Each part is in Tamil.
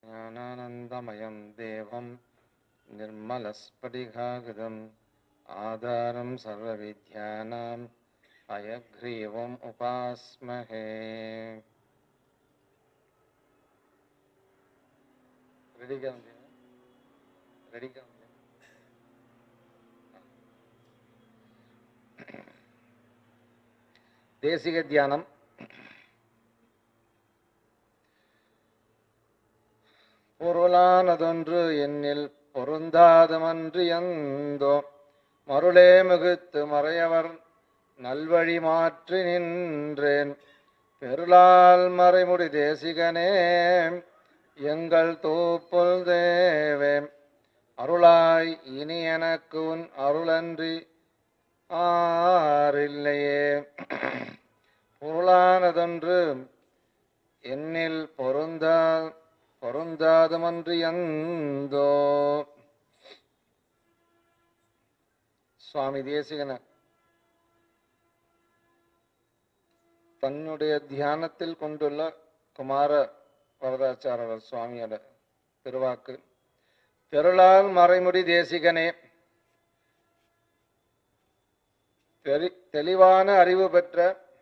ज्ञानानन्दमयं देवं निर्मलस्फटिकाकृतम् आधारं सर्वविद्यानाम् अयग्रीवम् उपास्महे ரெடி காமிங்க ரெடி காமிங்க தேசிக தியானம் பொருளானதொன்று என்னில் பொருந்தாதமன்று எந்தோ மருளே மிகுத்து மறையவர் நல்வழி மாற்றி நின்றேன் பெருளால் மறைமுடி தேசிகனே எங்கள் தூப்புல் தேவே அருளாய் இனி எனக்கு உன் அருளன்றி ஆறில்லையே பொருளானதொன்று என்னில் பொருந்தா பொருந்தாதமன்று எந்தோ சுவாமி தேசிகன தன்னுடைய தியானத்தில் கொண்டுள்ள குமார வரதாச்சாரர் சுவாமியோட திருவாக்கு தெருளால் மறைமுடி தேசிகனே தெரி தெளிவான அறிவு பெற்ற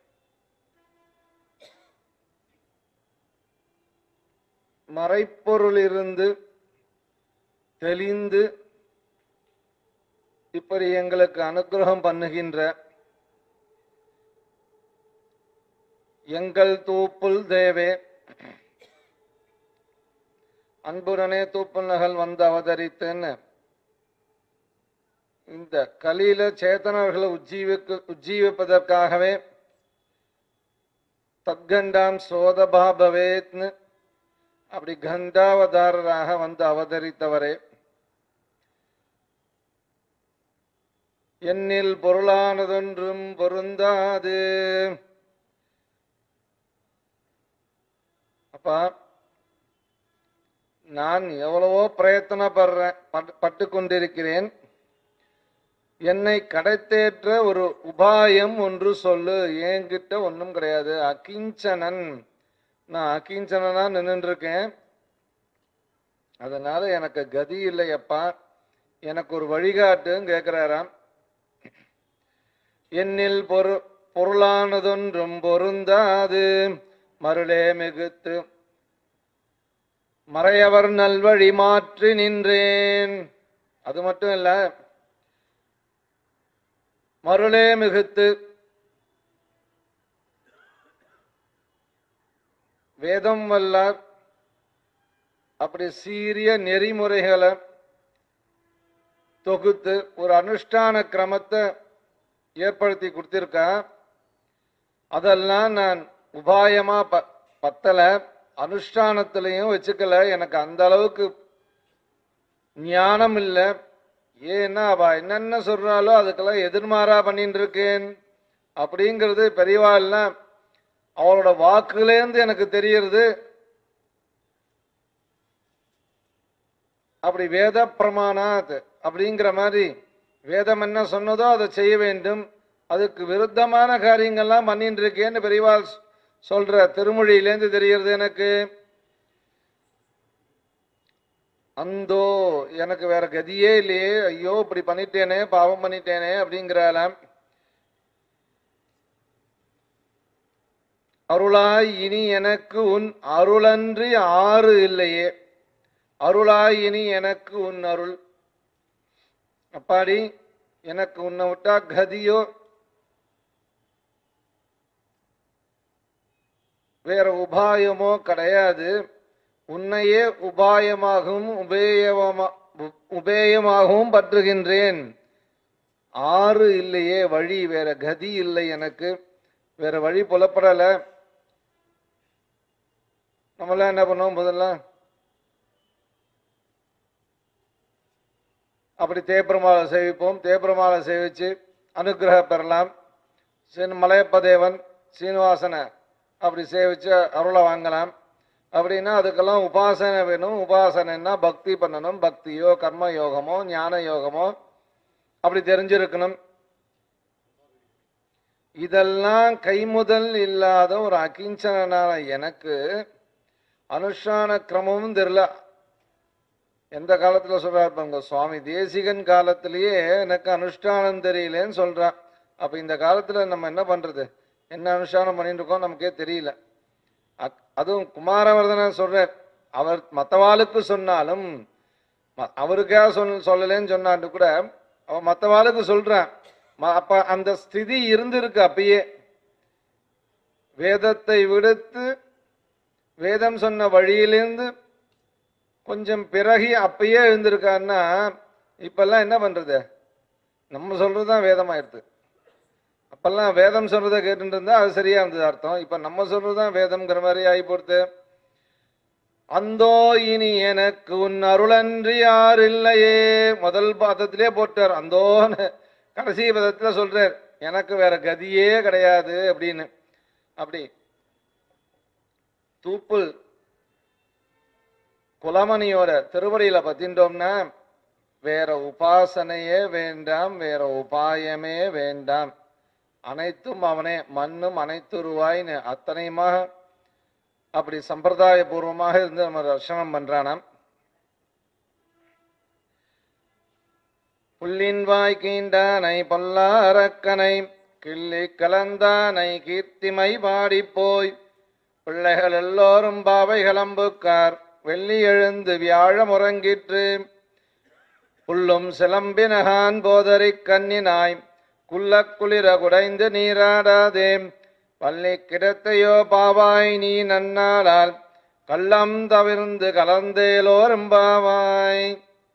மறைப்பொருளிருந்து தெளிந்து இப்படி எங்களுக்கு அனுகிரகம் பண்ணுகின்ற எங்கள் தூப்புல் தேவே அன்புடனே தூப்புல் நகல் வந்து அவதரித்தேன்னு இந்த கலியில சேத்தனர்களை உஜ்ஜீவிக்கு உஜ்ஜீவிப்பதற்காகவே தத்கண்டாம் சோதபா பவேத்னு அப்படி கண்டாவதாரராக வந்து அவதரித்தவரே என்னில் பொருளானதொன்றும் பொருந்தாது அப்பா நான் எவ்வளவோ பிரயத்தனப்படுறேன் பட்டு- பட்டு கொண்டிருக்கிறேன் என்னை கடைத்தேற்ற ஒரு உபாயம் ஒன்று சொல்லு என்கிட்ட ஒன்றும் கிடையாது அகிஞ்சனன் நான் அகிஞ்சனனா நின்னுட்டு இருக்கேன் அதனால எனக்கு கதி இல்லையப்பா எனக்கு ஒரு வழிகாட்டுன்னு கேட்கிறாராம் என்னில் பொரு பொருளானதொன்றும் பொருந்தாது மருளே மிகுத்து மறையவர் நல்வழி மாற்றி நின்றேன் அது மட்டும் இல்ல மருளே மிகுத்து வேதம் வல்லார் அப்படி சீரிய நெறிமுறைகளை தொகுத்து ஒரு அனுஷ்டான கிரமத்தை ஏற்படுத்தி கொடுத்திருக்கா அதெல்லாம் நான் உபாயமா ப பத்தல அனுஷ்டானத்திலையும் வச்சுக்கல எனக்கு அந்த அளவுக்கு ஞானம் இல்லை ஏன்னா அவ என்னென்ன சொல்றாலோ அதுக்கெல்லாம் எதிர்மாறா பண்ணிட்டு இருக்கேன் அப்படிங்கிறது பெரியவா எல்லாம் அவளோட வாக்குலேருந்து எனக்கு தெரியறது அப்படி வேத பிரமாணாத் அப்படிங்கிற மாதிரி வேதம் என்ன சொன்னதோ அதை செய்ய வேண்டும் அதுக்கு விருத்தமான காரியங்கள்லாம் பண்ணிட்டு இருக்கேன்னு பெரியவா சொ- சொல்ற திருமொழியிலேருந்து தெரியறது எனக்கு அந்தோ எனக்கு வேற கதியே இல்லையே ஐயோ இப்படி பண்ணிட்டேனே பாவம் பண்ணிட்டேனே அப்படிங்கிறாளாம் அருளாய் இனி எனக்கு உன் அருளன்றி ஆறு இல்லையே அருளாய் இனி எனக்கு உன் அருள் அப்பாடி எனக்கு உன்னை விட்டா கதியோ வேற உபாயமோ கிடையாது உன்னையே உபாயமாகவும் உபேயமா உ- உபேயமாகவும் பற்றுகின்றேன் ஆறு இல்லையே வழி வேற கதி இல்லை எனக்கு வேற வழி புலப்படல நம்மளாம் என்ன பண்ணுவோம் முதல்ல அப்படி தேப்பெருமாளை சேவிப்போம் தேப்பெருமாளை சேவிச்சு அனுக்கிரகம் பெறலாம் சீன மலையப்பதேவன் சீனிவாசனை அப்படி சேவிச்சு அருளை வாங்கலாம் அப்படின்னா அதுக்கெல்லாம் உபாசனை வேணும் உபாசனைன்னா பக்தி பண்ணணும் பக்தியோ கர்ம யோகமோ ஞான யோகமோ அப்படி தெரிஞ்சிருக்கணும் இதெல்லாம் கைமுதல் இல்லாத ஒரு அகிஞ்சனான எனக்கு அனுஷ்டான கிரமமும் தெரியல எந்த காலத்துல சொல்றாரு பாருங்க சுவாமி தேசிகன் காலத்திலேயே எனக்கு அனுஷ்டானம் தெரியலன்னு சொல்றான் அப்ப இந்த காலத்துல நம்ம என்ன பண்றது என்ன அனுஷ்டானம் பண்ணிட்டு இருக்கோம் நமக்கே தெரியல அக்- அதுவும் குமாரவர்தனர் சொல்றார் அவர் மத்தவாளுக்கு சொன்னாலும் ம- அவருக்கா சொல் சொல்லலைன்னு சொன்னான்னு கூட அவன் மற்றவாளுக்கு சொல்றான் ம- அப்ப அந்த ஸ்திதி இருந்திருக்கு அப்பயே வேதத்தை விடுத்து வேதம் சொன்ன வழியிலிருந்து கொஞ்சம் பிறகி அப்பயே எழுந்திருக்காருன்னா இப்பெல்லாம் என்ன பண்றது நம்ம சொல்றதுதான் வேதமாயிடுது அப்பெல்லாம் வேதம் சொல்றதை கேட்டுட்டு இருந்தா அது சரியா இருந்தது அர்த்தம் இப்ப நம்ம சொல்றதுதான் வேதம்ங்கிற மாதிரி ஆகி போடுது அந்தோ இனி எனக்கு உன் அருளன்றி யார் இல்லையே முதல் பாதத்திலே போட்டார் அந்தோன்னு கடைசி பதத்துல சொல்றார் எனக்கு வேற கதியே கிடையாது அப்படின்னு அப்படி தூப்புல் குலமணியோட திருவடியில பத்தின்றோம்னா வேற உபாசனையே வேண்டாம் வேற உபாயமே வேண்டாம் அனைத்தும் அவனே மண்ணும் அனைத்துருவாய்னு அத்தனையுமாக அப்படி சம்பிரதாய பூர்வமாக இருந்து நம்ம தர்ஷனம் பண்றானாம் புல்லின் வாய் கீண்டானை பொல்லாரக்கனை கிள்ளி கலந்தானை கீர்த்திமை பாடிப் போய் பிள்ளைகள் எல்லோரும் பாவை கிளம்புக்கார் வெள்ளி எழுந்து வியாழ முறங்கிற்று புல்லும் சிலம்பினகான் போதரிக் கண்ணினாய் குள்ளக் குளிர குடைந்து நீராடாதே பள்ளி கிடத்தையோ பாவாய் நீ நன்னாளால் கள்ளம் தவிர்ந்து கலந்தேலோரும் பாவாய்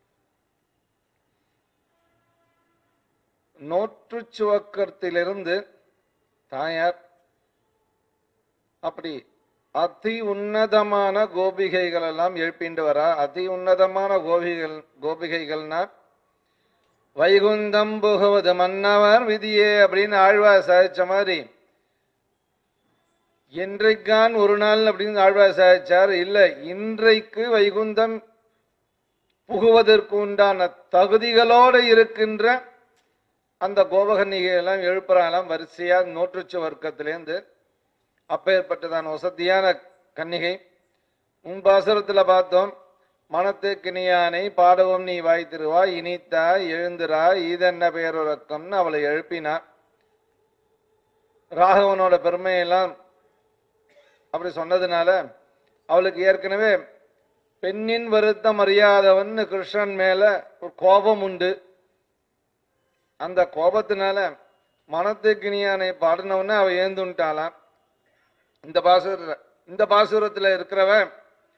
நோற்றுச் சுவக்கத்திலிருந்து தாயார் அப்படி அதி உன்னதமான கோபிகைகள் எல்லாம் எழுப்பிண்டு வரா அதி உன்னதமான கோபிகள் கோபிகைகள்னா வைகுந்தம் புகுவது மன்னவர் விதியே அப்படின்னு ஆழ்வார் சாதிச்ச மாதிரி என்றைக்கான் ஒரு நாள் அப்படின்னு ஆழ்வார் சாதிச்சார் இல்ல இன்றைக்கு வைகுந்தம் புகுவதற்கு உண்டான தகுதிகளோடு இருக்கின்ற அந்த கோபகன்னிகை எல்லாம் எழுப்புறாங்களாம் வரிசையா நோற்றுச்சு வர்க்கத்திலேருந்து அப்பேற்பட்டதான வசதியான கன்னிகை முன்பாசுரத்துல பார்த்தோம் மனத்துக்கினியானை பாடவும் நீ வாய்த்திருவா இனித்தா எழுந்திரா இதென்ன பேருறக்கம்னு அவளை எழுப்பினா ராகவனோட பெருமையெல்லாம் அப்படி சொன்னதுனால அவளுக்கு ஏற்கனவே பெண்ணின் வருத்தம் அறியாதவன் கிருஷ்ணன் மேல ஒரு கோபம் உண்டு அந்த கோபத்தினால மனத்துக்கினியானை பாடினவன அவ ஏந்துட்டாளாம் இந்த பாசுர இந்த பாசுரத்துல இருக்கிறவன்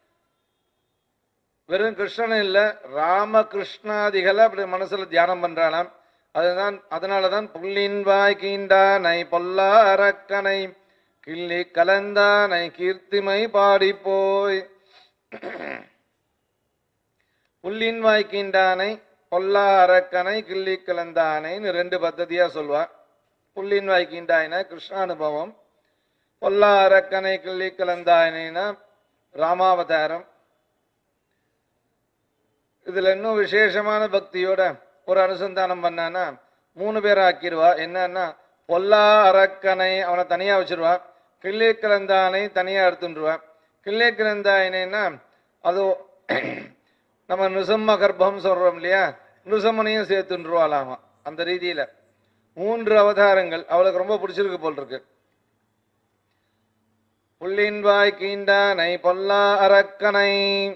வெறும் கிருஷ்ணன் இல்ல ராமகிருஷ்ணாதிகளை அப்படி மனசுல தியானம் பண்றானாம் அதுதான் அதனாலதான் புள்ளின் வாய் கீண்டானை பொல்லா அரக்கனை கிள்ளி கலந்தானை கீர்த்திமை பாடி போய் புள்ளின் வாய் கீண்டானை பொல்லா அரக்கனை கிள்ளி கலந்தானைன்னு ரெண்டு பத்ததியா சொல்வா புள்ளின் வாய் கீண்டாயினா கிருஷ்ணானுபவம் பொல்லா அரக்கனை கிள்ளி கலந்தாயினா ராமாவதாரம் இதுல இன்னும் விசேஷமான பக்தியோட ஒரு அனுசந்தானம் பண்ணானா மூணு பேரை ஆக்கிடுவா என்னன்னா பொல்லா அரக்கனை அவனை தனியா வச்சிருவா கிள்ளி கிளந்தானை தனியா எடுத்துருவா கிள்ளி கிளந்தாயினா அது நம்ம நிசம்ம கர்ப்பம் சொல்றோம் இல்லையா நிசம்மனையும் சேர்த்துருவாளாமா அந்த ரீதியில மூன்று அவதாரங்கள் அவளுக்கு ரொம்ப பிடிச்சிருக்கு போல் இருக்கு புள்ளின் வாய் கீண்டானை பொல்லா அரக்கனை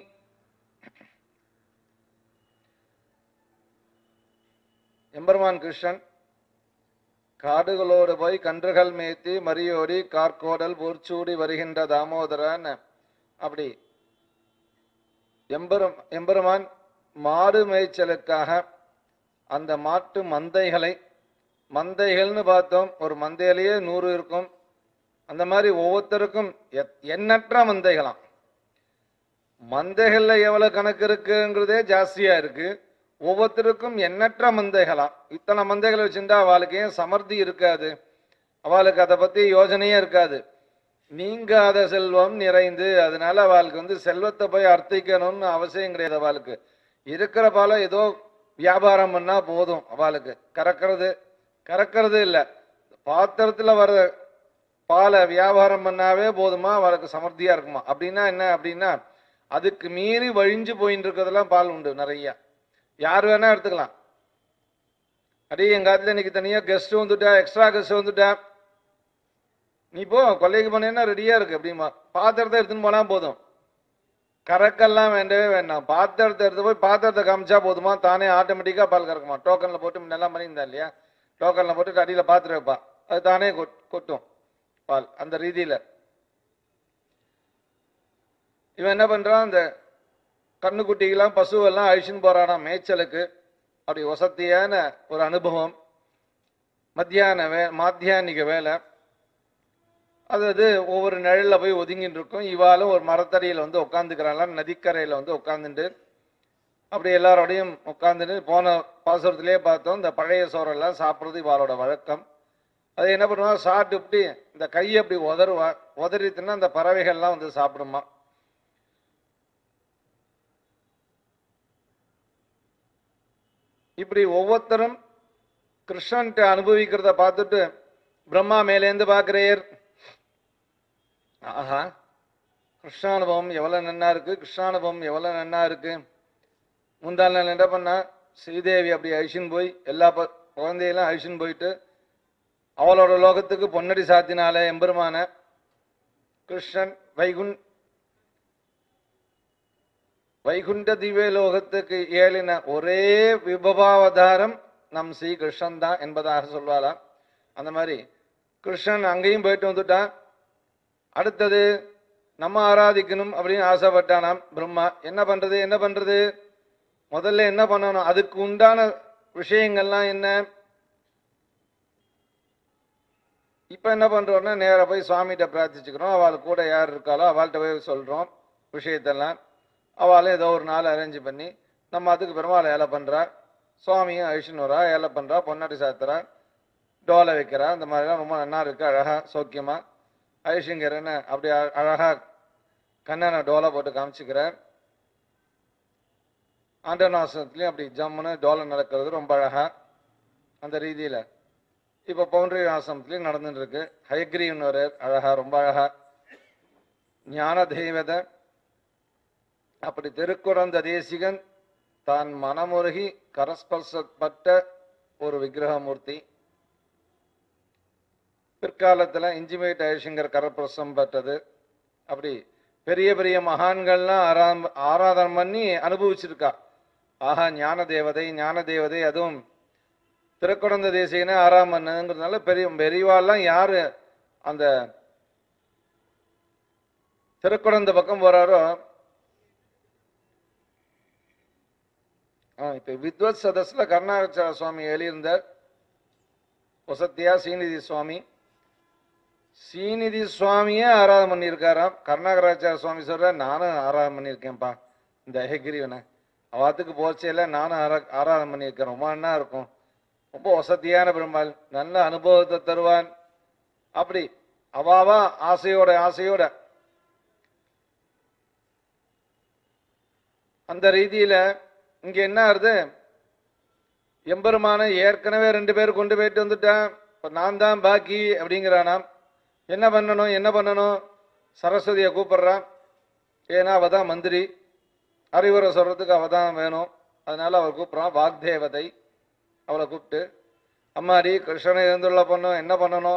எம்பெருமான் கிருஷ்ணன் காடுகளோடு போய் கன்றுகள் மேய்த்தி மரியோடி கார்கோடல் பூர்ச்சூடி வருகின்ற தாமோதரன் அப்படி எம்பெரும் எம்பெருமான் மாடு மேய்ச்சலுக்காக அந்த மாட்டு மந்தைகளை மந்தைகள்னு பார்த்தோம் ஒரு மந்தையிலேயே நூறு இருக்கும் அந்த மாதிரி ஒவ்வொருத்தருக்கும் எத்- எண்ணற்ற மந்தைகளாம் மந்தைகள்ல எவ்வளவு கணக்கு இருக்குங்கிறதே ஜாஸ்தியா இருக்கு ஒவ்வொருத்தருக்கும் எண்ணற்ற மந்தைகளாம் இத்தனை மந்தைகளை வச்சிருந்தா அவளுக்கு ஏன் சமர்த்தி இருக்காது அவளுக்கு அதை பத்தி யோசனையே இருக்காது நீங்காத செல்வம் நிறைந்து அதனால அவளுக்கு வந்து செல்வத்தை போய் அர்த்திக்கணும்னு அவசியம் கிடையாது அவளுக்கு இருக்கிற பால ஏதோ வியாபாரம் பண்ணா போதும் அவளுக்கு கறக்கிறது கறக்கிறது இல்ல பாத்திரத்துல வர்ற பாலை வியாபாரம் பண்ணாவே போதுமா அவளுக்கு சமர்த்தியா இருக்குமா அப்படின்னா என்ன அப்படின்னா அதுக்கு மீறி வழிஞ்சு போயின்னு இருக்கிறதெல்லாம் பால் உண்டு நிறைய யார் வேணா எடுத்துக்கலாம் அடே எங்க காலத்துல இன்னைக்கு தனியா கெஸ்ட் வந்துட்டா எக்ஸ்ட்ரா கெஸ்ட் வந்துட்டா நீ போ கொல்லைக்கு போனேன்னா ரெடியா இருக்கு அப்படிமா பாத்திரத்தை எடுத்துன்னு போனா போதும் கறக்கெல்லாம் வேண்டவே வேண்டாம் பாத்திரத்தை எடுத்து போய் பாத்திரத்தை காமிச்சா போதுமா தானே ஆட்டோமேட்டிக்கா பால் கறக்குமா டோக்கன்ல போட்டு முன்னெல்லாம் பண்ணியிருந்தா இல்லையா டோக்கன்ல போட்டு அடியில பாத்திரம் வைப்பா அது தானே கொட்- கொட்டும் பால் அந்த ரீதியில இவன் என்ன பண்றான் அந்த கண்ணுக்குட்டிகளாம் பசுவெல்லாம் அழிச்சுன்னு போறானா மேய்ச்சலுக்கு அப்படி வசதியான ஒரு அனுபவம் மத்தியான வே மாத்தியானிக வேலை அதாவது ஒவ்வொரு நிழல்ல போய் ஒதுங்கிட்டு இருக்கும் இவாலும் ஒரு மரத்தடியில வந்து உட்காந்துக்கிறாங்களாம் நதிக்கரையில வந்து உட்காந்துட்டு அப்படி எல்லாரோடையும் உட்காந்துட்டு போன பாசுரத்திலே பார்த்தோம் இந்த பழைய சோறெல்லாம் சாப்பிட்றது இவாளோட வழக்கம் அது என்ன பண்ணுவா சாப்பிட்டு இந்த கையை அப்படி உதறுவா உதறித்துன்னா அந்த பறவைகள்லாம் வந்து சாப்பிடுமா இப்படி ஒவ்வொருத்தரும் கிருஷ்ணன்ட்ட அனுபவிக்கிறத பார்த்துட்டு பிரம்மா மேலேந்து பார்க்கிறேர் ஆஹா கிருஷ்ணானுபவம் எவ்வளவு நன்னா இருக்கு கிருஷ்ணானுபவம் எவ்வளவு நன்னா இருக்கு முந்தாள் நாள் என்ன பண்ணா ஸ்ரீதேவி அப்படி அழிச்சுன்னு போய் எல்லா ப- குழந்தையெல்லாம் அழிச்சுன்னு போயிட்டு அவளோட லோகத்துக்கு பொன்னடி சாத்தினாலே எம்பெருமான கிருஷ்ணன் வைகுண் வைகுண்ட திவ்ய லோகத்துக்கு ஏழின ஒரே விபவாவதாரம் நம் ஸ்ரீ கிருஷ்ணன் தான் என்பதாக சொல்வாளாம் அந்த மாதிரி கிருஷ்ணன் அங்கேயும் போயிட்டு வந்துட்டான் அடுத்தது நம்ம ஆராதிக்கணும் அப்படின்னு ஆசைப்பட்டானாம் பிரம்மா என்ன பண்றது என்ன பண்றது முதல்ல என்ன பண்ணணும் அதுக்கு உண்டான விஷயங்கள்லாம் என்ன இப்ப என்ன பண்றோம்னா நேரா போய் சுவாமிகிட்ட பிரார்த்திச்சுக்கிறோம் அவள் கூட யார் இருக்காளோ அவள்கிட்ட போய் சொல்றோம் விஷயத்தெல்லாம் அவளும் ஏதோ ஒரு நாள் அரேஞ்ச் பண்ணி நம்ம அதுக்கு பெருமாள் ஏலை பண்றா சுவாமியும் அழிச்சுன்னு ஏலை பண்றா பொன்னாட்டி சாத்துறா டோலை வைக்கிறா இந்த மாதிரிலாம் ரொம்ப நல்லா இருக்கு அழகா சௌக்கியமா ஐஷிங்கரன்னு அப்படி அ- அழகா கண்ணனை டோலை போட்டு காமிச்சுக்கிறார் ஆண்டனாசனத்துலேயும் அப்படி ஜம்முன்னு டோலை நடக்கிறது ரொம்ப அழகா அந்த ரீதியில இப்போ பவுண்டரி ஆசிரமத்துலேயும் நடந்துட்டு இருக்கு ஹயக்ரீவன் ஒரு அழகா ரொம்ப அழகா ஞான தெய்வத அப்படி திருக்குறந்த தேசிகன் தான் மனமுருகி கரஸ்பர்சப்பட்ட ஒரு விக்கிரகமூர்த்தி பிற்காலத்துல இன்ஜிமேட் ஐஷங்கர் கரப்பிரசம் பெற்றது அப்படி பெரிய பெரிய மகான்கள்லாம் ஆராம் ஆராதனை பண்ணி அனுபவிச்சிருக்கா ஆஹா ஞான தேவதை ஞான தேவதை அதுவும் திருக்குடந்த தேசிகனே ஆறாம் பண்ணதுங்கிறதுனால பெரிய பெரியவாள்லாம் யாரு அந்த திருக்குடந்த பக்கம் போறாரோ ஆ, இப்ப வித்வத் சதஸ்ல கருணாச்சார சுவாமி எழுதியிருந்தார் வசத்தியா சீனிதி சுவாமி சீனிதி சுவாமியே ஆராதனை பண்ணியிருக்காராம் கருணாகராச்சார சுவாமி சொல்ற நானும் ஆராதனை பண்ணியிருக்கேன்ப்பா இந்த ஹெகிரிவனை அவாத்துக்கு போச்சையில நானும் ஆரா ஆராதனை பண்ணியிருக்கேன் ரொம்ப நன்னா இருக்கும் ரொம்ப வசதியான பெருமாள் நல்ல அனுபவத்தை தருவான் அப்படி அவாவா ஆசையோட ஆசையோட அந்த ரீதியில இங்க என்ன ஆகுது எம்பெருமான ஏற்கனவே ரெண்டு பேர் கொண்டு போயிட்டு வந்துட்டான் இப்ப நான் தான் பாக்கி அப்படிங்கிறானாம் என்ன பண்ணணும் என்ன பண்ணணும் சரஸ்வதியை கூப்பிடுறான் ஏன்னா அவ தான் மந்திரி அறிவுரை சொல்றதுக்கு அவ தான் வேணும் அதனால அவர் கூப்பிடுறான் வாக்தேவதை அவளை கூப்பிட்டு அம்மாடி கிருஷ்ணனை இருந்துள்ள பொண்ணும் என்ன பண்ணணும்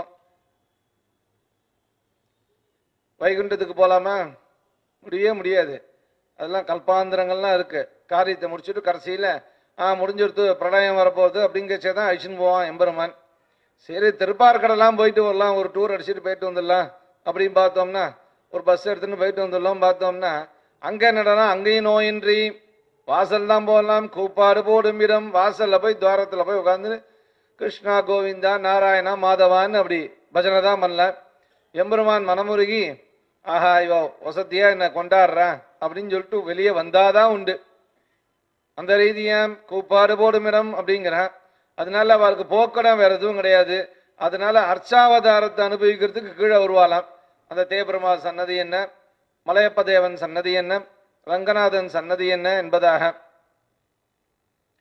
வைகுண்டத்துக்கு போலாமா முடியவே முடியாது அதெல்லாம் கல்பாந்திரங்கள்லாம் இருக்கு காரியத்தை முடிச்சுட்டு கடைசியில ஆ முடிஞ்சிருத்து பிரளயம் வரப்போகுது அப்படிங்கிறச்சே தான் அழிச்சுன்னு போவான் எம்பெருமான் சரி திருப்பார்கடலாம் போயிட்டு வரலாம் ஒரு டூர் அடிச்சுட்டு போயிட்டு வந்துடலாம் அப்படின்னு பார்த்தோம்னா ஒரு பஸ் எடுத்துன்னு போயிட்டு வந்துடலாம் பார்த்தோம்னா அங்க என்னடனா அங்கேயும் நோயின்றி வாசல் தான் போகலாம் கூப்பாடு போடும் இடம் வாசல்ல போய் துவாரத்துல போய் உட்காந்து கிருஷ்ணா கோவிந்தா நாராயணா மாதவான்னு அப்படி பஜனை தான் பண்ணல எம்பெருமான் மனமுருகி ஆஹா இவ வசதியா என்ன கொண்டாடுறான் அப்படின்னு சொல்லிட்டு வெளியே வந்தாதான் உண்டு அந்த ரீதியாம் கூப்பாடு போடும் இடம் அப்படிங்கிறான் அதனால அவருக்கு போக்கடம் வேற எதுவும் கிடையாது அதனால அர்ச்சாவதாரத்தை அனுபவிக்கிறதுக்கு கீழே வருவாளாம் அந்த தேபெருமா சன்னதி என்ன மலையப்ப தேவன் சன்னதி என்ன ரங்கநாதன் சன்னதி என்ன என்பதாக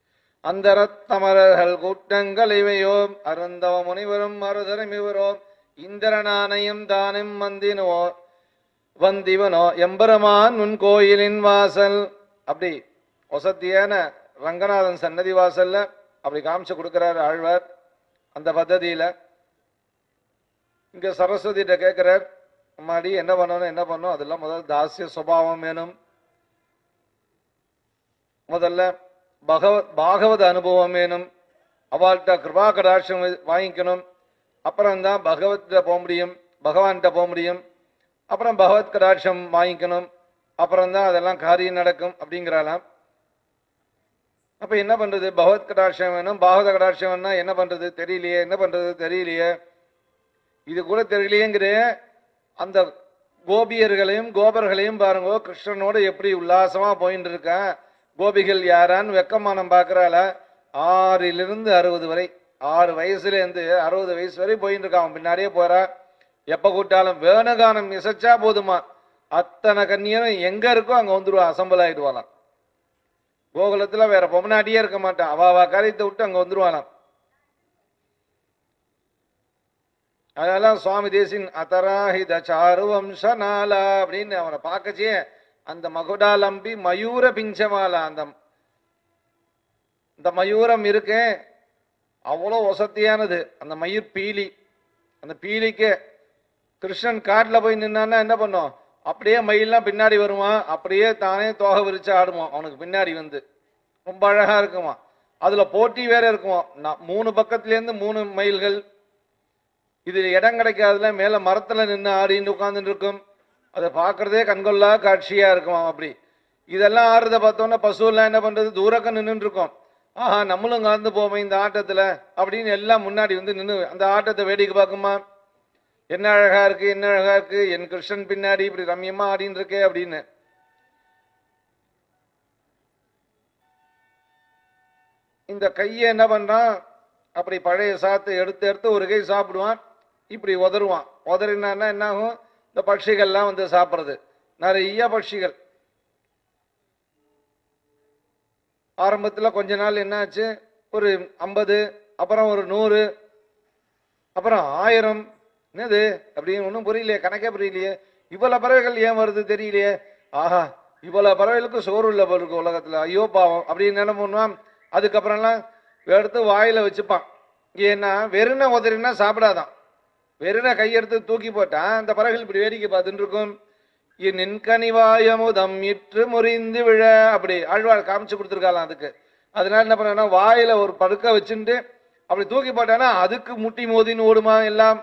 அந்தரத்தமரர்கள் கூட்டங்கள் இவையோம் அருந்தவ முனிவரும் மறுதரம் இவரோம் இந்திரனானையும் தானும் வந்தினோ வந்திவனோ எம்பெருமான் உன் கோயிலின் வாசல் அப்படி வசத்தியான ரங்கநாதன் சன்னதி வாசல்ல அப்படி காமிச்சு கொடுக்கிறார் ஆழ்வார் அந்த பദ്ധதியில இங்க சரஸ்வதிட்ட கேட்கிறார் அம்மாடி என்ன பண்ணணும் என்ன பண்ணணும் அதெல்லாம் முதல்ல தாசிய சுபாவம் வேணும் முதல்ல பகவத் பாகவத அனுபவம் வேணும் அவள்கிட்ட கிருபா கடாட்சம் வாங்கிக்கணும் அப்புறம் தான் பகவத்கிட்ட போக முடியும் பகவான்கிட்ட போக முடியும் அப்புறம் பகவத் கடாட்சம் வாங்கிக்கணும் அப்புறம் தான் அதெல்லாம் காரியம் நடக்கும் அப்படிங்கிறாளாம் அப்ப என்ன பண்றது பகவத் கடாட்சம் வேணும் பாகவத கடாட்சம் வேணும்னா என்ன பண்றது தெரியலையே என்ன பண்றது தெரியலையே இது கூட தெரியலையேங்கிற அந்த கோபியர்களையும் கோபர்களையும் பாருங்க கிருஷ்ணனோட எப்படி உல்லாசமா போயிட்டு இருக்கேன் கோபிகள் யாரான்னு வெக்கமானம் பார்க்கறாள ஆறிலிருந்து அறுபது வரை ஆறு வயசுல இருந்து அறுபது வயசு வரை போயிட்டு இருக்கான் அவன் பின்னாடியே போறா எப்ப கூட்டாலும் வேணுகானம் இசைச்சா போதுமா அத்தனை கண்ணியரும் எங்க இருக்கோ அங்க வந்துருவா அசம்பல் ஆயிடுவாளாம் கோகுலத்துல வேற பொம்மநாட்டியே இருக்க மாட்டான் அவ அவ காரியத்தை விட்டு அங்க வந்துருவாளாம் அதெல்லாம் சுவாமி தேசின் அதராஹித சாரு வம்சநாளா அப்படின்னு அவனை பார்க்கச்சே அந்த மகுடாலம்பி மயூர பிஞ்சமாலா அந்த இந்த மயூரம் இருக்கே அவ்வளோ வசதியானது அந்த மயிர் பீலி அந்த பீலிக்கு கிருஷ்ணன் காட்டில் போய் நின்னான்னா என்ன பண்ணும் அப்படியே மயில்லாம் பின்னாடி வருவான் அப்படியே தானே தோகை விரிச்சு ஆடுவான் அவனுக்கு பின்னாடி வந்து ரொம்ப அழகா இருக்குமா அதுல போட்டி வேற இருக்குமாம் நான் மூணு பக்கத்துலேருந்து மூணு மயில்கள் இது இடம் கிடைக்காதுல மேல மரத்துல நின்று ஆடின்னு உட்கார்ந்துட்டு இருக்கும் அதை பார்க்கறதே கண்கொள்ளா காட்சியா இருக்குமாம் அப்படி இதெல்லாம் ஆடுறத பார்த்தோன்னா பசுவெல்லாம் என்ன பண்றது தூரக்க நின்றுட்டு இருக்கும் ஆஹா நம்மளும் கலந்து போவோம் இந்த ஆட்டத்துல அப்படின்னு எல்லாம் முன்னாடி வந்து நின்று அந்த ஆட்டத்தை வேடிக்கை பார்க்குமா என்ன அழகா இருக்கு என்ன அழகா இருக்கு என் கிருஷ்ணன் பின்னாடி இப்படி ரம்யமா ஆடின்னு இருக்கே அப்படின்னு இந்த கையை என்ன பண்றான் அப்படி பழைய சாத்தை எடுத்து எடுத்து ஒரு கை சாப்பிடுவான் இப்படி உதறுவான் உதறினான்னா என்ன ஆகும் இந்த பட்சிகள்லாம் வந்து சாப்பிட்றது நிறைய பட்சிகள் ஆரம்பத்தில் கொஞ்ச நாள் என்னாச்சு ஒரு ஐம்பது அப்புறம் ஒரு நூறு அப்புறம் ஆயிரம் என்னது அப்படின்னு ஒன்றும் புரியலையே கணக்கே புரியலையே இவ்வளவு பறவைகள் ஏன் வருது தெரியலையே ஆஹா இவ்வளவு பறவைகளுக்கு சோறு இல்லை போல இருக்கு உலகத்துல ஐயோ பாவம் அப்படின்னு என்ன பண்ணுவான் அதுக்கப்புறம்லாம் எடுத்து வாயில வச்சுப்பான் ஏன்னா வெறுன உதறினா சாப்பிடாதான் வெறுன கையெடுத்து தூக்கி போட்டா அந்த பறவைகள் இப்படி வேடிக்கை பார்த்துட்டு இருக்கும் நின்கனிவாயமுதம் இற்று முறிந்து விழ அப்படி ஆழ்வார் காமிச்சு கொடுத்துருக்காளாம் அதுக்கு அதனால என்ன பண்ணா வாயில ஒரு படுக்க வச்சுட்டு அப்படி தூக்கி போட்டானா அதுக்கு முட்டி மோதின்னு ஓடுமா எல்லாம்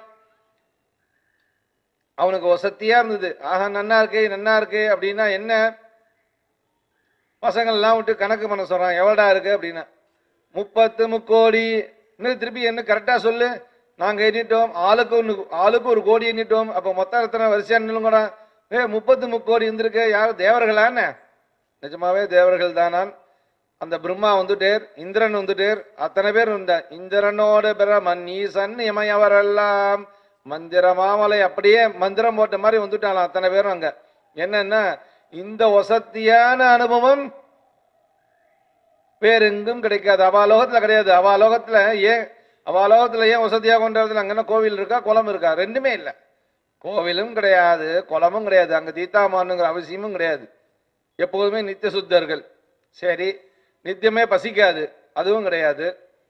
அவனுக்கு வசதியா இருந்தது ஆஹா நன்னா இருக்கே நன்னா இருக்கே அப்படின்னா என்ன பசங்கள்லாம் விட்டு கணக்கு பண்ண சொல்றான் எவ்வளடா இருக்கு அப்படின்னா முப்பத்து முக்கோடி இன்னும் திருப்பி என்ன கரெக்டா சொல்லு நாங்க எண்ணிட்டோம் ஆளுக்கு ஒன்று ஆளுக்கு ஒரு கோடி எண்ணிட்டோம் அப்போ மொத்தம் எத்தனை வரிசையா நில்லுங்கடா ஏ முப்பத்து முக்கோடி இருந்திருக்கு யாரும் தேவர்களா என்ன நிஜமாவே தேவர்கள் தானான் அந்த பிரம்மா வந்துட்டேர் இந்திரன் வந்துட்டேர் அத்தனை பேர் வந்த இந்திரனோட பிரமன் ஈசன் இமையவரெல்லாம் மந்திர மாமலை அப்படியே மந்திரம் போட்ட மாதிரி வந்துட்டாலாம் அத்தனை பேரும் அங்க என்னன்னா இந்த வசத்தியான அனுபவம் வேற எங்கும் கிடைக்காது அவாலோகத்துல கிடையாது அவாலோகத்துல ஏன் அவாலோகத்துல ஏன் வசதியா கொண்டு வரதுல அங்கன்னா கோவில் இருக்கா குளம் இருக்கா ரெண்டுமே இல்லை கோவிலும் கிடையாது குளமும் கிடையாது அங்க தீத்தாமானுங்கிற அவசியமும் கிடையாது எப்போதுமே நித்திய சுத்தர்கள் சரி நித்தியமே பசிக்காது அதுவும் கிடையாது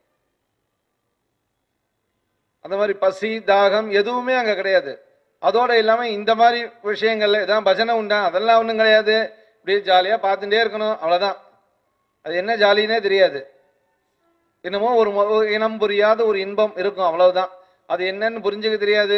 அந்த மாதிரி பசி தாகம் எதுவுமே அங்க கிடையாது அதோட இல்லாம இந்த மாதிரி விஷயங்கள்ல இதான் பஜனை உண்டா அதெல்லாம் ஒன்றும் கிடையாது இப்படியே ஜாலியா பார்த்துட்டே இருக்கணும் அவ்வளவுதான் அது என்ன ஜாலினே தெரியாது என்னமோ ஒரு மொ- ஒரு இனம் புரியாத ஒரு இன்பம் இருக்கும் அவ்வளவுதான் அது என்னன்னு புரிஞ்சுக்க தெரியாது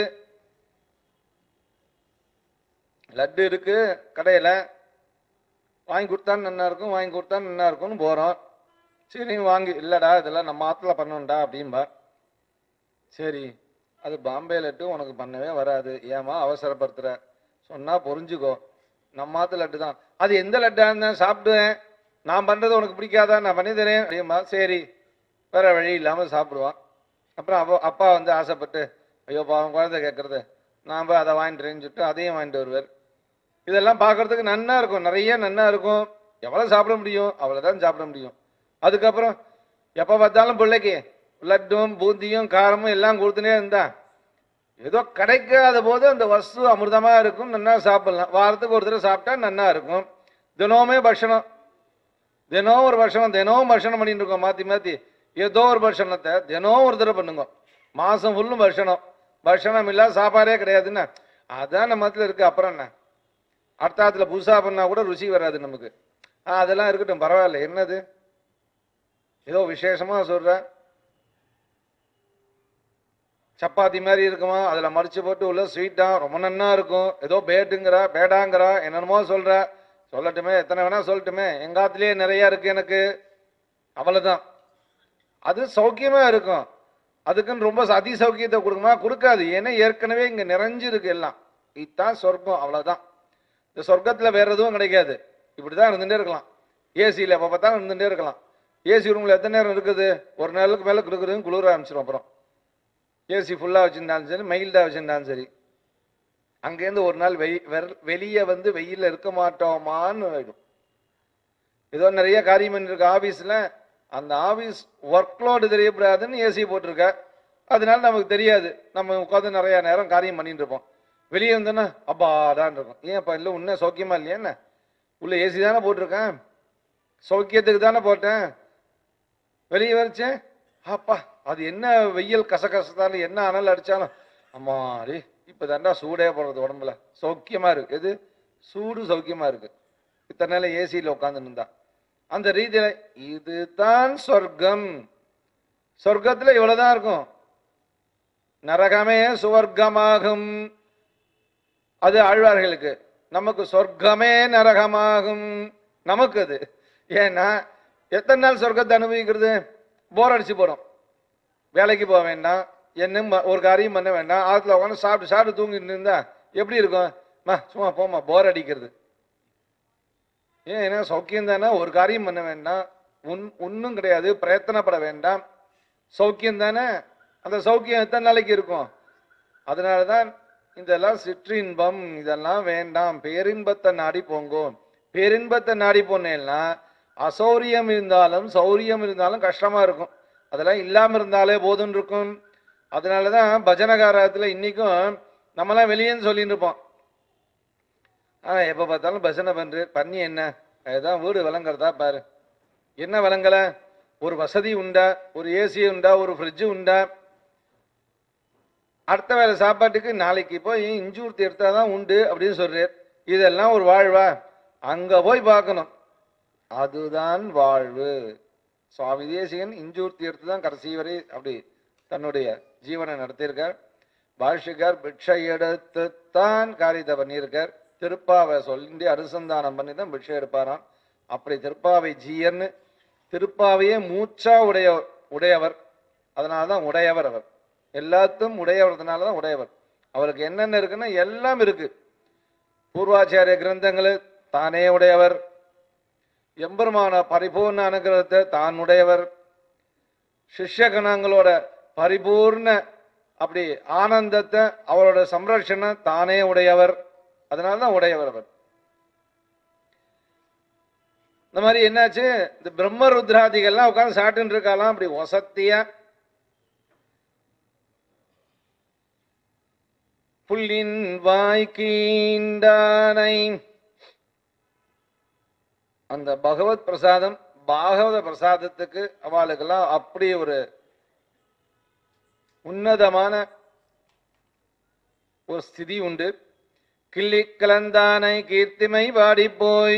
லட்டு இருக்கு கடையில வாங்கி கொடுத்தா நல்லா இருக்கும் வாங்கி கொடுத்தா நல்லா இருக்கும்னு போறோம் சரி வாங்கி இல்லடா இதெல்லாம் நம்ம ஆத்துல பண்ணணும்டா அப்படின்பா சரி அது பாம்பே லட்டு உனக்கு பண்ணவே வராது ஏமா அவசரப்படுத்துற சொன்னா புரிஞ்சுக்கோ நம்ம ஆத்து லட்டு தான் அது எந்த லட்டா இருந்தா சாப்பிடுவேன் நான் பண்றது உனக்கு பிடிக்காதா நான் பண்ணி தரேன் அப்படிம்பா சரி வேற வழி இல்லாம சாப்பிடுவான் அப்புறம் அப்பா அப்பா வந்து ஆசைப்பட்டு ஐயோ பாவம் குழந்தை கேட்கறது நான் போய் அதை வாங்கிட்டுறேன்னு சொல்லிட்டு அதையும் வாங்கிட்டு வருவார் இதெல்லாம் பார்க்கறதுக்கு நன்னா இருக்கும் நிறைய நன்னா இருக்கும் எவ்வளவு சாப்பிட முடியும் அவ்வளவுதான் சாப்பிட முடியும் அதுக்கப்புறம் எப்ப பார்த்தாலும் பிள்ளைக்கு லட்டும் பூந்தியும் காரமும் எல்லாம் கொடுத்துனே இருந்தா ஏதோ கிடைக்காத போது அந்த வஸ்து அமிர்தமா இருக்கும் நன்னா சாப்பிடலாம் வாரத்துக்கு ஒரு தடவை சாப்பிட்டா நன்னா இருக்கும் தினமுமே பட்சணம் தினம் ஒரு பட்சணம் தினம் பட்சணம் பண்ணிட்டு இருக்கோம் மாத்தி மாத்தி ஏதோ ஒரு பட்சணத்தை தினம் ஒரு தடவை பண்ணுங்க மாசம் ஃபுல்லும் பட்சணம் பட்சணம் இல்லாத சாப்பாடே கிடையாதுன்னா அதான் நம்ம மத்தியில் இருக்கு அப்புறம் என்ன அர்த்தாத்துல புதுசா பண்ணா கூட ருசி வராது நமக்கு ஆ, அதெல்லாம் இருக்கட்டும் பரவாயில்ல என்னது ஏதோ விசேஷமா சொல்ற சப்பாத்தி மாதிரி இருக்குமா அதுல மடிச்சு போட்டு உள்ள ஸ்வீட்டா ரொம்ப நன்னா இருக்கும் ஏதோ பேட்டுங்கிறா பேடாங்கிறா என்னென்னமோ சொல்ற சொல்லட்டுமே எத்தனை வேணா சொல்லட்டுமே எங்காத்துலயே நிறைய இருக்கு எனக்கு அவ்வளவுதான் அது சௌக்கியமா இருக்கும் அதுக்குன்னு ரொம்ப அதி சௌக்கியத்தை கொடுக்குமா கொடுக்காது ஏன்னா ஏற்கனவே இங்க நிறைஞ்சு இருக்கு எல்லாம் இதுதான் சொர்க்கம் அவ்வளவுதான் இந்த சொர்க்கத்துல வேற எதுவும் கிடைக்காது இப்படிதான் இருந்துட்டே இருக்கலாம் ஏசியில் எப்போ பார்த்தாலும் இருந்துட்டே இருக்கலாம் ஏசி ரூம்ல எத்தனை நேரம் இருக்குது ஒரு நாளுக்கு மேலே கொடுக்குறது குளிர ஆரம்பிச்சிடும் அப்புறம் ஏசி ஃபுல்லாக வச்சுருந்தாலும் சரி மைல்டாக வச்சுருந்தாலும் சரி அங்கேருந்து ஒரு நாள் வெய் வெளியே வந்து வெயில்ல இருக்க மாட்டோமான்னு ஆயிடும் ஏதோ நிறைய காரியம் பண்ணிருக்க ஆஃபீஸில் அந்த ஆஃபீஸ் ஒர்க் லோடு தெரியக்கூடாதுன்னு ஏசி போட்டிருக்க அதனால நமக்கு தெரியாது நம்ம உட்காந்து நிறைய நேரம் காரியம் பண்ணிட்டு இருப்போம் வெளியே வந்தோன்னா அப்பாடான் இருக்கும் ஏன் அப்பா இல்லை உன்ன சௌக்கியமா இல்லையா என்ன உள்ள ஏசி தானே போட்டிருக்கேன் சௌக்கியத்துக்கு தானே போட்டேன் வெளியே வரைச்சேன் அப்பா அது என்ன வெயில் கசகசத்தாலும் என்ன அனல் அடிச்சாலும் அம்மாடி இப்போ தாண்டா சூடே போடுறது உடம்புல சௌக்கியமா இருக்கு எது சூடு சௌக்கியமா இருக்கு இத்தனை நாள் ஏசியில் உட்காந்து இருந்தா அந்த ரீதியில இதுதான் சொர்க்கம் சொர்க்கத்துல இவ்வளவுதான் இருக்கும் நரகமே சுவர்க்கமாகும் அது ஆழ்வார்களுக்கு நமக்கு சொர்க்கமே நரகமாகும் நமக்கு அது ஏன்னா எத்தனை நாள் சொர்க்கத்தை அனுபவிக்கிறது போர் அடிச்சு போறோம் வேலைக்கு போக வேண்டாம் என்னும் ம- ஒரு காரியம் பண்ண வேண்டாம் ஆத்துல உட்காந்து சாப்பிட்டு சாப்பிட்டு தூங்கிட்டு இருந்தா எப்படி இருக்கும் மா சும்மா போமா போர் அடிக்கிறது ஏன் ஏன்னா சௌக்கியம் தானே ஒரு காரியம் பண்ண வேண்டாம் உன் ஒன்றும் கிடையாது பிரயத்தனப்பட வேண்டாம் சௌக்கியம் தானே அந்த சௌக்கியம் எத்தனை நாளைக்கு இருக்கும் அதனால தான் இதெல்லாம் சிற்றின்பம் இதெல்லாம் வேண்டாம் பேரின்பத்தை நாடி போங்கோ பேரின்பத்தை நாடி போனேன்னா அசௌரியம் இருந்தாலும் சௌரியம் இருந்தாலும் கஷ்டமா இருக்கும் அதெல்லாம் இல்லாம இருந்தாலே போதும்னு இருக்கும் அதனால தான் பஜனகாரத்தில் இன்னைக்கும் நம்மலாம் வெளியேன்னு சொல்லிட்டு இருப்போம் ஆ எப்போ பார்த்தாலும் பஜனை பண்று பண்ணி என்ன அதுதான் வீடு விளங்குறதா பாரு என்ன விளங்கல ஒரு வசதி உண்டா ஒரு ஏசி உண்டா ஒரு ஃப்ரிட்ஜு உண்டா அடுத்த வேலை சாப்பாட்டுக்கு நாளைக்கு போய் இஞ்சூர் தீர்த்தா தான் உண்டு அப்படின்னு சொல்றார் இதெல்லாம் ஒரு வாழ்வா அங்க போய் பார்க்கணும் அதுதான் வாழ்வு சுவாமி தேசிகன் இஞ்சூர் தீர்த்து தான் கடைசி வரை அப்படி தன்னுடைய ஜீவனை நடத்தியிருக்கார் பாஷ்யக்கார் பிட்சை எடுத்துத்தான் காரியத்தை பண்ணியிருக்கார் திருப்பாவை சொல்லி அனுசந்தானம் பண்ணி தான் பிட்சை எடுப்பாராம் அப்படி திருப்பாவை ஜீயர்னு திருப்பாவையே மூச்சா உடைய உடையவர் அதனால தான் உடையவர் அவர் எல்லாத்தும் உடையவர்னால தான் உடையவர் அவருக்கு என்னென்ன இருக்குன்னா எல்லாம் இருக்கு பூர்வாச்சாரிய கிரந்தங்கள் தானே உடையவர் எம்பெருமான பரிபூர்ண அனுகிரகத்தை தான் உடையவர் சிஷ்ய கணங்களோட பரிபூர்ண அப்படி ஆனந்தத்தை அவரோட சம்ரட்சணம் தானே உடையவர் அதனால தான் உடையவர் அவர் இந்த மாதிரி என்னாச்சு இந்த பிரம்ம ருத்ராதிகள்லாம் உட்கார்ந்து சாப்பிட்டுன்னு இருக்காலாம் அப்படி வசத்தியா புல்லின் வாய்க்கீண்டானை அந்த பகவத் பிரசாதம் பாகவத பிரசாதத்துக்கு அவளுக்கெல்லாம் அப்படி ஒரு உன்னதமான ஒரு ஸ்திதி உண்டு கிள்ளி கலந்தானை கீர்த்திமை வாடி போய்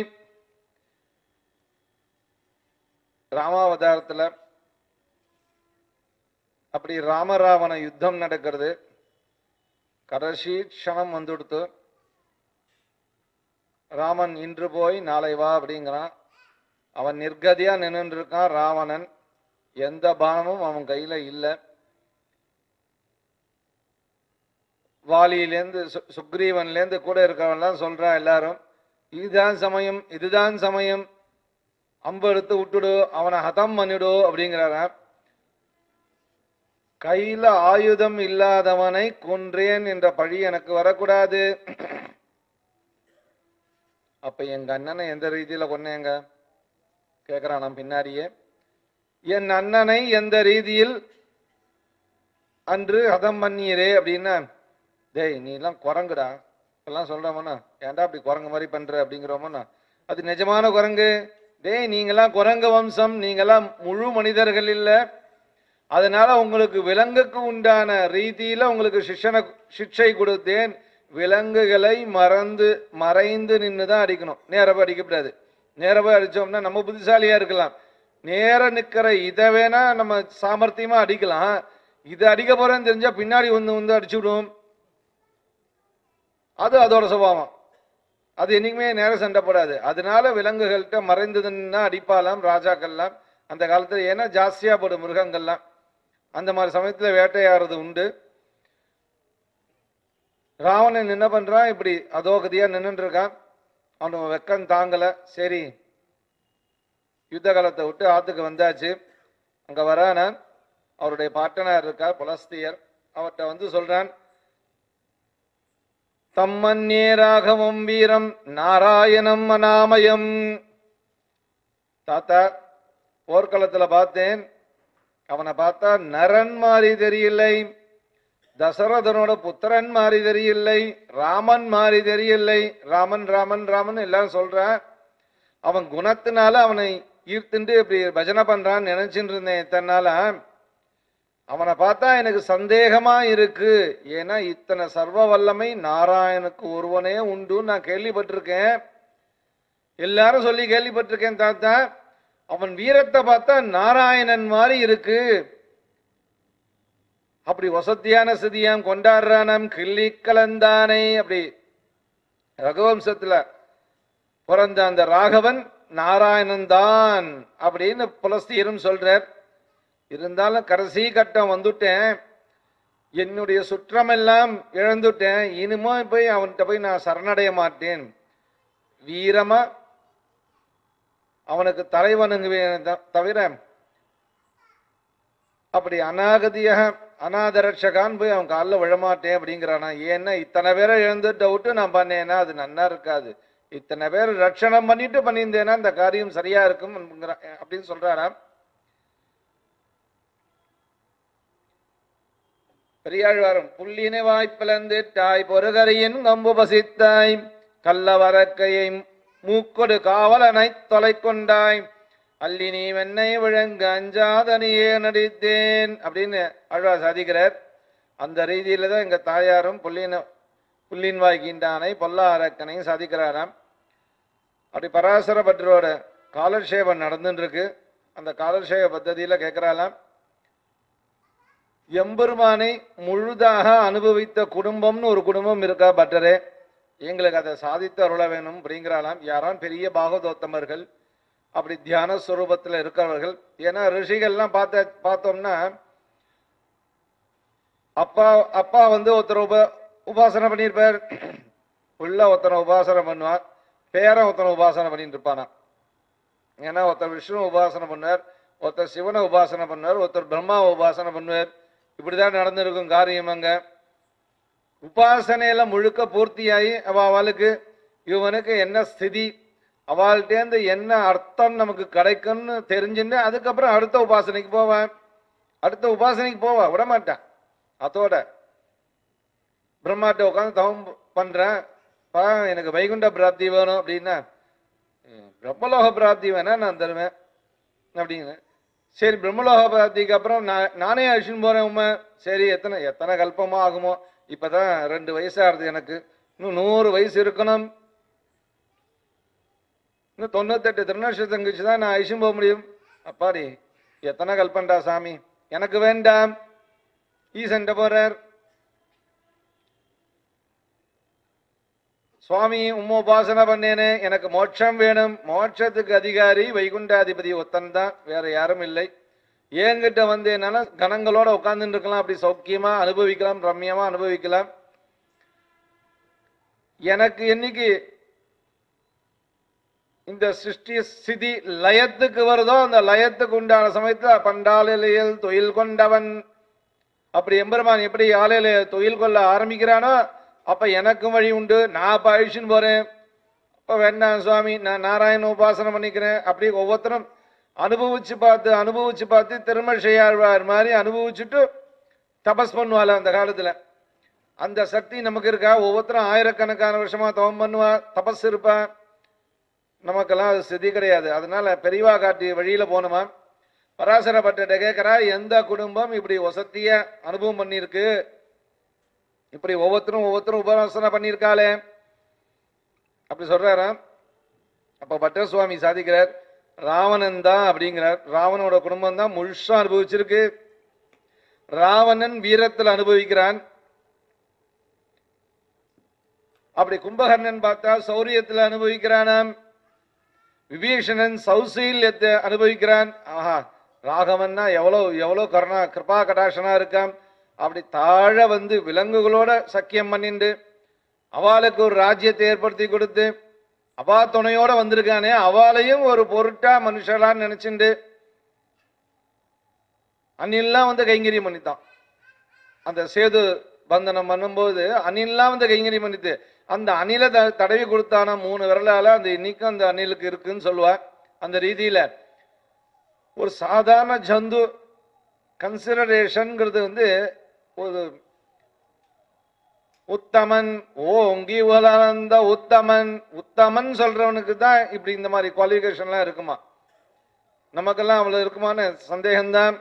ராமாவதாரத்துல அப்படி ராமராவண யுத்தம் நடக்கிறது கடைசி க்ஷணம் வந்துடுத்து ராமன் இன்று போய் நாளை வா அப்படிங்கிறான் அவன் நிர்கதியா நின்று இருக்கான் ராவணன் எந்த பானமும் அவன் கையில இல்லை வாலியிலேருந்து சு சுக்ரீவன்லேருந்து கூட இருக்கவன்லாம் சொல்றான் எல்லாரும் இதுதான் சமயம் இதுதான் சமயம் அம்பு எடுத்து விட்டுடு அவனை ஹதம் பண்ணிடு அப்படிங்கிறாராம் கையில ஆயுதம் இல்லாதவனை கொன்றேன் என்ற பழி எனக்கு வரக்கூடாது அப்ப எங்க அண்ணனை எந்த ரீதியில கொன்னேங்க கேக்குறான் நான் பின்னாடியே என் அண்ணனை எந்த ரீதியில் அன்று ஹதம் பண்ணீரே அப்படின்னா டேய் நீ எல்லாம் குரங்குடா எல்லாம் சொல்றோமோண்ணா ஏன்டா அப்படி குரங்கு மாதிரி பண்ற அப்படிங்கிறோமோண்ணா அது நிஜமான குரங்கு டேய் நீங்கெல்லாம் குரங்கு வம்சம் நீங்கெல்லாம் முழு மனிதர்கள் இல்ல அதனால உங்களுக்கு விலங்குக்கு உண்டான ரீதியில உங்களுக்கு சிஷ்யனை சிக்ஷை கொடுத்தேன் விலங்குகளை மறந்து மறைந்து நின்று தான் அடிக்கணும் நேரா போய் அடிக்கக்கூடாது நேரா போய் அடிச்சோம்னா நம்ம புத்திசாலியா இருக்கலாம் நேர நிக்கிற இதை வேணா நம்ம சாமர்த்தியமா அடிக்கலாம் இது அடிக்க போறேன்னு தெரிஞ்சா பின்னாடி வந்து வந்து அடிச்சு விடுவோம் அது அதோட சுபாவம் அது என்னைக்குமே நேர சண்டை போடாது அதனால விலங்குகள்கிட்ட மறைந்ததுன்னா அடிப்பாலாம் ராஜாக்கள்லாம் அந்த காலத்துல ஏன்னா ஜாஸ்தியா போடும் மிருகங்கள்லாம் அந்த மாதிரி சமயத்துல வேட்டையாடுறது உண்டு ராவணன் என்ன பண்றான் இப்படி அதோகதியா நின்னுட்டு இருக்கான் அவனுக்கு வெக்கம் தாங்கல சரி யுத்த காலத்தை விட்டு ஆத்துக்கு வந்தாச்சு அங்க வரான அவருடைய பாட்டனார் இருக்கார் புலஸ்தியர் அவர்கிட்ட வந்து சொல்றான் தம்மன்னே ராகவம் வீரம் நாராயணம் அநாமயம் தாத்தா போர்க்களத்துல பார்த்தேன் அவனை பார்த்தா நரன் மாதிரி தெரியலை தசரதனோட புத்திரன் மாதிரி தெரியலை ராமன் மாதிரி தெரியலை ராமன் ராமன் ராமன் எல்லாரும் சொல்றான் அவன் குணத்தினால அவனை ஈர்த்துண்டு இப்படி பஜனை பண்றான்னு நினைச்சிட்டு இருந்தேன் இத்தனை நாளா அவனை பார்த்தா எனக்கு சந்தேகமா இருக்கு ஏன்னா இத்தனை சர்வ வல்லமை நாராயணுக்கு ஒருவனே உண்டுன்னு நான் கேள்விப்பட்டிருக்கேன் எல்லாரும் சொல்லி கேள்விப்பட்டிருக்கேன் தாத்தா அவன் வீரத்தை பார்த்தா நாராயணன் மாதிரி இருக்கு அப்படி வசத்தியான சிதியாம் கொண்டாடுறானாம் கிள்ளி கலந்தானே அப்படி ரகுவம்சத்துல பிறந்த அந்த ராகவன் நாராயணன் தான் அப்படின்னு புலஸ்தீரும் சொல்றார் இருந்தாலும் கடைசி கட்டம் வந்துட்டேன் என்னுடைய சுற்றமெல்லாம் இழந்துட்டேன் இனிமே போய் அவன்கிட்ட போய் நான் சரணடைய மாட்டேன் வீரமா அவனுக்கு தலைவனுங்குவேன் த- தவிர அப்படி அநாகதியாக அநாதரட்சகான் போய் அவன் காலில் விழமாட்டேன் அப்படிங்கிறானா ஏன்னா இத்தனை பேரை இழந்துட்ட விட்டு நான் பண்ணேன்னா அது நன்னா இருக்காது இத்தனை பேர் ரட்சணம் பண்ணிட்டு பண்ணியிருந்தேன்னா இந்த காரியம் சரியா இருக்கும் அப்படிங்கிறா- அப்படின்னு சொல்றாராம் பெரியாழ்வாரும் புல்லினை வாய்ப்பிழந்து தாய் பொறுகரையின் கம்பு பசித்தாய் கள்ளவரக்கையை மூக்கொடு காவலனை தொலை கொண்டாய் அல்லி நீ வெண்ணை விழுங்க அஞ்சாதனியே நடித்தேன் அப்படின்னு ஆழ்வார் சாதிக்கிறார் அந்த ரீதியில தான் எங்க தாயாரும் புல்லின புல்லின் வாய்க்கின்றானை பொல்லா அரக்கனையும் சாதிக்கிறாராம் அப்படி பராசர பற்றோட காலட்சேபம் நடந்துட்டு இருக்கு அந்த காலட்சேப பத்ததியில கேட்கிறாளாம் எம்பெருமானை முழுதாக அனுபவித்த குடும்பம்னு ஒரு குடும்பம் இருக்கா பட்டரே எங்களுக்கு அதை சாதித்து அருள வேணும் அப்படிங்கிறாளாம் யாராம் பெரிய பாகவதோத்தமர்கள் அப்படி தியான ஸ்வரூபத்தில் இருக்கிறவர்கள் ஏன்னா ரிஷிகள்லாம் பார்த்த பார்த்தோம்னா அப்பா அப்பா வந்து ஒருத்தர் உப உபாசனை பண்ணியிருப்பார் உள்ள ஒருத்தனை உபாசனை பண்ணுவார் பேரன் ஒருத்தனை உபாசனை பண்ணிட்டு இருப்பானா ஏன்னா ஒருத்தர் விஷ்ணு உபாசனை பண்ணுவார் ஒருத்தர் சிவனை உபாசனை பண்ணுவார் ஒருத்தர் பிரம்மாவை உபாசனை பண்ணுவார் இப்படிதான் நடந்திருக்கும் காரியம் அங்க உபாசனையில முழுக்க பூர்த்தியாகி அவ அவளுக்கு இவனுக்கு என்ன ஸ்திதி அவள்கிட்டேருந்து என்ன அர்த்தம் நமக்கு கிடைக்கும்னு தெரிஞ்சுட்டு அதுக்கப்புறம் அடுத்த உபாசனைக்கு போவேன் அடுத்த உபாசனைக்கு போவா விட மாட்டான் அதோட பிரம்மாட்ட உட்காந்து தவம் பண்றேன் பா எனக்கு வைகுண்ட பிராப்தி வேணும் அப்படின்னா "ம், பிரம்மலோக பிராப்தி வேணா நான் தருவேன் அப்படின்னு சரி பிரம்மலோக பிராப்திக்கு அப்புறம் நான் நானே அழிச்சுன்னு போறேன் உண்மை சரி எத்தனை எத்தனை கல்பமா ஆகுமோ இப்பதான் ரெண்டு வயசாகுது எனக்கு இன்னும் நூறு வயசு இருக்கணும் இன்னும் தொண்ணூத்தெட்டு திருநட்சத்திரம் கழிச்சு தான் நான் அழிச்சும் போக முடியும் அப்பாடி எத்தனை கல்பண்டா சாமி எனக்கு வேண்டாம் ஈசன்ட்ட போறார் சுவாமி உம்ம உபாசனை பண்ணேனே எனக்கு மோட்சம் வேணும் மோட்சத்துக்கு அதிகாரி வைகுண்டாதிபதி ஒத்தன் தான் வேற யாரும் இல்லை என்கிட்ட வந்து என்னால கணங்களோட உட்கார்ந்துட்டு இருக்கலாம் அப்படி சௌக்கியமா அனுபவிக்கலாம் ரம்யமா அனுபவிக்கலாம் எனக்கு என்னைக்கு இந்த சிருஷ்டி ஸ்திதி லயத்துக்கு வருதோ அந்த லயத்துக்கு உண்டான சமயத்துல பண்டாலையில் தொழில் கொண்டவன் அப்படி எம்பெருமான் எப்படி ஆலையில தொழில் கொள்ள ஆரம்பிக்கிறானோ அப்ப எனக்கும் வழி உண்டு நான் அப்ப அழிச்சுன்னு போறேன் அப்ப வேண்டாம் சுவாமி நான் நாராயண உபாசனை பண்ணிக்கிறேன் அப்படி ஒவ்வொருத்தரும் அனுபவிச்சு பார்த்து அனுபவிச்சு பார்த்து திருமழிசையாழ்வார் மாதிரி அனுபவிச்சுட்டு தபஸ் பண்ணுவாள் அந்த காலத்துல அந்த சக்தி நமக்கு இருக்கா ஒவ்வொருத்தரும் ஆயிரக்கணக்கான வருஷமா தவம் பண்ணுவா தபஸ் இருப்பா நமக்கெல்லாம் அது ஸ்திதி கிடையாது அதனால பெரியவா காட்டி வழியில போனோமா பராசர பட்டத்தை கேட்கிறா எந்த குடும்பம் இப்படி வசதிய அனுபவம் பண்ணியிருக்கு இப்படி ஒவ்வொருத்தரும் ஒவ்வொருத்தரும் உபாசனை பண்ணியிருக்காளே அப்படி சொல்றாராம் அப்ப பட்டர் சுவாமி சாதிக்கிறார் ராவணன் தான் அப்படிங்கிறார் ராவனோட குடும்பம் தான் முழுசா அனுபவிச்சிருக்கு ராவணன் வீரத்தில் அனுபவிக்கிறான் அப்படி கும்பகர்ணன் பார்த்தா சௌரியத்தில் அனுபவிக்கிறானாம் விபீஷணன் சௌசீல்யத்தை அனுபவிக்கிறான் ஆஹா ராகவன்னா எவ்வளோ எவ்வளோ கருணா கிருபா கடாசனா இருக்கான் அப்படி தாழ வந்து விலங்குகளோட சக்கியம் பண்ணிண்டு அவளுக்கு ஒரு ராஜ்யத்தை ஏற்படுத்தி கொடுத்து அவா துணையோட வந்திருக்கானே அவளையும் ஒரு பொருட்டா மனுஷலான்னு நினைச்சுண்டு அன்னிலாம் வந்து கைங்கரியம் பண்ணித்தான் அந்த சேது பந்தனம் பண்ணும்போது அணில்லாம் வந்து கைங்கரியம் பண்ணித்து அந்த அணில த- தடவி கொடுத்தானா மூணு விரலால அந்த இன்னைக்கும் அந்த அணிலுக்கு இருக்குன்னு சொல்லுவா அந்த ரீதியில ஒரு சாதாரண ஜந்து கன்சிடரேஷன்ங்கிறது வந்து ஒரு உத்தமன் ஓங்கி உலர்ந்த உத்தமன் உத்தமன் சொல்றவனுக்கு தான் இப்படி இந்த மாதிரி குவாலிஃபிகேஷன்லாம் இருக்குமா நமக்கெல்லாம் அவ்வளவு இருக்குமான்னு சந்தேகம்தான்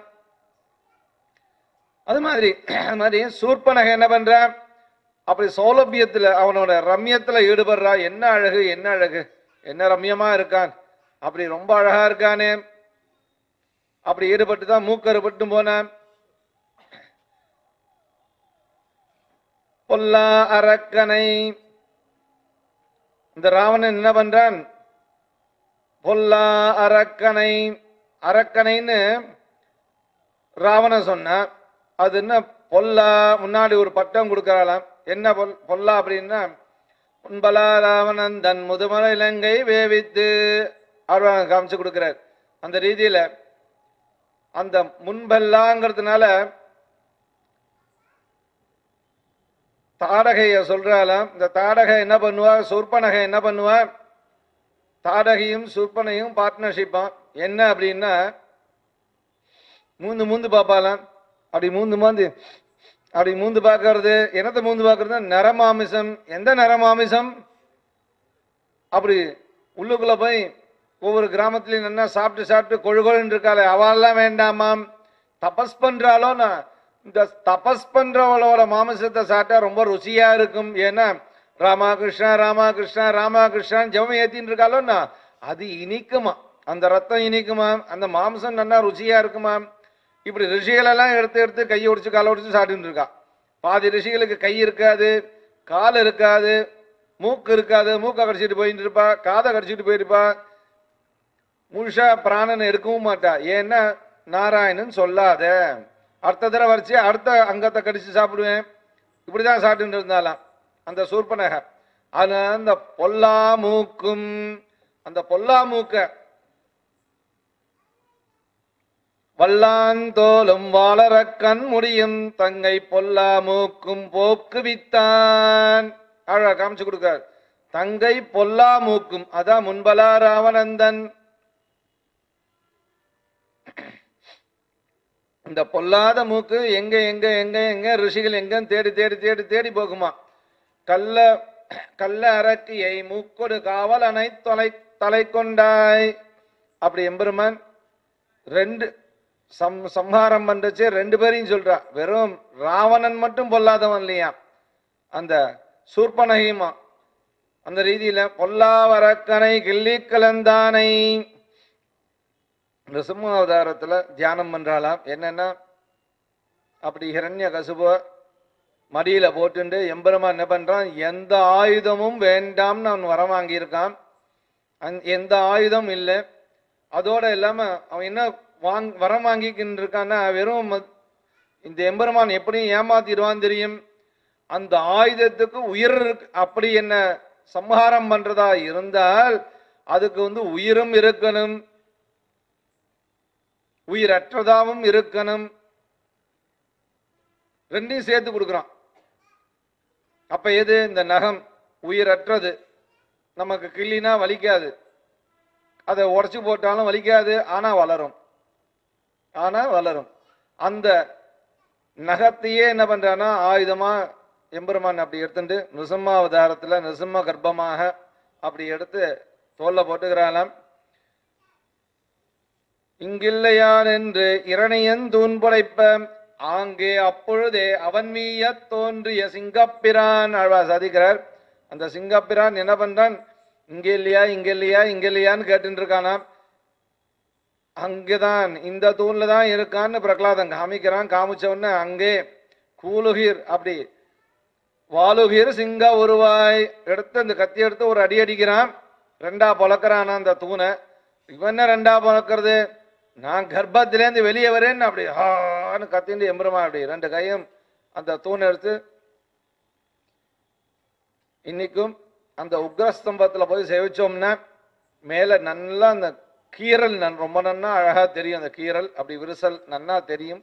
அது மாதிரி அது மாதிரி சூர்பனக என்ன பண்ற அப்படி சௌலபியத்துல அவனோட ரம்யத்துல ஈடுபடுறா என்ன அழகு என்ன அழகு என்ன ரம்யமா இருக்கான் அப்படி ரொம்ப அழகா இருக்கானே அப்படி ஈடுபட்டு தான் மூக்கறுபட்டு போனான் பொல்லா அரக்கனை இந்த ராவணன் என்ன பண்றான் பொல்லா அரக்கனை அரக்கனைன்னு ராவணன் சொன்னான் அது என்ன பொல்லா முன்னாடி ஒரு பட்டம் கொடுக்கறாளாம் என்ன பொல் பொல்லா அப்படின்னா முன்பலா ராவணன் தன் முதுமலை இலங்கை வேவித்து அவர் காமிச்சு கொடுக்கிறார் அந்த ரீதியில அந்த முன்பல்லாங்கிறதுனால தாடகைய சொல்றாளாம் இந்த தாடகை என்ன பண்ணுவா சொற்பனகை என்ன பண்ணுவா தாடகையும் சுற்பனையும் பார்ட்னர்ஷிப்பாம் என்ன அப்படின்னா மூந்து மூந்து பார்ப்பாலாம் அப்படி மூந்து மாந்து அப்படி மூந்து பார்க்கறது என்னத்தை மூந்து பார்க்கறது நரமாமிசம் எந்த நரமாமிசம் அப்படி உள்ளுக்குள்ள போய் ஒவ்வொரு கிராமத்துலயும் நல்லா சாப்பிட்டு சாப்பிட்டு கொழுகொழுன்னு இருக்காளே அவெல்லாம் வேண்டாமாம் தபஸ் பண்றாளோ நான் இந்த தபஸ் பண்றவளோட மாமிசத்தை சாப்பிட்டா ரொம்ப ருசியா இருக்கும் ஏன்னா ராமா கிருஷ்ணா ராமா கிருஷ்ணா ராமா கிருஷ்ணான்னு ஜெபம் ஏத்தின்னு இருக்காளோன்னா அது இனிக்குமா அந்த ரத்தம் இனிக்குமா அந்த மாம்சம் நல்லா ருசியா இருக்குமா இப்படி ரிஷிகளெல்லாம் எடுத்து எடுத்து கையை ஒடிச்சு காலை ஒடிச்சு சாப்பிட்டுட்டு இருக்கா பாதி ரிஷிகளுக்கு கை இருக்காது கால் இருக்காது மூக்கு இருக்காது மூக்கை கடிச்சிட்டு போயிட்டு இருப்பா காதை கடிச்சிட்டு போயிருப்பா முழுசா பிராணனை எடுக்கவும் மாட்டா ஏன்னா நாராயணன் சொல்லாத அடுத்த தடவை வரைச்சு அடுத்த அங்கத்தை கடிச்சு சாப்பிடுவேன் இப்படிதான் சாப்பிட்டு இருந்தாலாம் அந்த சூர்பனக ஆனா அந்த பொல்லா மூக்கும் அந்த பொல்லா மூக்க வல்லாந்தோலும் வாளரக்கண் முடியும் தங்கை பொல்லா மூக்கும் போக்கு வித்தான் அழகா காமிச்சு கொடுக்கார் தங்கை பொல்லா மூக்கும் அதான் முன்பலா ராவணந்தன் இந்த பொல்லாத மூக்கு எங்க எங்க எங்க எங்க ரிஷிகள் எங்க தேடி தேடி தேடி தேடி போகுமா கள்ள கள்ள அரக்கியை மூக்கொடு காவலனை தொலை தலை கொண்டாய் அப்படி எம்பெருமான் ரெண்டு சம் சம்ஹாரம் பண்றச்சு ரெண்டு பேரையும் சொல்றா வெறும் ராவணன் மட்டும் பொல்லாதவன் இல்லையா அந்த சூர்பனகையுமா அந்த ரீதியில பொல்லாவரக்கனை கிள்ளி கலந்தானை நிருசிம்ம அவதாரத்துல தியானம் பண்றாளாம் என்னன்னா அப்படி ஹிரண்ய கசுப மடியில போட்டுண்டு எம்பெருமான் என்ன பண்றான் எந்த ஆயுதமும் வேண்டாம்னு அவன் வரம் வாங்கியிருக்கான் அந் எந்த ஆயுதம் இல்லை அதோட இல்லாம அவன் என்ன வாங் வரம் வாங்கிக்கின்னு இருக்கான்னா வெறும் ம- இந்த எம்பெருமான் எப்படியும் ஏமாத்திடுவான் தெரியும் அந்த ஆயுதத்துக்கு உயிர் இருக்கு அப்படி என்ன சம்ஹாரம் பண்றதா இருந்தால் அதுக்கு வந்து உயிரும் இருக்கணும் உயிரற்றதாவும் இருக்கணும் ரெண்டையும் சேர்த்து கொடுக்குறான் அப்ப எது இந்த நகம் உயிரற்றது நமக்கு கிள்ளினா வலிக்காது அதை உடைச்சு போட்டாலும் வலிக்காது ஆனா வளரும் ஆனா வளரும் அந்த நகத்தையே என்ன பண்றான்னா ஆயுதமா எம்பெருமான் அப்படி எடுத்துட்டு நிருசிம்மாவதாரத்துல நிருசிம்ம கர்ப்பமாக அப்படி எடுத்து தோல்ல போட்டுக்கிறாளாம் இங்கில்லையான் என்று இரணியன் தூண்படைப்ப ஆங்கே அப்பொழுதே அவன் மீய தோன்றிய சிங்கப்பிரான் ஆழ்வா சாதிக்கிறார் அந்த சிங்கப்பிரான் என்ன பண்றான் இங்க இல்லையா இங்க இல்லையா இங்க இல்லையான்னு கேட்டுட்டு இருக்கானாம் அங்கேதான் இந்த தூண்ல தான் இருக்கான்னு பிரகலாதன் காமிக்கிறான் காமிச்ச உடனே அங்கே கூலுகிர் அப்படி வாலுகிர் சிங்க உருவாய் எடுத்து அந்த கத்தி எடுத்து ஒரு அடி அடிக்கிறான் ரெண்டா பொழக்கிறான் அந்த தூணை இவன் என்ன ரெண்டா பொழக்கிறது நான் கர்ப்பத்திலேருந்து வெளியே வரேன்னு அப்படி ஆன்னு கத்திண்டு எம்பெருமா அப்படி ரெண்டு கையும் அந்த தூணை எடுத்து இன்னைக்கும் அந்த உக்ரஸ்தம்பத்துல போய் சேவிச்சோம்னா மேல நல்லா அந்த கீறல் நன் ரொம்ப நன்னா அழகா தெரியும் அந்த கீறல் அப்படி விரிசல் நன்னா தெரியும்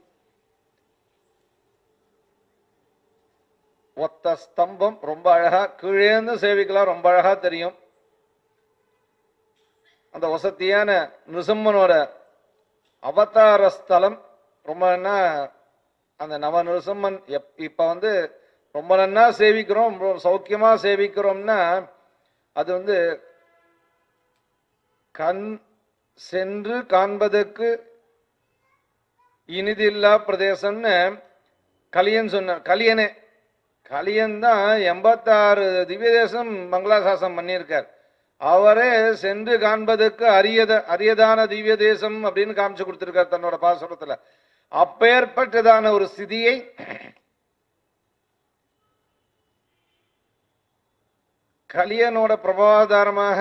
ஒத்த ஸ்தம்பம் ரொம்ப அழகா கீழேந்து சேவிக்கலாம் ரொம்ப அழகா தெரியும் அந்த வசதியான நிருசிம்மனோட அவதார ஸ்தலம் ரொம்ப நன்னா அந்த நவ நிருசிம்மன் எப் இப்ப வந்து ரொம்ப நன்னா சேவிக்கிறோம் ரொம்ப சௌக்கியமா சேவிக்கிறோம்னா அது வந்து கண் சென்று காண்பதற்கு இனிதில்லா பிரதேசம்னு கலியன் சொன்னார் கலியனே கலியன் தான் எண்பத்தாறு திவ்ய தேசம் மங்களாசாசனம் பண்ணியிருக்கார் அவரே சென்று காண்பதற்கு அரியத அரியதான திவ்ய தேசம் அப்படின்னு காமிச்சு கொடுத்திருக்கார் தன்னோட பாசுரத்துல அப்பேற்பட்டதான ஒரு ஸ்திதியை கலியனோட பிரபாதாரமாக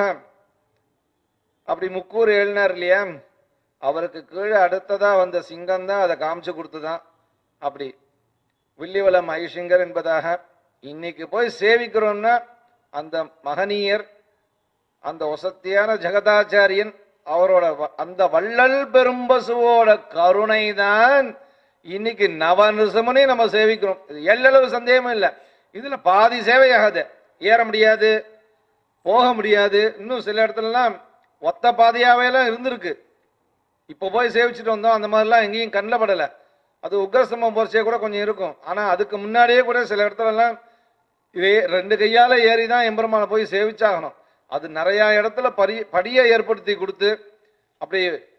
அப்படி முக்கூர் எழுனார் இல்லையா அவருக்கு கீழே அடுத்ததா வந்த சிங்கம் தான் அதை காமிச்சு கொடுத்துதான் அப்படி வில்லிவலம் ஐசிங்கர் என்பதாக இன்னைக்கு போய் சேவிக்கிறோம்னா அந்த மகனீயர் அந்த வசத்தியான ஜெகதாச்சாரியன் அவரோட வ- அந்த வள்ளல் பெரும்பசுவோட கருணை தான் இன்னைக்கு நவநிருசமனே நம்ம சேவிக்கிறோம் இது எல்லளவு சந்தேகமும் இல்லை இதுல பாதி சேவையாகாது ஏற முடியாது போக முடியாது இன்னும் சில இடத்துலலாம் ஒத்த பாதையாவே எல்லாம் இருந்திருக்கு இப்போ போய் சேவிச்சுட்டு வந்தோம் அந்த மாதிரிலாம் எங்கேயும் கண்ணில் படலை அது உக்ரஸ்தம்பம் போர்ச்சியே கூட கொஞ்சம் இருக்கும் ஆனால் அதுக்கு முன்னாடியே கூட சில இடத்துலலாம் இதே ரெண்டு கையால் ஏறி தான் எம்பெருமானை போய் சேவிச்சாகணும் அது நிறையா இடத்துல பரி படியை ஏற்படுத்தி கொடுத்து அப்படி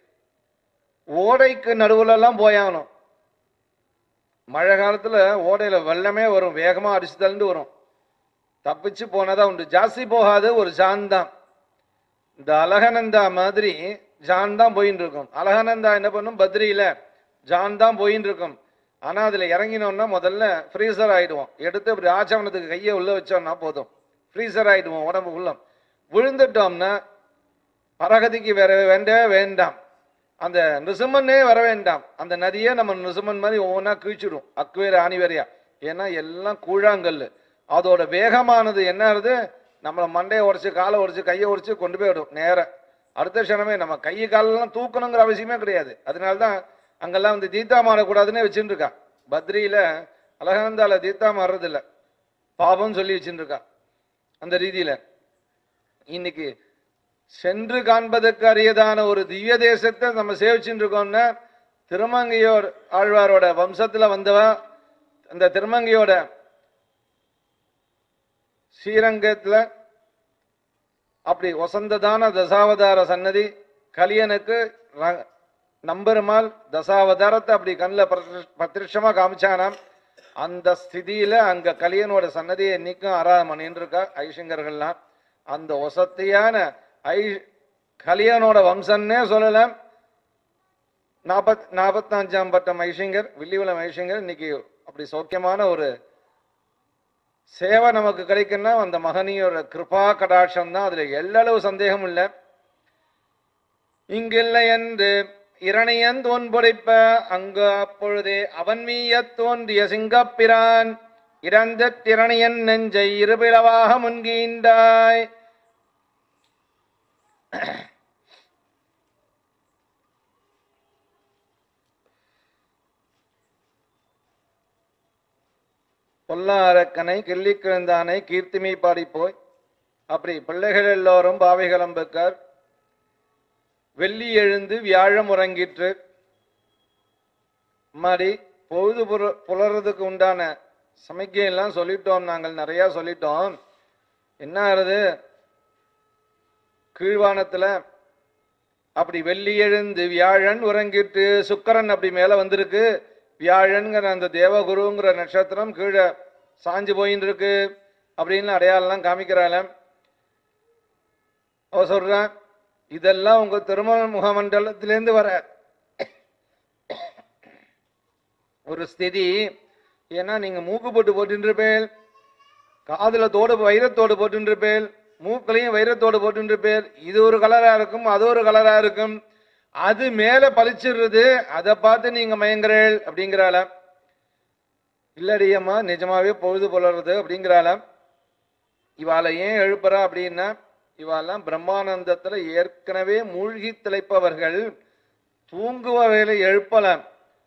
ஓடைக்கு நடுவுலலாம் போயாகணும் மழை காலத்தில் ஓடையில் வெள்ளமே வரும் வேகமாக அடிச்சு தள்ளிட்டு வரும் தப்பிச்சு போனதா உண்டு ஜாஸ்தி போகாது ஒரு சாந்தான் இந்த அலகனந்தா மாதிரி ஜான் தான் போயின்னு இருக்கும் அலகனந்தா என்ன பண்ணும் பத்ரியில ஜான் தான் போயின்னு இருக்கும் ஆனா அதுல இறங்கினோம்னா முதல்ல ஃப்ரீசர் ஆயிடுவோம் எடுத்து இப்படி ஆச்சமனத்துக்கு கையை உள்ள வச்சோம்னா போதும் ஃப்ரீசர் ஆயிடுவோம் உடம்பு உள்ளம் விழுந்துட்டோம்னா பரகதிக்கு வேற வேண்டவே வேண்டாம் அந்த நிருசிம்மனே வர வேண்டாம் அந்த நதியே நம்ம நிருசிம்மன் மாதிரி ஒவ்வொன்றா கிழிச்சிடும் அக்குவேர ஆணிவேரியா ஏன்னா எல்லாம் கூழாங்கல் அதோட வேகமானது என்ன ஆகுது நம்மளை மண்டையை உடைச்சு காலை உடைச்சு கையை உடைச்சு கொண்டு போயிடும் நேர அடுத்த க்ஷணமே நம்ம கை காலெல்லாம் தூக்கணுங்கிற அவசியமே கிடையாது அதனால தான் அங்கெல்லாம் வந்து தீத்தா மாறக்கூடாதுன்னே வச்சுட்டு இருக்கா பத்ரியில அலகனந்தால தீத்தா மாறுறதில்ல பாபம் சொல்லி வச்சுட்டு இருக்கா அந்த ரீதியில இன்னைக்கு சென்று காண்பதற்கு அரியதான ஒரு திவ்ய தேசத்தை நம்ம சேவிச்சுட்டு இருக்கோம்னா திருமங்கையோர் ஆழ்வாரோட வம்சத்துல வந்தவ அந்த திருமங்கையோட ஸ்ரீரங்கத்துல அப்படி வசந்ததான தசாவதார சன்னதி கலியனுக்கு ர- நம்பெருமாள் தசாவதாரத்தை அப்படி கண்ணில் பிரத்யட்சமா காமிச்சானாம் அந்த ஸ்திதியில அங்க கலியனோட சன்னதியை இன்னைக்கும் ஆராதனை பண்ணிட்டு இருக்கா ஐஷங்கர்கள்லாம் அந்த வசத்தியான ஐ கலியனோட வம்சன்னே சொல்லலாம் நாற்பத் நாற்பத்தஞ்சாம் பட்டம் ஐஷங்கர் வில்லிவலம் ஐஷங்கர் இன்னைக்கு அப்படி சௌக்கியமான ஒரு சேவை நமக்கு கிடைக்குன்னா அந்த மகனியோட கிருபா கடாட்சம் தான் அதுல எல்லளவு சந்தேகம் இல்லை இங்கில்லை என்று இரணியன் தோன்புடைப்ப அங்கு அப்பொழுதே அவன் மீயத் தோன்றிய சிங்கப்பிரான் இறந்த திரணியன் நெஞ்சை இருபிளவாக முன்கீண்டாய் பொல்லாரக்கனை கிள்ளி கிழந்தானை கீர்த்திமை பாடி போய் அப்படி பிள்ளைகள் எல்லோரும் பாவைகளம்புக்கார் வெள்ளி எழுந்து வியாழம் உறங்கிற்று மாடி பொழுது புற புலறதுக்கு உண்டான சமிக்கையெல்லாம் சொல்லிட்டோம் நாங்கள் நிறையா சொல்லிட்டோம் என்ன ஆகுது கீழ்வானத்துல அப்படி வெள்ளி எழுந்து வியாழன் உறங்கிட்டு சுக்கிரன் அப்படி மேல வந்திருக்கு வியாழன்கிற அந்த தேவகுருங்கிற நட்சத்திரம் கீழே சாஞ்சு போயின்னு இருக்கு அப்படின்னு அடையாளம்லாம் காமிக்கிறாள் அவ சொல்றான் இதெல்லாம் உங்க திருமண முகமண்டலத்திலேருந்து வர ஒரு ஸ்திதி ஏன்னா நீங்க மூக்கு போட்டு போட்டுருப்பேன் காதுல தோடு வைரத்தோடு போட்டுருப்பேன் மூக்களையும் வைரத்தோடு போட்டுருப்பேன் இது ஒரு கலரா இருக்கும் அது ஒரு கலரா இருக்கும் அது மேல பளிச்சிடுறது அதை பார்த்து நீங்க மயங்குறேள் அப்படிங்கிறாள இல்லடியம்மா நிஜமாவே பொழுது புலருது அப்படிங்கிறாள இவாளை ஏன் எழுப்புறா அப்படின்னா இவாளெல்லாம் பிரம்மானந்தத்துல ஏற்கனவே மூழ்கி திளைப்பவர்கள் தூங்குவவையில எழுப்பலாம்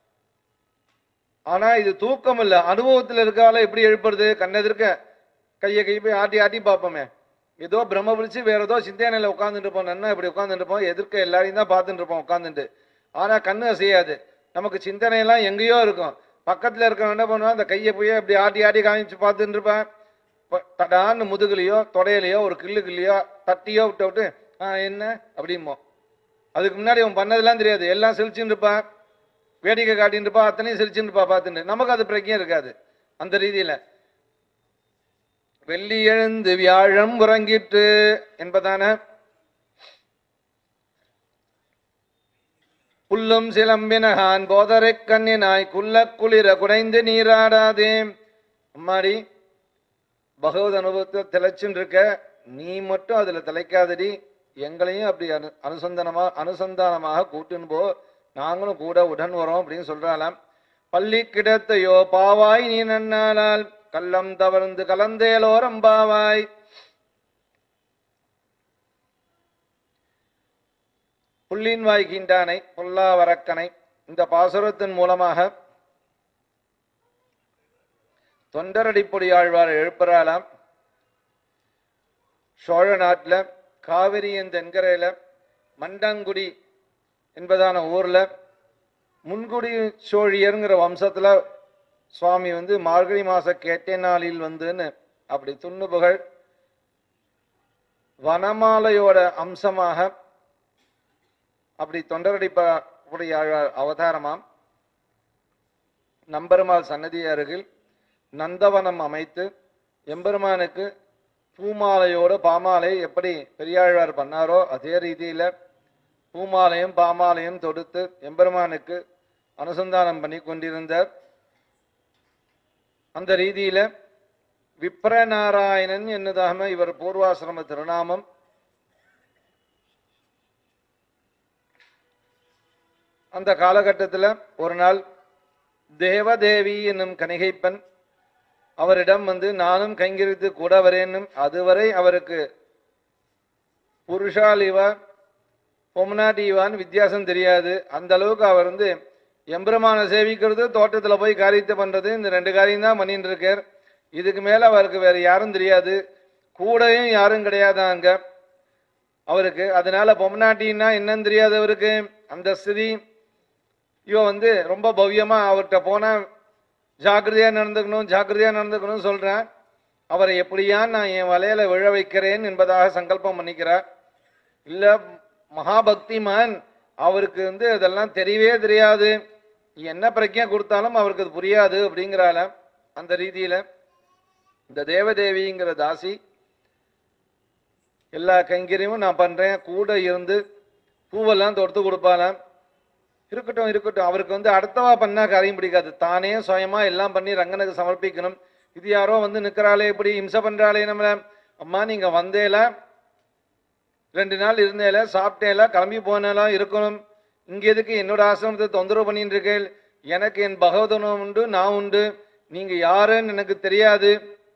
ஆனா இது தூக்கம் இல்ல அனுபவத்துல இருக்கால எப்படி எழுப்புறது கண்ணெதிர்க்க கையை கை போய் ஆட்டி ஆட்டி பார்ப்போமே ஏதோ பிரம்ம பிடிச்சு வேற ஏதோ சிந்தனையில உட்காந்துட்டு இருப்போம் நன்னா இப்படி உட்காந்துட்டு இருப்போம் எதிர்க்க எல்லாரையும் தான் பார்த்துட்டு இருப்போம் உட்காந்துட்டு ஆனா கண்ணு அசையாது நமக்கு சிந்தனை எல்லாம் எங்கேயோ இருக்கும் பக்கத்துல இருக்கவன் என்ன பண்ணுவான் அந்த கையை போய் அப்படி ஆட்டி ஆட்டி காமிச்சு பார்த்துட்டு இருப்பான் ப- தடான்னு முதுகுலையோ தொடையிலையோ ஒரு கில்லுக்குலையோ தட்டியோ விட்டு விட்டு ஆ என்ன அப்படிமோ அதுக்கு முன்னாடி அவன் பண்ணதெல்லாம் தெரியாது எல்லாம் சிரிச்சுன்னு இருப்பான் வேடிக்கை காட்டின்னு இருப்பா அத்தனையும் சிரிச்சுன்னு இருப்பா பார்த்துட்டு நமக்கு அது பிரக்கியம் இருக்காது அந்த ரீதியில வெள்ளி எழுந்து வியாழம் உறங்கிட்டு என்பதான புல்லும் சிலம்பினகான் போதரை கண்ணினாய் குள்ள குளிர குடைந்து நீராடாதே அம்மாடி பகவத் அனுபவத்தை திளைச்சுன்னு இருக்க நீ மட்டும் அதுல திளைக்காதடி எங்களையும் அப்படி அனு அனுசந்தானமா அனுசந்தானமாக கூட்டுன்னு போ நாங்களும் கூட உடன் வரோம் அப்படின்னு சொல்றாளாம் பள்ளி கிடத்தையோ பாவாய் நீ நன்னாளால் கள்ளம் தவழ்ந்து கலந்தேலோரம் பாவாய் புள்ளின் வாய் கீண்டானை புல்லாவரக்கனை இந்த பாசுரத்தின் மூலமாக தொண்டரடிப்பொடி ஆழ்வார் எழுப்புறாளாம் சோழ நாட்டில் காவிரியின் தென்கரையில் மண்டங்குடி என்பதான ஊர்ல முன்குடி சோழியருங்கிற வம்சத்துல சுவாமி வந்து மார்கழி மாச கேட்டே நாளில் வந்துன்னு அப்படி துண்ணு புகழ் வனமாலையோட அம்சமாக அப்படி தொண்டரடிப்ப உடைய ஆழ்வார் அவதாரமாம் நம்பெருமாள் சன்னதி அருகில் நந்தவனம் அமைத்து எம்பெருமானுக்கு பூமாலையோட பாமாலை எப்படி பெரியாழ்வார் பண்ணாரோ அதே ரீதியில பூமாலையும் பாமாலையும் தொடுத்து எம்பெருமானுக்கு அனுசந்தானம் பண்ணி கொண்டிருந்தார் அந்த ரீதியில விப்ரநாராயணன் என்னதாக இவர் பூர்வாசிரம திருநாமம் அந்த காலகட்டத்தில் ஒரு நாள் தேவதேவி என்னும் கணிகைப்பன் அவரிடம் வந்து நானும் கைங்கரித்து கூட வரேனும் அதுவரை அவருக்கு புருஷால் இவா பொம்னாட்டி இவான்னு வித்தியாசம் தெரியாது அந்த அளவுக்கு அவர் வந்து எம்பெருமானை சேவிக்கிறது தோட்டத்தில் போய் காரியத்தை பண்றது இந்த ரெண்டு காரியம் தான் பண்ணிட்டு இருக்கார் இதுக்கு மேல அவருக்கு வேற யாரும் தெரியாது கூடயும் யாரும் கிடையாது அங்க அவருக்கு அதனால பொம்னாட்டின்னா என்னன்னு தெரியாது அவருக்கு அந்த ஸ்திதி இவ வந்து ரொம்ப பவ்யமா அவர்கிட்ட போனா ஜாக்கிரதையா நடந்துக்கணும் ஜாக்கிரதையா நடந்துக்கணும்னு சொல்றேன் அவரை எப்படியா நான் என் வலையில விழ வைக்கிறேன் என்பதாக சங்கல்பம் பண்ணிக்கிறார் இல்ல மகாபக்திமான் அவருக்கு வந்து அதெல்லாம் தெரியவே தெரியாது என்ன பிரக்ஞை கொடுத்தாலும் அவருக்கு அது புரியாது அப்படிங்கிறால அந்த ரீதியில இந்த தேவதேவிங்கிற தாசி எல்லா கைங்கரியமும் நான் பண்றேன் கூட இருந்து பூவெல்லாம் தொடுத்து கொடுப்பாளாம் இருக்கட்டும் இருக்கட்டும் அவருக்கு வந்து அடுத்தவா பண்ணா காரியம் பிடிக்காது தானே சுயமா எல்லாம் பண்ணி ரங்கனுக்கு சமர்ப்பிக்கணும் இது யாரோ வந்து நிக்கிறாளே இப்படி இம்சை பண்றாளே நம்மள அம்மா நீங்க வந்தேல ரெண்டு நாள் இருந்தேல சாப்பிட்டேல கிளம்பி போனேலாம் இருக்கணும் இங்க எதுக்கு என்னோட ஆசிரமத்தை தொந்தரவு பண்ணிட்டு இருக்கேன் எனக்கு என் பகவதனம் உண்டு நான் உண்டு நீங்க யாருன்னு எனக்கு தெரியாது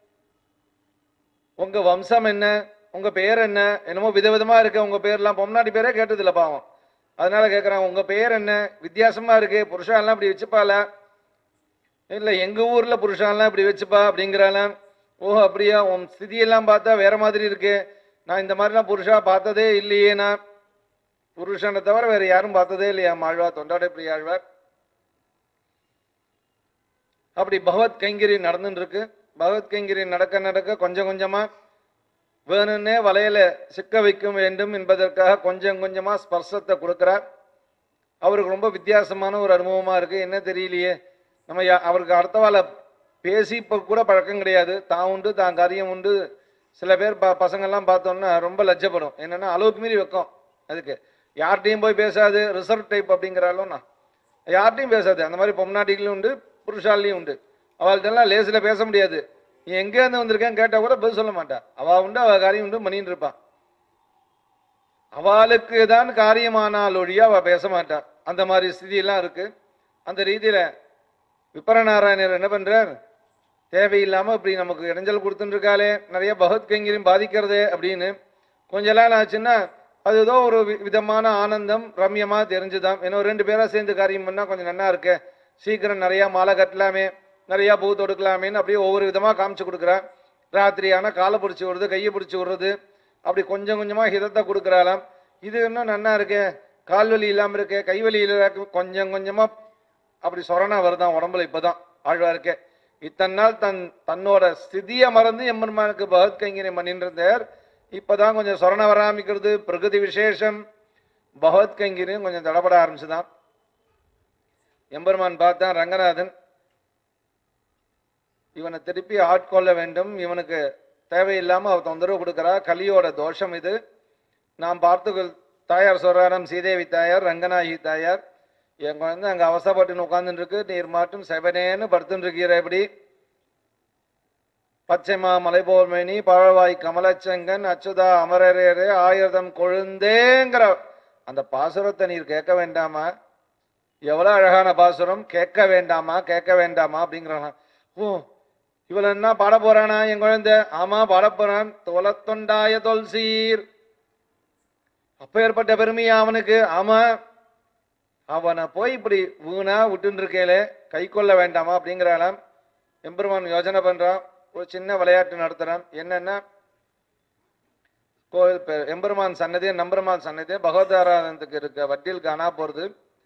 உங்க வம்சம் என்ன உங்க பேர் என்ன என்னமோ விதவிதமா இருக்கு உங்க பேர்லாம் பொம்னாடி பேரே கேட்டதில்ல பாவம் அதனால கேட்குறான் உங்க பேர் என்ன வித்தியாசமா இருக்கு புருஷாலாம் இப்படி வச்சுப்பால இல்ல எங்க ஊர்ல புருஷாலாம் இப்படி வச்சுப்பா அப்படிங்கிறாள ஓ அப்படியா உன் ஸ்திதியெல்லாம் பார்த்தா வேற மாதிரி இருக்கு நான் இந்த மாதிரிலாம் புருஷா பார்த்ததே இல்லையே நான் புருஷனை தவிர வேற யாரும் பார்த்ததே இல்லையா மாழ்வா தொண்டாடை பிரியாழ்வார் அப்படி பகவத் கைங்கரி நடந்துட்டு இருக்கு பகவத் கைங்கரி நடக்க நடக்க கொஞ்சம் கொஞ்சமா வேணும்னே வலையில சிக்க வைக்க வேண்டும் என்பதற்காக கொஞ்சம் கொஞ்சமா ஸ்பர்சத்தை கொடுக்கிறார் அவருக்கு ரொம்ப வித்தியாசமான ஒரு அனுபவமா இருக்கு என்ன தெரியலையே நம்ம யா- அவருக்கு அடுத்தவாளை பேசி இப்போ கூட பழக்கம் கிடையாது தான் உண்டு தான் காரியம் உண்டு சில பேர் ப பசங்கள்லாம் பார்த்தோம்னா ரொம்ப லജ്ജப்படும் என்னன்னா அளவுக்கு மீறி வைக்கும் அதுக்கு யார்கிட்டையும் போய் பேசாது ரிசர்வ் டைப் அப்படிங்கிறாலும் நான் யார்கிட்டையும் பேசாது அந்த மாதிரி பொம்நாட்டிகளும் உண்டு புருஷாலையும் உண்டு அவள்கிட்டலாம் லேசில் பேச முடியாது நீ எங்கேருந்து வந்திருக்கேன் கேட்டால் கூட பதில் சொல்ல மாட்டா அவள் உண்டு அவள் காரியம் உண்டு மணின்னு இருப்பான் அவளுக்கு தான் காரியமானால் ஒழிய அவ பேச மாட்டா அந்த மாதிரி ஸ்திதியெல்லாம் இருக்கு அந்த ரீதியில விப்பரநாராயணர் என்ன பண்றார் தேவையில்லாம இப்படி நமக்கு இடைஞ்சல் கொடுத்துட்டு இருக்காளே நிறைய பகவத் கைங்கரியம் பாதிக்கிறதே அப்படின்னு கொஞ்ச நாள் ஆச்சுன்னா அது ஏதோ ஒரு வி- விதமான ஆனந்தம் ரம்யமா தெரிஞ்சுதான் ஏன்னா ரெண்டு பேரா சேர்ந்து காரியம் பண்ணா கொஞ்சம் நல்லா இருக்கு சீக்கிரம் நிறைய மாலை கட்டலாமே நிறைய பூ தொடுக்கலாமேன்னு அப்படியே ஒவ்வொரு விதமா காமிச்சு கொடுக்குறா ராத்திரியான காலை பிடிச்சி விடுறது கையை பிடிச்சி விடுறது அப்படி கொஞ்சம் கொஞ்சமா ஹிதத்தை கொடுக்குறாளாம் இது இன்னும் நன்னா இருக்கே கால்வலி இல்லாம இருக்கே கைவலி இல்லாம கொஞ்சம் கொஞ்சமா அப்படி சொரணா வருதான் உடம்புல இப்பதான் ஆழ்வாருக்கே இத்தனை நாள் தன் தன்னோட ஸ்திதியை மறந்து எம்பெருமானுக்கு பகவத் கைங்கரியம் பண்ணிட்டு இருந்தார் இப்பதான் கொஞ்சம் சொரண வர ஆரம்பிக்கிறது பிரகிருதி விசேஷம் பகவத் கைங்கரியம் கொஞ்சம் தடபட ஆரம்பிச்சுதான் எம்பெருமான் பார்த்தான் ரங்கநாதன் இவனை திருப்பி ஆட்கொள்ள வேண்டும் இவனுக்கு தேவையில்லாம அவ தொந்தரவு கொடுக்கறா கலியோட தோஷம் இது நாம் பார்த்து தாயார் சொல்றாராம் சீதேவி தாயார் ரங்கநாயகி தாயார் என் குழந்தை அங்க அவசப்பட்டு உட்கார்ந்துட்டு இருக்கு நீர் மாட்டும் செவனேன்னு படுத்துட்டு இருக்கிற எப்படி பச்சைமா மலைபோர்மேனி பழவாய் கமலச்செங்கன் அச்சுதா அமரரேரே ஆயுதம் கொழுந்தேங்கிற அந்த பாசுரத்தை நீர் கேட்க வேண்டாமா எவ்வளவு அழகான பாசுரம் கேட்க வேண்டாமா கேட்க வேண்டாமா அப்படிங்கிறானா ஓ இவள் என்ன பாட போறானா என் குழந்தை ஆமா பாட போறான் தொலத்தொண்டாய தொல்சீர் அப்பேற்பட்ட பெருமையா அவனுக்கு ஆமா அவனை போய் இப்படி வீணா விட்டுன்னு இருக்கேலே கை கொள்ள வேண்டாமா அப்படிங்கிறாளாம் எம்பெருமான் யோசனை பண்றான் ஒரு சின்ன விளையாட்டு நடத்துறான் என்னன்னா கோயில் பேர் எம்பெருமான் சன்னதி நம்பெருமான் சன்னதி பகவதாராதனத்துக்கு இருக்க வட்டியில் காணா போறது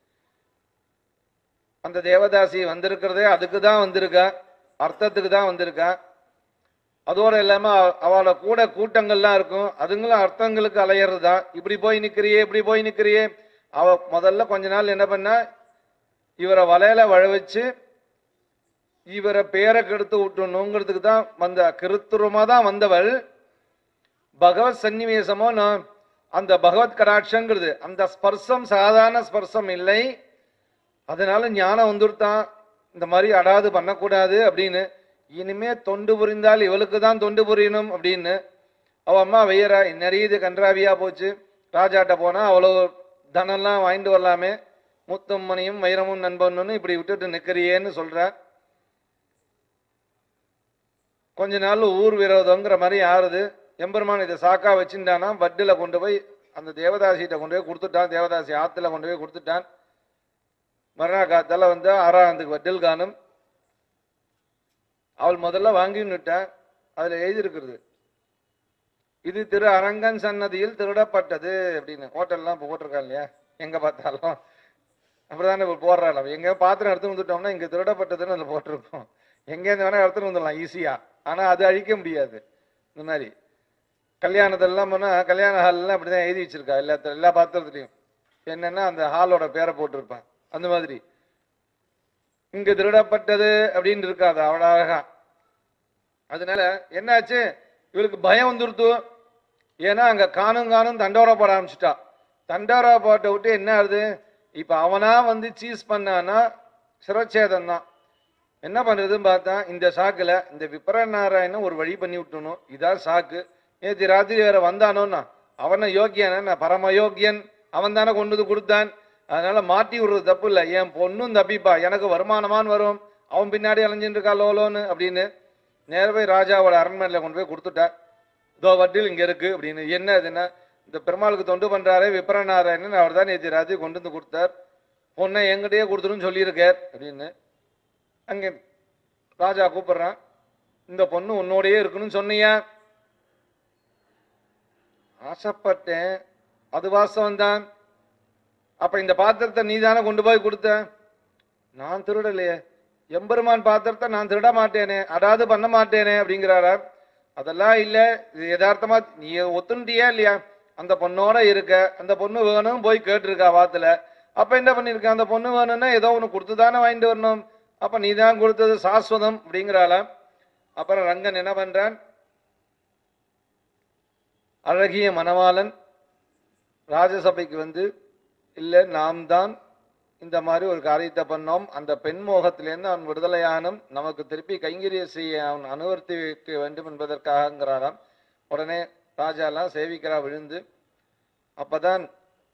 அந்த தேவதாசி வந்திருக்கிறதே அதுக்கு தான் வந்திருக்கா அர்த்தத்துக்கு தான் வந்திருக்கா அதோட இல்லாம அவ- அவளோட கூட கூட்டங்கள்லாம் இருக்கும் அதுங்களும் அர்த்தங்களுக்கு அலையிறது தான் இப்படி போய் நிக்கிறியே இப்படி போய் நிக்கிறியே அவ முதல்ல கொஞ்ச நாள் என்ன பண்ணா இவரை வலையில வழ வச்சு இவரை பேரை கெடுத்து விட்டணுங்கிறதுக்கு தான் வந்த கிருத்துருமா தான் வந்தவள் பகவத் சந்நிவேசமோ நான் அந்த பகவத் கடாட்சங்கிறது அந்த ஸ்பர்சம் சாதாரண ஸ்பர்சம் இல்லை அதனால ஞானம் வந்துருத்தான் இந்த மாதிரி அடாது பண்ணக்கூடாது அப்படின்னு இனிமே தொண்டு புரிந்தால் இவளுக்கு தான் தொண்டு புரியணும் அப்படின்னு அவ அம்மா வெய்யறா நிறைய இது கன்றாவியா போச்சு ராஜாட்ட போனா அவ்வளோ தனம்லாம் வாங்கிட்டு வரலாமே முத்தும் மணியும் வைரமும் நண்பன்னு இப்படி விட்டுட்டு நிக்கிறியேன்னு சொல்றா கொஞ்ச நாள் ஊர் விரோதங்கிற மாதிரி ஆறுது எம்பெருமான் இதை சாக்கா வச்சுட்டானா வட்டில கொண்டு போய் அந்த தேவதாசிகிட்ட கொண்டு போய் கொடுத்துட்டான் தேவதாசி ஆத்துல கொண்டு போய் கொடுத்துட்டான் மறுநாள் காத்தால வந்து ஆறாந்துக்கு வட்டில் காணும் அவள் முதல்ல வாங்கின்னுட்டான் அதுல எழுதியிருக்கிறது இது திரு அரங்கன் சன்னதியில் திருடப்பட்டது அப்படின்னு ஹோட்டல்லாம் இப்போ போட்டிருக்கான் இல்லையா எங்க பார்த்தாலும் அப்படிதானே இப்போ போடுறாள் அவன் எங்க பாத்திரம் எடுத்து வந்துட்டோம்னா இங்க திருடப்பட்டதுன்னு அதில் போட்டிருப்போம் எங்கேருந்து வேணா எடுத்துட்டு வந்துடலாம் ஈஸியா ஆனா அது அழிக்க முடியாது இந்த மாதிரி கல்யாணத்தெல்லாம் போனா கல்யாண ஹால்லாம் அப்படிதான் எழுதி வச்சிருக்கா எல்லா எல்லா பாத்திரத்துலையும் என்னன்னா அந்த ஹாலோட பேரை போட்டிருப்பான் அந்த மாதிரி இங்க திருடப்பட்டது அப்படின்னு இருக்காது அவ்வளோ அழகா அதனால என்னாச்சு இவளுக்கு பயம் வந்துருத்து ஏன்னா அங்க காணும் காணும் தண்டோரா போட ஆரம்பிச்சிட்டா தண்டோரா போட்ட விட்டு என்ன ஆகுது இப்ப அவனா வந்து சீஸ் பண்ணானா சிரச்சேதம் தான் என்ன பண்றதுன்னு பார்த்தா இந்த சாக்குல இந்த விபரநாராயணன் ஒரு வழி பண்ணி விட்டணும் இதான் சாக்கு நேற்று ராத்திரி வேற வந்தானோன்னா அவனை யோக்கியன நான் பரம யோக்கியன் அவன் தானே கொண்டு வந்து கொடுத்தான் அதனால மாட்டி விடுறது தப்பு இல்லை என் பொண்ணும் தப்பிப்பா எனக்கு வருமானமான்னு வரும் அவன் பின்னாடி அலைஞ்சிட்டு இருக்கா லோலோன்னு அப்படின்னு நேர போய் ராஜாவோட அரண்மனையில கொண்டு போய் கொடுத்துட்டா இதோ வட்டில் இங்க இருக்கு அப்படின்னு என்ன இதுன்னா இந்த பெருமாளுக்கு தொண்டு பண்றாரே விபரநாராயணன் அவர் தான் நேற்று ராத்திரி கொண்டு வந்து கொடுத்தார் பொண்ணை என்கிட்டயே கொடுத்துருன்னு சொல்லியிருக்கார் அப்படின்னு அங்கே ராஜா கூப்பிடுறான் இந்த பொண்ணு உன்னோடயே இருக்கணும்னு சொன்னியா ஆசைப்பட்டேன் அது வாசம் தான் அப்ப இந்த பாத்திரத்தை நீ தானே கொண்டு போய் கொடுத்த நான் திருடலையே எம்பெருமான் பாத்திரத்தை நான் திருட மாட்டேனே அடாது பண்ண மாட்டேனே அப்படிங்கிறாரா அதெல்லாம் இல்ல இது யதார்த்தமா நீ ஒத்துண்டியா இல்லையா அந்த பொண்ணோட இருக்க அந்த பொண்ணு வேணும் போய் கேட்டிருக்கா வாத்துல அப்ப என்ன பண்ணிருக்க அந்த பொண்ணு வேணும்னா ஏதோ ஒண்ணு கொடுத்து தானே வாங்கிட்டு வரணும் அப்ப நீ தான் கொடுத்தது சாஸ்வதம் அப்படிங்கிறாளாம் அப்புறம் ரங்கன் என்ன பண்றான் அழகிய மணவாளன் ராஜசபைக்கு வந்து இல்லை நாம் தான் இந்த மாதிரி ஒரு காரியத்தை பண்ணோம் அந்த பெண் மோகத்திலேருந்து அவன் விடுதலையானும் நமக்கு திருப்பி கைங்கரிய செய்ய அவன் அனுவர்த்தி வைக்க வேண்டும் என்பதற்காகங்கிறாராம் உடனே ராஜாலாம் சேவிக்கிறா விழுந்து அப்பதான்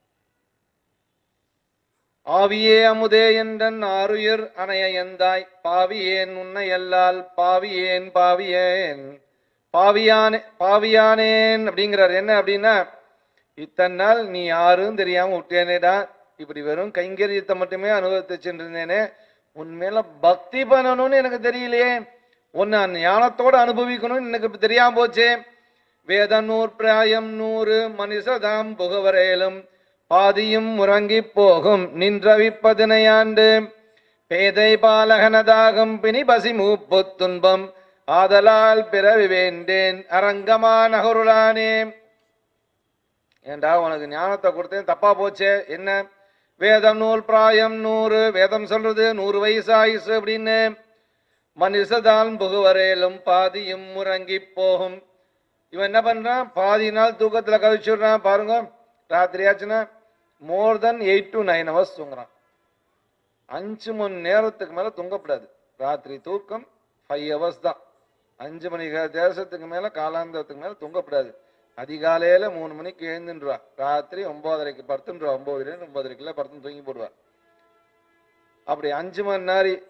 ஆவியே அமுதே என்றன் ஆருயிர் அணைய எந்தாய் பாவியேன் உன்னை அல்லால் பாவியேன் பாவியேன் பாவியானே பாவியானேன் அப்படிங்கிறார் என்ன அப்படின்னா இத்தனை நாள் நீ யாரும் தெரியாம விட்டேனேடா இப்படி வெறும் கைங்கரியத்தை மட்டுமே அனுபவித்து சென்றிருந்தேனே உன் மேல பக்தி பண்ணணும்னு எனக்கு தெரியலையே உன்னை ஞானத்தோட அனுபவிக்கணும்னு எனக்கு இப்ப தெரியாம போச்சே வேத நூற் பிராயம் நூறு மனுஷதாம் புகவரேலும் பாதியும் உறங்கி போகும் நின்றவிப்பதினையாண்டு பேதை பாலகனதாகும் பிணி பசி மூப்பு துன்பம் ஆதலால் பிறவி வேண்டேன் அரங்கமா நகருளானே ஏண்டா உனக்கு ஞானத்தை கொடுத்தேன் தப்பா போச்சே என்ன வேதம் நூல் பிராயம் நூறு வேதம் சொல்றது நூறு வயசு ஆயுசு அப்படின்னு மனுஷதான் புகுவரேலும் பாதியும் முறங்கி போகும் இவன் என்ன பண்றான் பாதி நாள் தூக்கத்துல கழிச்சுடுறான் பாருங்க ராத்திரி ஆச்சுன்னா more than eight to nine hours தூங்குறான் அஞ்சு மணி நேரத்துக்கு மேல தூங்கக்கூடாது ராத்திரி தூக்கம் ஃபைவ் ஹவர்ஸ் தான் அஞ்சு மணி கா- தேசத்துக்கு மேல காலாந்தத்துக்கு மேல தூங்கக்கூடாது அதிகாலையில மூணு மணிக்கு எழுந்துருவா ராத்திரி ஒன்பதரைக்கு படுத்துருவா ஒன்பதுல ஒன்பதரைக்குள்ள படுத்து தூங்கி போடுவா அப்படி அஞ்சு மணி நேரம்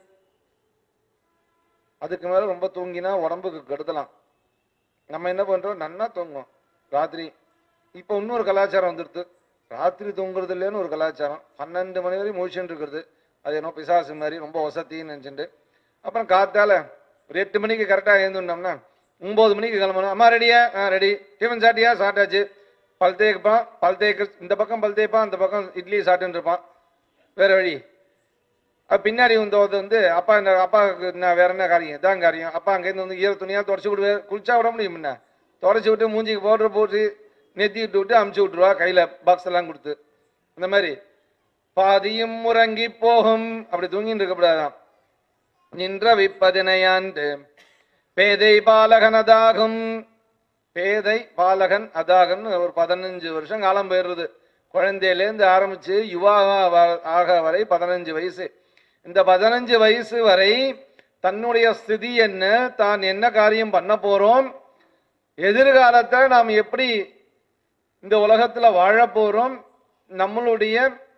அதுக்கு மேல ரொம்ப தூங்கினா உடம்புக்கு கெடுதலாம் நம்ம என்ன பண்றோம் நன்னா தூங்குவோம் ராத்திரி இப்போ இன்னொரு கலாச்சாரம் வந்துடுது ராத்திரி தூங்குறது இல்லைன்னு ஒரு கலாச்சாரம் பன்னெண்டு மணி வரையும் முழிச்சுட்டு இருக்கிறது அது என்ன பிசாசு மாதிரி ரொம்ப வசதின்னு நினச்சிட்டு அப்புறம் காத்தால ஒரு எட்டு மணிக்கு கரெக்டாக எழுந்துட்டோம்னா ஒம்பது மணிக்கு கிளம்பணும் அம்மா ரெடியா ஆ ரெடி டிஃபன் சாட்டியா சாப்பிட்டாச்சு பல் தேய்ப்பான் பல் தேய்க்க இந்த பக்கம் பல் தேய்ப்பான் அந்த பக்கம் இட்லி சாப்பிட்டுன்னு இருப்பான் வேற வழி அது பின்னாடி வந்தது வந்து அப்பா இந்த அப்பாவுக்கு என்ன வேற என்ன காரியம் இதான் காரியம் அப்பா அங்கேருந்து வந்து ஈர துணியாக தொடச்சி விடுவே குளிச்சா விட முடியும் என்ன தொடச்சி விட்டு மூஞ்சிக்கு பவுடர் போட்டு நெத்தி விட்டு விட்டு அமுச்சு விட்டுருவா கையில் பாக்ஸ் எல்லாம் கொடுத்து இந்த மாதிரி பாதியும் முறங்கி போகும் அப்படி தூங்கிட்டு இருக்கக்கூடாதான் நின்ற விப்பதினையாண்டு பேதை பாலகன் அதாகும் பேதை பாலகன் அதாகன் ஒரு பதினஞ்சு வருஷம் காலம் போயிடுறது குழந்தையிலேருந்து ஆரம்பிச்சு யுவா வ- ஆக வரை பதினஞ்சு வயசு இந்த பதினஞ்சு வயசு வரை தன்னுடைய ஸ்திதி என்ன தான் என்ன காரியம் பண்ண போறோம் எதிர்காலத்தை நாம் எப்படி இந்த உலகத்துல வாழ போறோம் நம்மளுடைய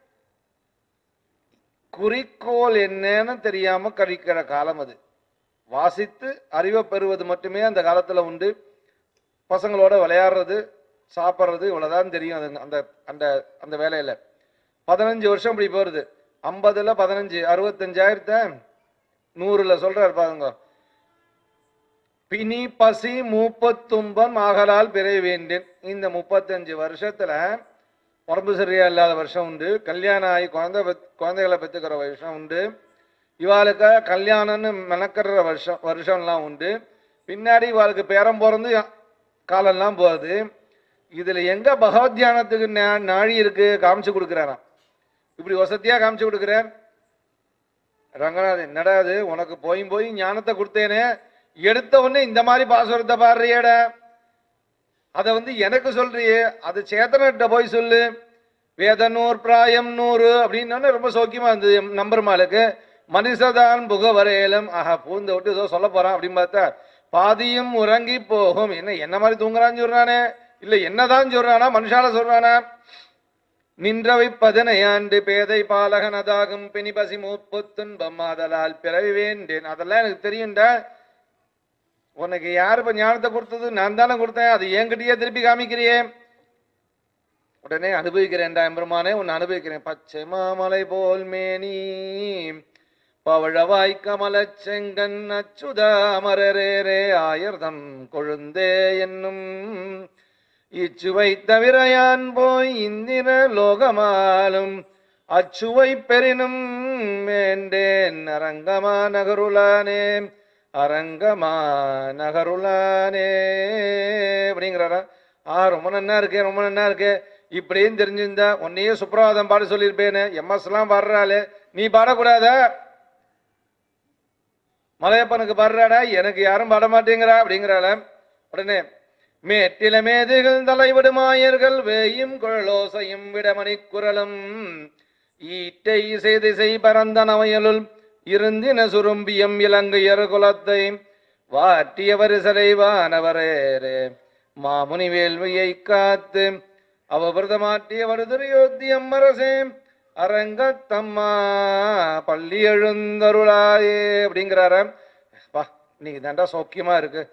குறிக்கோள் என்னன்னு தெரியாம கழிக்கிற காலம் அது வாசித்து அறிவை பெறுவது மட்டுமே அந்த காலத்துல உண்டு பசங்களோட விளையாடுறது சாப்பிட்றது இவ்வளவுதான் தெரியும் அது அந்த அந்த அந்த வேலையில பதினஞ்சு வருஷம் இப்படி போறது ஐம்பதுல பதினஞ்சு அறுபத்தஞ்சாயிரத்த நூறுல சொல்றாரு பாருங்க பிணி பசி மூப்பத்துன்பம் ஆகலால் பிறை வேண்டேன் இந்த முப்பத்தஞ்சு வருஷத்துல உடம்பு சரியா இல்லாத வருஷம் உண்டு கல்யாணம் ஆகி குழந்தை பெத்- குழந்தைகளை பெற்றுக்கிற வருஷம் உண்டு இவாளுக்கு கல்யாணம்னு மெனக்கிற வருஷம் வருஷம்லாம் உண்டு பின்னாடி இவாளுக்கு பேரம் பிறந்து காலம்லாம் போகுது இதுல எங்க பகவத் தியானத்துக்கு நா- நாழி இருக்கு காமிச்சு கொடுக்குறாராம் இப்படி வசதியா காமிச்சு கொடுக்குறேன் ரங்கநாதன் என்னடா அது உனக்கு போய் போய் ஞானத்தை கொடுத்தேனே எடுத்த உடனே இந்த மாதிரி பாசுரத்தை பாடுறியேடா அதை வந்து எனக்கு சொல்றியே அது சேத்தனிட்ட போய் சொல்லு வேத நூறு பிராயம் நூறு அப்படின்னு ரொம்ப சௌக்கியமா இருந்தது எம் நம்பெருமாளுக்கு மனுஷதான் புக வரையிலும் ஆஹா பூந்த விட்டு ஏதோ சொல்ல போறான் அப்படின்னு பார்த்தா பாதியும் உறங்கி போகும் என்ன என்ன மாதிரி தூங்குறான்னு சொல்றானே இல்ல என்னதான் சொல்றானா மனுஷால சொல்றானா நின்றவை பதினையாண்டு பேதை பாலகன் அதாகும் பிணிபசி மூப்பு துன்பம் ஆதலால் பிறவி வேண்டேன் அதெல்லாம் எனக்கு தெரியும்டா உனக்கு யார் இப்ப ஞானத்தை கொடுத்தது நான் தானே கொடுத்தேன் அது என்கிட்டயே திருப்பி காமிக்கிறியே உடனே அனுபவிக்கிறேன்டா எம்பெருமானே உன்னை அனுபவிக்கிறேன் பச்சை மாமலை போல் மேனி பவழவாய் கமலச் செங்கன் அச்சுதாமரரேரே ஆயர்தம் கொழுந்தே என்னும் இச்சுவை தவிர யான் போய் இந்திர லோகமாலும் அச்சுவை பெரினும் வேண்டேன் அரங்கமா நகருளானே அரங்கமா நகருளானே அப்படிங்கிறாரா ஆ ரொம்ப நன்னா இருக்கே ரொம்ப நன்னா இருக்கே இப்படின்னு தெரிஞ்சிருந்தா உன்னையே சுப்பிரபாதம் பாட சொல்லியிருப்பேனே எம்எஸ்லாம் பாடுறாளே நீ பாடக்கூடாதா மலையப்பனுக்கு பாடுறாடா எனக்கு யாரும் பாட மாட்டேங்கிறா அப்படிங்கிறாள உடனே மேட்டில மேதைகள் தலைவிடுமாயர்கள் வேயும் குழலோசையும் விடமணி குரலும் ஈட்டை இசை திசை பரந்த நவையலுள் இருந்தின சுரும்பியம் இலங்கையர் குலத்தை வாட்டியவர் சிலைவானவரே மாமுனி வேள்வியை காத்து அவபிரதமாட்டியவர் துரியோத்தியம் அரசே அரங்கத்தம்மா பள்ளி எழுந்தருளாயே அப்படிங்கிறார வா இன்னைக்கு தாண்டா சௌக்கியமா இருக்கு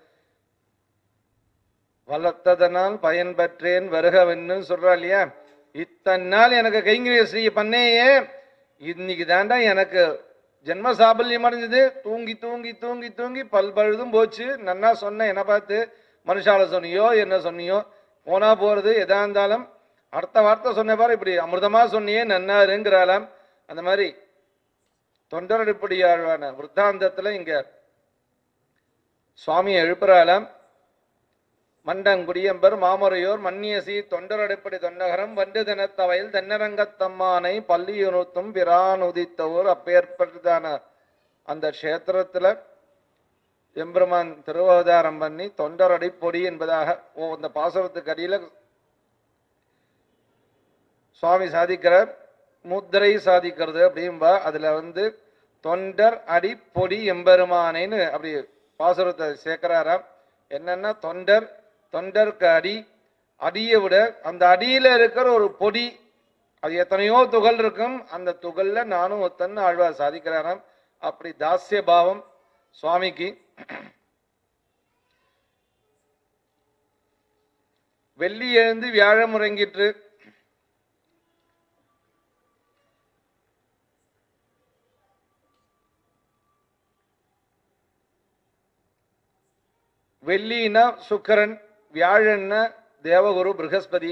வளர்த்ததனால் பயன் பெற்றேன் வருகவென்னு சொல்றா இல்லையா இத்தனை நாள் எனக்கு கைங்கரிய ஸ்ரீ பண்ணேயே இன்னைக்கு தாண்டா எனக்கு ஜென்ம சாபல்யம் அடைஞ்சது தூங்கி தூங்கி தூங்கி தூங்கி பல் பழுதும் போச்சு நன்னா சொன்ன என்ன பார்த்து மனுஷால சொன்னியோ என்ன சொன்னியோ போனா போறது எதா இருந்தாலும் அடுத்த வார்த்தை சொன்ன பாரு இப்படி அமிர்தமா சொன்னியே நன்னாருங்கிறாளாம் அந்த மாதிரி தொண்டரடிப்படியாழ்வான விருத்தாந்தத்துல இங்க சுவாமியை எழுப்புறாளாம் மண்டங்குடியம்பர் மாமரையோர் மன்னியசி தொண்டரடிப்படி தொண்டகரம் வண்டு தினத்தவையில் தென்னரங்கத்தம்மானை பள்ளியுணுத்தும் பிரான் உதித்தவோர் அப்பேற்பட்டதான அந்த க்ஷேத்திரத்துல எம்பெருமான் திருவதாரம் பண்ணி தொண்டரடி பொடி என்பதாக ஓ அந்த பாசனத்துக்கு அடியில சுவாமி சாதிக்கிறார் முத்திரை சாதிக்கிறது அப்படின்பா அதுல வந்து தொண்டர் அடி பொடி எம்பெருமானேன்னு அப்படி பாசுரத்தை சேர்க்கிறாராம் என்னன்னா தொண்டர் தொண்டருக்கு அடி அடியை விட அந்த அடியில இருக்கிற ஒரு பொடி அது எத்தனையோ துகள் இருக்கும் அந்த துகள்ல நானும் ஒத்தன்னு ஆழ்வார் சாதிக்கிறாராம் அப்படி தாஸ்ய பாவம் சுவாமிக்கு வெள்ளி எழுந்து வியாழம் முறங்கிற்று வெள்ளினா சுக்கரன் வியாழன்னா தேவகுரு ப்ரகஸ்பதி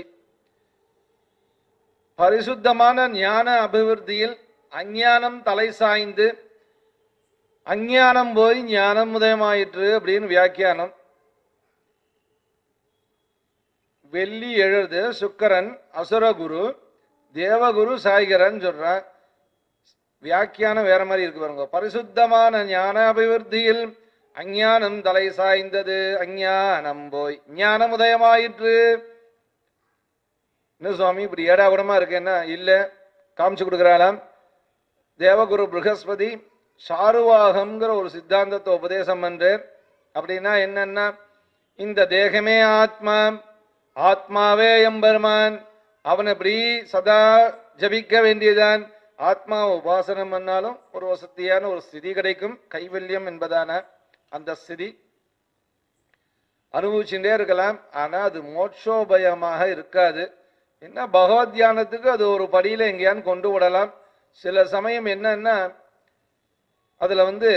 பரிசுத்தமான ஞான அபிவிருத்தியில் அஞ்ஞானம் தலை சாய்ந்து அஞ்ஞானம் போய் ஞானம் உதயமாயிற்று அப்படின்னு வியாக்கியானம் வெள்ளி எழுது சுக்கரன் அசுரகுரு தேவகுரு சாய்கரன் சொல்றான் வியாக்கியானம் வேற மாதிரி இருக்கு பாருங்க பரிசுத்தமான ஞான அபிவிருத்தியில் அஞ்ஞானம் தலை சாய்ந்தது அஞ்ஞானம் போய் ஞானம் உதயமாயிற்று என்ன சுவாமி இப்படி ஏடா கூடமா இருக்கேன்னா இல்ல காமிச்சு கொடுக்குறாளாம் தேவகுரு ப்ரகஸ்பதி சாருவாகம்ங்கிற ஒரு சித்தாந்தத்தை உபதேசம் பண்றார் அப்படின்னா என்னன்னா இந்த தேகமே ஆத்மா ஆத்மாவே எம்பெருமான் அவன் இப்படி சதா ஜபிக்க வேண்டியதான் ஆத்மா உபாசனம் பண்ணாலும் ஒரு வசதியான ஒரு ஸ்திதி கிடைக்கும் கைவல்யம் என்பதான அந்த ஸ்திதி அனுபவிச்சுட்டே இருக்கலாம் ஆனா அது மோட்சோபயமாக இருக்காது என்ன பகவத் தியானத்துக்கு அது ஒரு படியில எங்கேயான்னு கொண்டு விடலாம் சில சமயம் என்னன்னா அதுல வந்து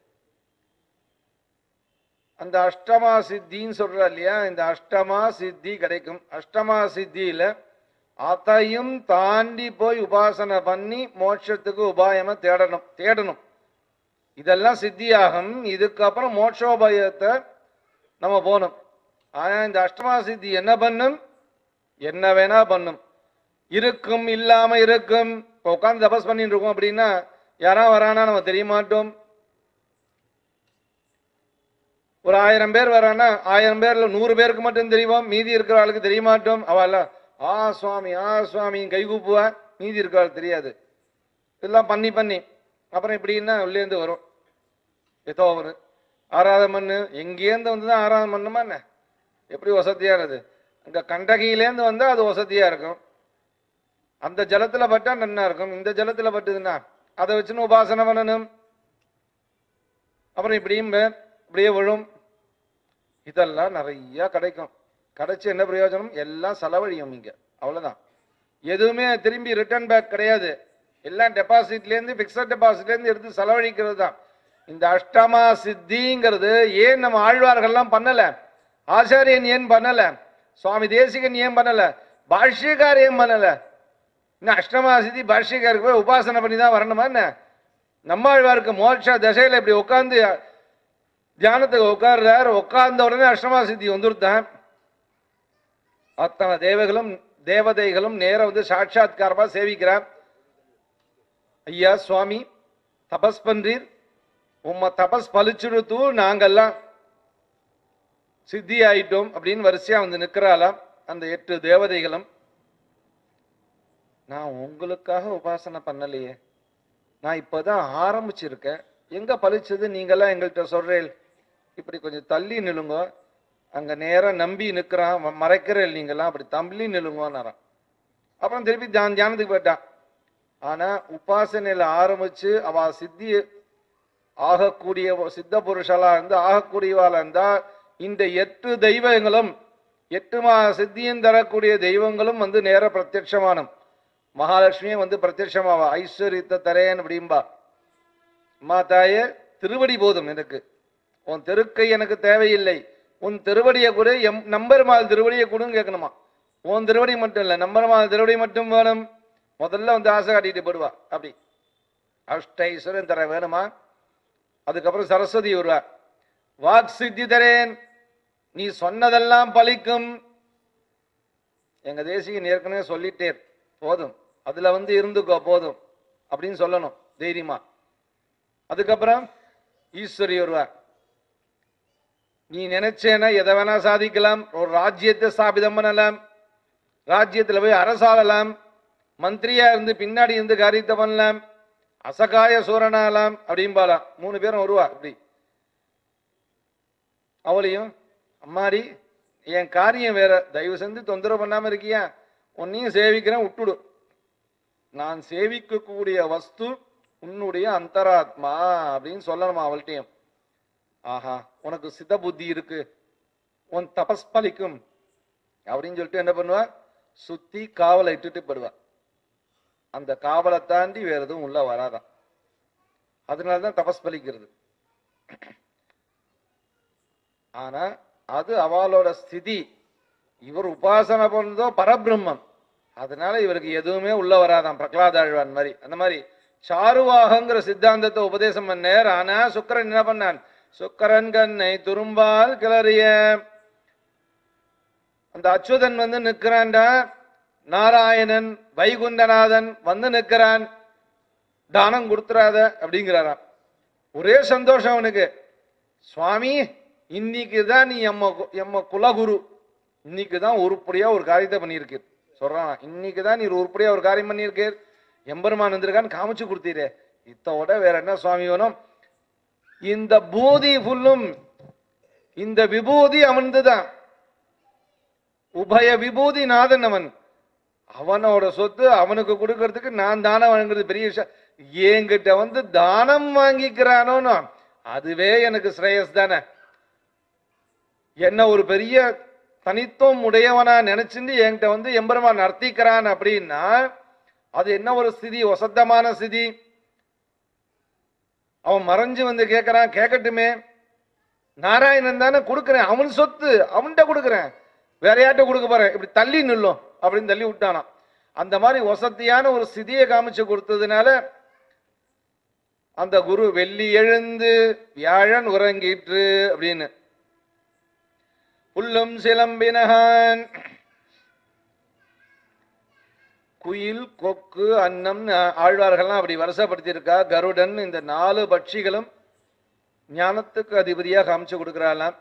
அந்த அஷ்டமா சித்தின்னு சொல்றா இல்லையா இந்த அஷ்டமா சித்தி கிடைக்கும் அஷ்டமா சித்தியில அதையும் தாண்டி போய் உபாசனை பண்ணி மோட்சத்துக்கு உபாயமா தேடணும் தேடணும் இதெல்லாம் சித்தியாகும் இதுக்கப்புறம் மோட்சோபயத்தை நம்ம போகணும் ஆனா இந்த அஷ்டமா சித்தி என்ன பண்ணும் என்ன வேணா பண்ணும் இருக்கும் இல்லாம இருக்கும் இப்போ உட்காந்து தபஸ் பண்ணிட்டு இருக்கோம் அப்படின்னா யாரா வரானா நம்ம தெரிய மாட்டோம் ஒரு ஆயிரம் பேர் வரானா ஆயிரம் பேர்ல நூறு பேருக்கு மட்டும் தெரியும் மீதி இருக்கிற ஆளுக்கு தெரிய மாட்டோம் அவள் ஆ சுவாமி ஆ சுவாமி கை கூப்புவா மீதி இருக்கிற ஆள் தெரியாது இதெல்லாம் பண்ணி பண்ணி அப்புறம் இப்படின்னா உள்ளேருந்து வரும் ஏதோ ஒரு ஆராதனை பண்ணு எங்கேருந்து வந்து தான் ஆராதனை பண்ணுமா என்ன எப்படி வசதியானது அங்க கண்டகியிலேருந்து வந்தா அது வசதியா இருக்கும் அந்த ஜலத்துல பட்டா நன்னா இருக்கும் இந்த ஜலத்துல பட்டுதுன்னா அதை வச்சுன்னு உபாசனை பண்ணணும் அப்புறம் இப்படியும் பே- இப்படியே விழும் இதெல்லாம் நிறைய கிடைக்கும் கிடைச்சு என்ன பிரயோஜனம் எல்லாம் செலவழியும் இங்க அவ்வளவுதான் எதுவுமே திரும்பி ரிட்டர்ன் பேக் கிடையாது எல்லாம் டெபாசிட்லேருந்து ஃபிக்ஸட் டெபாசிட்லேருந்து எடுத்து செலவழிக்கிறது தான் இந்த அஷ்டமா சித்திங்கிறது ஏன் நம்ம ஆழ்வார்கள்லாம் பண்ணல ஆச்சாரியன் ஏன் பண்ணல சுவாமி தேசிகன் ஏன் பண்ணல பாஷ்யக்கார் ஏன் பண்ணல இன்னும் அஷ்டமாசிதி பாஷ்யக்காருக்கு போய் உபாசனை பண்ணி தான் வரணுமா என்ன நம்மாழ்வாருக்கு மோட்ச தசையில் இப்படி உட்காந்து தியானத்துக்கு உட்கார்றாரு உட்கார்ந்த உடனே அஷ்டமா சித்தி வந்துருத்தான் அத்தனை தேவகளும் தேவதைகளும் நேர வந்து சாட்சாத்காரமா சேவிக்கிறான் ஐயா சுவாமி தபஸ் பண்றீர் உம்ம தபஸ் பலிச்சுடுத்து நாங்கெல்லாம் சித்தி ஆயிட்டோம் அப்படின்னு வரிசையா வந்து நிக்கிறாளாம் அந்த எட்டு தேவதைகளும் நான் உங்களுக்காக உபாசனை பண்ணலையே நான் இப்பதான் ஆரம்பிச்சிருக்கேன் எங்க பலிச்சது நீங்கெல்லாம் எங்கள்கிட்ட சொல்றேன் இப்படி கொஞ்சம் தள்ளி நிலுங்க அங்க நேரா நம்பி நிக்கிறான் ம- மறைக்கிறேன் நீங்கெல்லாம் அப்படி தள்ளி நிலுங்கன்னாரான் அப்புறம் திருப்பி தியான் தியானத்துக்கு போயிட்டான் ஆனா உபாசனையில ஆரம்பிச்சு அவ சித்தி ஆகக்கூடிய சித்த புருஷலா இருந்து ஆகக்கூடியவாளா இருந்தா இந்த எட்டு தெய்வங்களும் எட்டு மா சித்தியும் தரக்கூடிய தெய்வங்களும் வந்து நேர பிரத்யட்சமானம் மகாலட்சுமியும் வந்து பிரத்யட்சமாவா ஐஸ்வர்யத்தை தரேன் அப்படிம்பா அம்மா தாயே திருவடி போதும் எனக்கு உன் தெருக்கை எனக்கு தேவையில்லை உன் திருவடியை கூட எம் நம்பெருமாள் திருவடியை கொடுன்னு கேட்கணுமா உன் திருவடி மட்டும் இல்லை நம்பெருமாள் திருவடி மட்டும் வேணும் முதல்ல வந்து ஆசை காட்டிட்டு போடுவா அப்படி அஷ்டைஸ்வரன் தர வேணுமா அதுக்கப்புறம் சரஸ்வதி வருவா வாக் சித்தி தரேன் நீ சொன்னதெல்லாம் பலிக்கும் எங்க தேசிகன் ஏற்கனவே சொல்லிட்டேர் போதும் அதுல வந்து இருந்துக்கோ போதும் அப்படின்னு சொல்லணும் தைரியமா அதுக்கப்புறம் ஈஸ்வரி வருவா நீ நினைச்சேன்னா எதை வேணா சாதிக்கலாம் ஒரு ராஜ்யத்தை ஸ்தாபிதம் பண்ணலாம் ராஜ்யத்துல போய் அரசாளலாம் மந்திரியா இருந்து பின்னாடி இருந்து காரியத்தை பண்ணலாம் அசகாய சூரனாலாம் அப்படிம்பாலாம் மூணு பேரும் வருவா அப்படி அவளையும் அம்மாடி என் காரியம் வேற தயவு செஞ்சு தொந்தரவு பண்ணாம இருக்கியா உன்னையும் சேவிக்கிறேன் விட்டுடு நான் சேவிக்கக்கூடிய வஸ்து உன்னுடைய அந்தராத்மா அப்படின்னு சொல்லணுமா அவள்கிட்டயும் ஆஹா உனக்கு சித்த புத்தி இருக்கு உன் தபஸ் பலிக்கும் அப்படின்னு சொல்லிட்டு என்ன பண்ணுவா சுத்தி காவலை இட்டுட்டு போடுவா அந்த காவலை தாண்டி வேற எதுவும் உள்ள வராதான் அதனாலதான் தபஸ் பலிக்கிறது ஆனா அது அவளோட ஸ்திதி இவர் உபாசனை பண்ணதோ பரபிரம்மம் அதனால இவருக்கு எதுவுமே உள்ள வராதாம் பிரகலாதாழ்வான் மாதிரி அந்த மாதிரி சாருவாகங்கிற சித்தாந்தத்தை உபதேசம் பண்ணார் ஆனா சுக்கரன் என்ன பண்ணான் சுக்கரன் கண்ணை துரும்பால் கிளறிய அந்த அச்சுதன் வந்து நிக்கிறான்டா நாராயணன் வைகுண்டநாதன் வந்து நிக்கிறான் தானம் கொடுத்துறாத அப்படிங்கிறாராம் ஒரே சந்தோஷம் அவனுக்கு சுவாமி இன்னைக்கு தான் நீ எம்ம கு- எம்ம குலகுரு இன்னைக்கு தான் உருப்படியா ஒரு காரியத்தை பண்ணியிருக்கீர் சொல்றான் இன்னைக்கு தான் நீர் உருப்படியா ஒரு காரியம் பண்ணியிருக்கீர் எம்பெருமான் வந்திருக்கான்னு காமிச்சு கொடுத்தீரே இத்தோட வேற என்ன சுவாமி வேணும் இந்த பூதி ஃபுல்லும் இந்த விபூதி அவன்துதான் உபய விபூதி நாதன் அவன் அவனோட சொத்து அவனுக்கு கொடுக்கறதுக்கு நான் தானம் வழங்குறது பெரிய விஷயம் என்கிட்ட வந்து தானம் வாங்கிக்கிறானோன்னு அதுவே எனக்கு ஸ்ரேயஸ் தானே என்ன ஒரு பெரிய தனித்துவம் உடையவனா நினைச்சுட்டு என்கிட்ட வந்து எம்பெருமான் நர்த்திக்கிறான் அப்படின்னா அது என்ன ஒரு ஸ்திதி வசத்தமான ஸ்திதி அவன் மறைஞ்சு வந்து கேட்கறான் கேட்கட்டுமே நாராயணன் தானே கொடுக்குறேன் அவன் சொத்து அவன்கிட்ட கொடுக்குறேன் வேற யார்கிட்ட கொடுக்க போறேன் இப்படி தள்ளி நில்லும் அப்படின்னு தள்ளி விட்டானாம் அந்த மாதிரி வசதியான ஒரு ஸ்திதியை காமிச்சு கொடுத்ததுனால அந்த குரு வெள்ளி எழுந்து வியாழன் உறங்கிற்று அப்படின்னு புல்லும் சிலம்பினகான் குயில் கொக்கு அன்னம் ஆழ்வார்கள்லாம் அப்படி வருஷப்படுத்தியிருக்கா கருடன் இந்த நாலு பட்சிகளும் ஞானத்துக்கு அதிபதியா காமிச்சு கொடுக்கிறாளாம்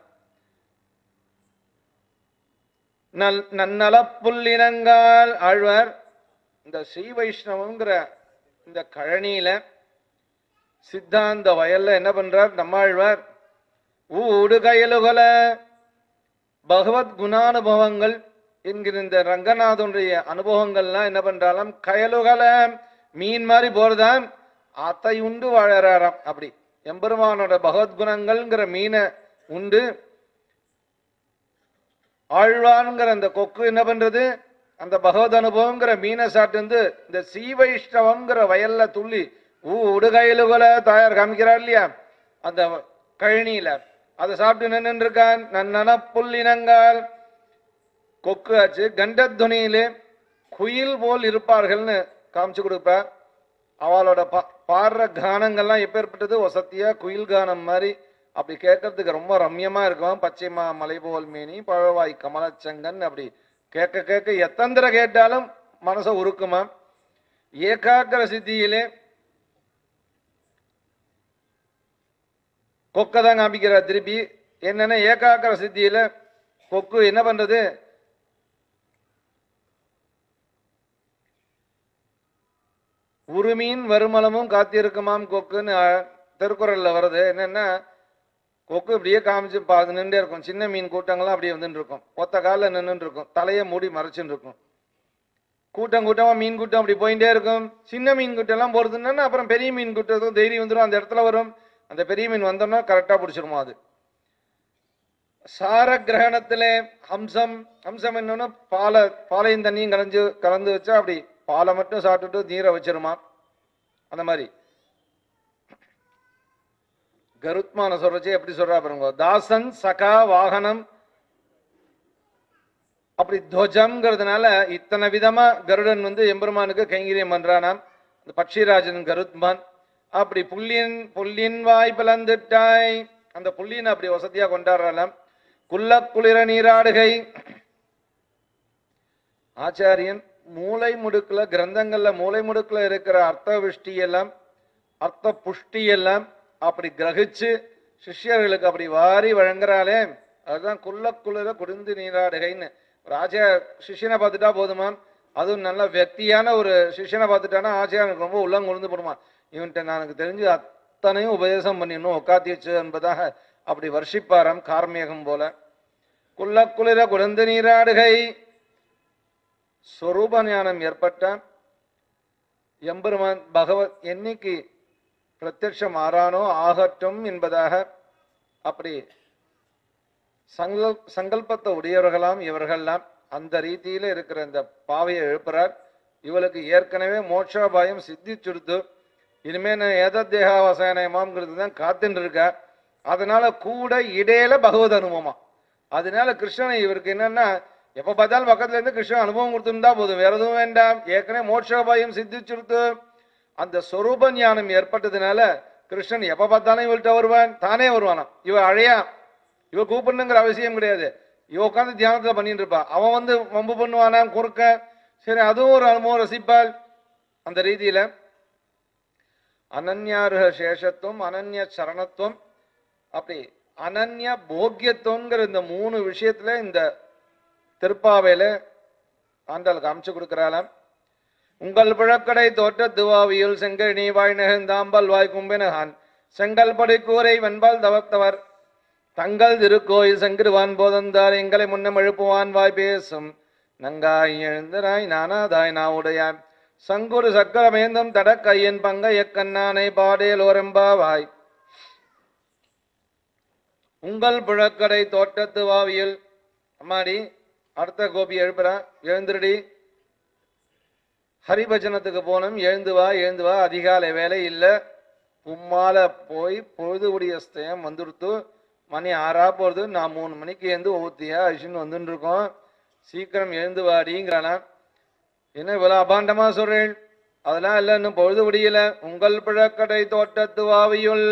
நல் நன்னல புல்லினங்கால் ஆழ்வார் இந்த ஸ்ரீ வைஷ்ணவங்கிற இந்த கழனியில சித்தாந்த வயல்ல என்ன பண்றார் நம்மாழ்வார் ஊடு கயலுகல பகவத் குணானுபவங்கள் என்கிற இந்த ரங்கநாதனுடைய அனுபவங்கள்லாம் என்ன பண்றாலாம் கயலுகல மீன் மாதிரி போறதான் அத்தை உண்டு வாழறாராம் அப்படி எம்பெருமானோட பகவத் குணங்கள்ங்கிற மீனை உண்டு ஆழ்வான்ங்கிற அந்த கொக்கு என்ன பண்றது அந்த பகவத் அனுபவங்கிற மீனை சாப்பிட்டு இந்த சீவைஷ்ணவங்கிற வயல்ல துள்ளி ஊ உடுகையிலுகள தாயார் காமிக்கிறார் இல்லையா அந்த கழனியில அதை சாப்பிட்டு நின்று இருக்கான் நன்னன புல்லினங்கால் கொக்கு ஆச்சு கண்டத்வனியிலே குயில் போல் இருப்பார்கள்னு காமிச்சு கொடுப்பார் அவளோட பா பாடுற கானங்கள்லாம் எப்பேற்பட்டது வசத்தியா குயில் கானம் மாதிரி அப்படி கேட்கறதுக்கு ரொம்ப ரம்யமா இருக்கும் பச்சைமா மலை போல் மேனி பழவாய் கமலச்சங்கன் அப்படி கேட்க கேட்க எத்தந்திர கேட்டாலும் மனசை உருக்குமா ஏகாக்கிர சித்தியிலே கொக்கை தான் காமிக்கிறார் திருப்பி என்னன்னா ஏகாக்கிர சித்தியில கொக்கு என்ன பண்றது உருமீன் வருமலமும் காத்திருக்குமாம் கொக்குன்னு அஹ், திருக்குறள்ல வருது என்னன்னா கொக்கு இப்படியே காமிச்சு பாது நின்றே இருக்கும் சின்ன மீன் கூட்டங்கள்லாம் அப்படியே வந்துட்டு இருக்கும் ஒத்த காலில் நின்றுட்டு இருக்கும் தலையை மூடி மறைச்சுட்டு இருக்கும் கூட்டம் கூட்டமா மீன் கூட்டம் அப்படி போயிட்டே இருக்கும் சின்ன மீன் கூட்டம் எல்லாம் போறதுன்னா அப்புறம் பெரிய மீன் கூட்டத்துக்கும் தைரியம் வந்துடும் அந்த இடத்துல வரும் அந்த பெரிய மீன் வந்தோம்னா கரெக்டா பிடிச்சிருமா அது சார கிரகணத்திலே ஹம்சம் ஹம்சம் என்னன்னா பாலை பாலையும் தண்ணியும் கலந்து கலந்து வச்சா அப்படி பாலை மட்டும் சாப்பிட்டுட்டு நீரை வச்சிருமா அந்த மாதிரி கருத்மான சொல்றச்சு எப்படி சொல்றா பாருங்க தாசன் சகா வாகனம் அப்படி துவஜம்ங்கிறதுனால இத்தனை விதமா கருடன் வந்து எம்பெருமானுக்கு கைங்கரியம் பண்றானாம் இந்த பட்சிராஜன் கருத்மான் அப்படி புள்ளியன் புள்ளின் வாய் பிளந்துட்டாய் அந்த புள்ளியன் அப்படி வசதியா கொண்டாடுறாளாம் குள்ள குளிர நீராடுகை ஆச்சாரியன் மூளை முடுக்குல கிரந்தங்கள்ல மூளை முடுக்குல இருக்கிற அர்த்த விஷ்டி எல்லாம் அர்த்த புஷ்டி எல்லாம் அப்படி கிரகிச்சு சிஷ்யர்களுக்கு அப்படி வாரி வழங்குறாளே அதுதான் குள்ள குளிர குடிந்து நீராடுகைன்னு ஒரு ஆச்சார சிஷ்யனை பார்த்துட்டா போதுமா அதுவும் நல்ல வெக்தியான ஒரு சிஷ்யனை பார்த்துட்டானா ஆச்சாரனுக்கு ரொம்ப உள்ளம் குளிர்ந்து போடுமா இவன்கிட்ட நான் எனக்கு தெரிஞ்சு அத்தனையும் உபதேசம் பண்ணிடணும் உட்காத்தி வச்சு என்பதாக அப்படி வர்ஷிப்பாராம் கார்மேகம் போல குள்ள குளிர குழந்து நீராடுகை சொரூப ஞானம் ஏற்பட்ட எம்பெருமான் பகவத் என்னைக்கு பிரத்யட்சம் ஆறானோ ஆகட்டும் என்பதாக அப்படி சங்கல் சங்கல்பத்தை உடையவர்களாம் இவர்கள்லாம் அந்த ரீதியில இருக்கிற இந்த பாவையை எழுப்புறார் இவளுக்கு ஏற்கனவே மோட்சோபாயம் சித்திச்சுடுத்து இனிமே நான் ஏத தேகாவசாயனமாம்ங்கிறது தான் காத்துட்டு இருக்கா அதனால கூட இடையில பகவத் அனுபவமா அதனால கிருஷ்ணனை இவருக்கு என்னன்னா எப்ப பார்த்தாலும் பக்கத்துல இருந்து கிருஷ்ணன் அனுபவம் கொடுத்துருந்தா போதும் வேற எதுவும் வேண்டாம் ஏற்கனவே மோட்சோபாயம் சித்திச்சுடுத்து அந்த சொரூப ஞானம் ஏற்பட்டதுனால கிருஷ்ணன் எப்ப பார்த்தாலும் இவள்கிட்ட வருவான் தானே வருவானாம் இவ அழையா இவ கூப்பிடணுங்கிற அவசியம் கிடையாது இவ உட்காந்து தியானத்துல பண்ணிட்டு இருப்பா அவன் வந்து வம்பு பண்ணுவானாம் குறுக்க சரி அதுவும் ஒரு அனுபவம் ரசிப்பாள் அந்த ரீதியில அனன்யாருக சேஷத்துவம் அனன்ய சரணத்துவம் அப்படி அனன்ய போக்கியத்துவங்கிற இந்த மூணு விஷயத்துல இந்த திருப்பாவையில ஆண்டாள் காமிச்சு கொடுக்கிறாளாம் உங்கள் பிழக்கடை தோற்ற துவாவியுள் செங்கல் நீ வாய் நெகுந்தாம்பல் வாய் கும்பினகான் செங்கல் படை கூரை வெண்பால் தவத்தவர் தங்கள் திருக்கோயில் செங்கிருவான் போதந்தார் எங்களை முன்னம் எழுப்புவான் வாய் பேசும் நங்காய் எழுந்தராய் நானாதாய் நாவுடையாய் சங்குரு சக்கரமேந்தும் தடக்கையன் பங்க எக்கண்ணானை பாடேலோரெம்பாவாய் உங்கள் புழக்கடை தோட்டத்து வாவியல் அம்மாடி அடுத்த கோபி எழுப்புறான் எழுந்துருடி ஹரிபஜனத்துக்கு போனோம் எழுந்து வா எழுந்து வா அதிகாலை வேலை இல்லை உம்மால போய் பொழுது உடைய ஸ்தயம் வந்துடுத்து மணி ஆறா போகிறது நான் மூணு மணிக்கு எழுந்து ஒவ்வொருத்தியா அழிச்சுன்னு வந்துட்டு இருக்கோம் சீக்கிரம் எழுந்து வாடிங்கிறானா என்ன இவ்வளோ அபாண்டமா சொல்றேன் அதெல்லாம் இல்லை இன்னும் பொழுது முடியல உங்கள் பிழக்கடை தோட்டத்து வாவியுள்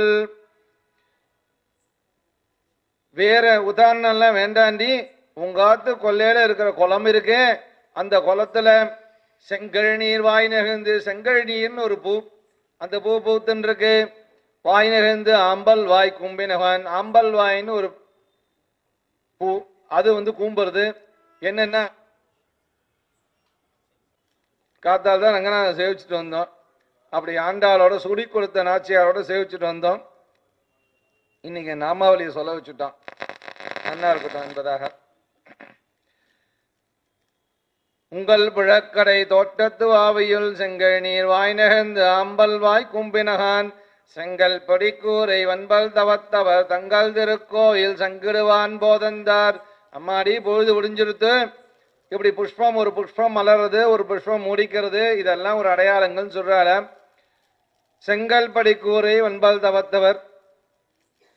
வேற உதாரணம்லாம் வேண்டாண்டி உங்க ஆத்து கொல்லையில இருக்கிற குளம் இருக்கு அந்த குளத்துல செங்கல் நீர் வாய் நெகிழ்ந்து செங்கல் நீர்னு ஒரு பூ அந்த பூ பூத்துன்னு இருக்கு வாய் நெகிழ்ந்து ஆம்பல் வாய் கும்பினவான் ஆம்பல் வாய்ன்னு ஒரு பூ அது வந்து கூம்புறது என்னன்னா காத்தால் தான் ரங்கநாதன் சேவிச்சுட்டு வந்தோம் அப்படி ஆண்டாளோட சுடி கொடுத்த நாச்சியாரோட சேவிச்சுட்டு வந்தோம் இன்னைக்கு நாமாவளியை சொல்ல வச்சுட்டோம் நன்னா இருக்கட்டும் என்பதாக உங்கள் பிழக்கடை தோட்டத்து ஆவையுள் செங்கல் நீர் வாய் நெகழ்ந்து ஆம்பல் வாய் கும்பினகான் செங்கல் பொடிக்கூரை வன்பல் தவத்தவர் தங்கள் திருக்கோயில் சங்கிடுவான் போதந்தார் அம்மாடி பொழுது முடிஞ்சிருத்து இப்படி புஷ்பம் ஒரு புஷ்பம் மலர்றது ஒரு புஷ்பம் முடிக்கிறது இதெல்லாம் ஒரு அடையாளங்கள் சொல்றால செங்கல் படிக்கூரை வன்பல் தவத்தவர்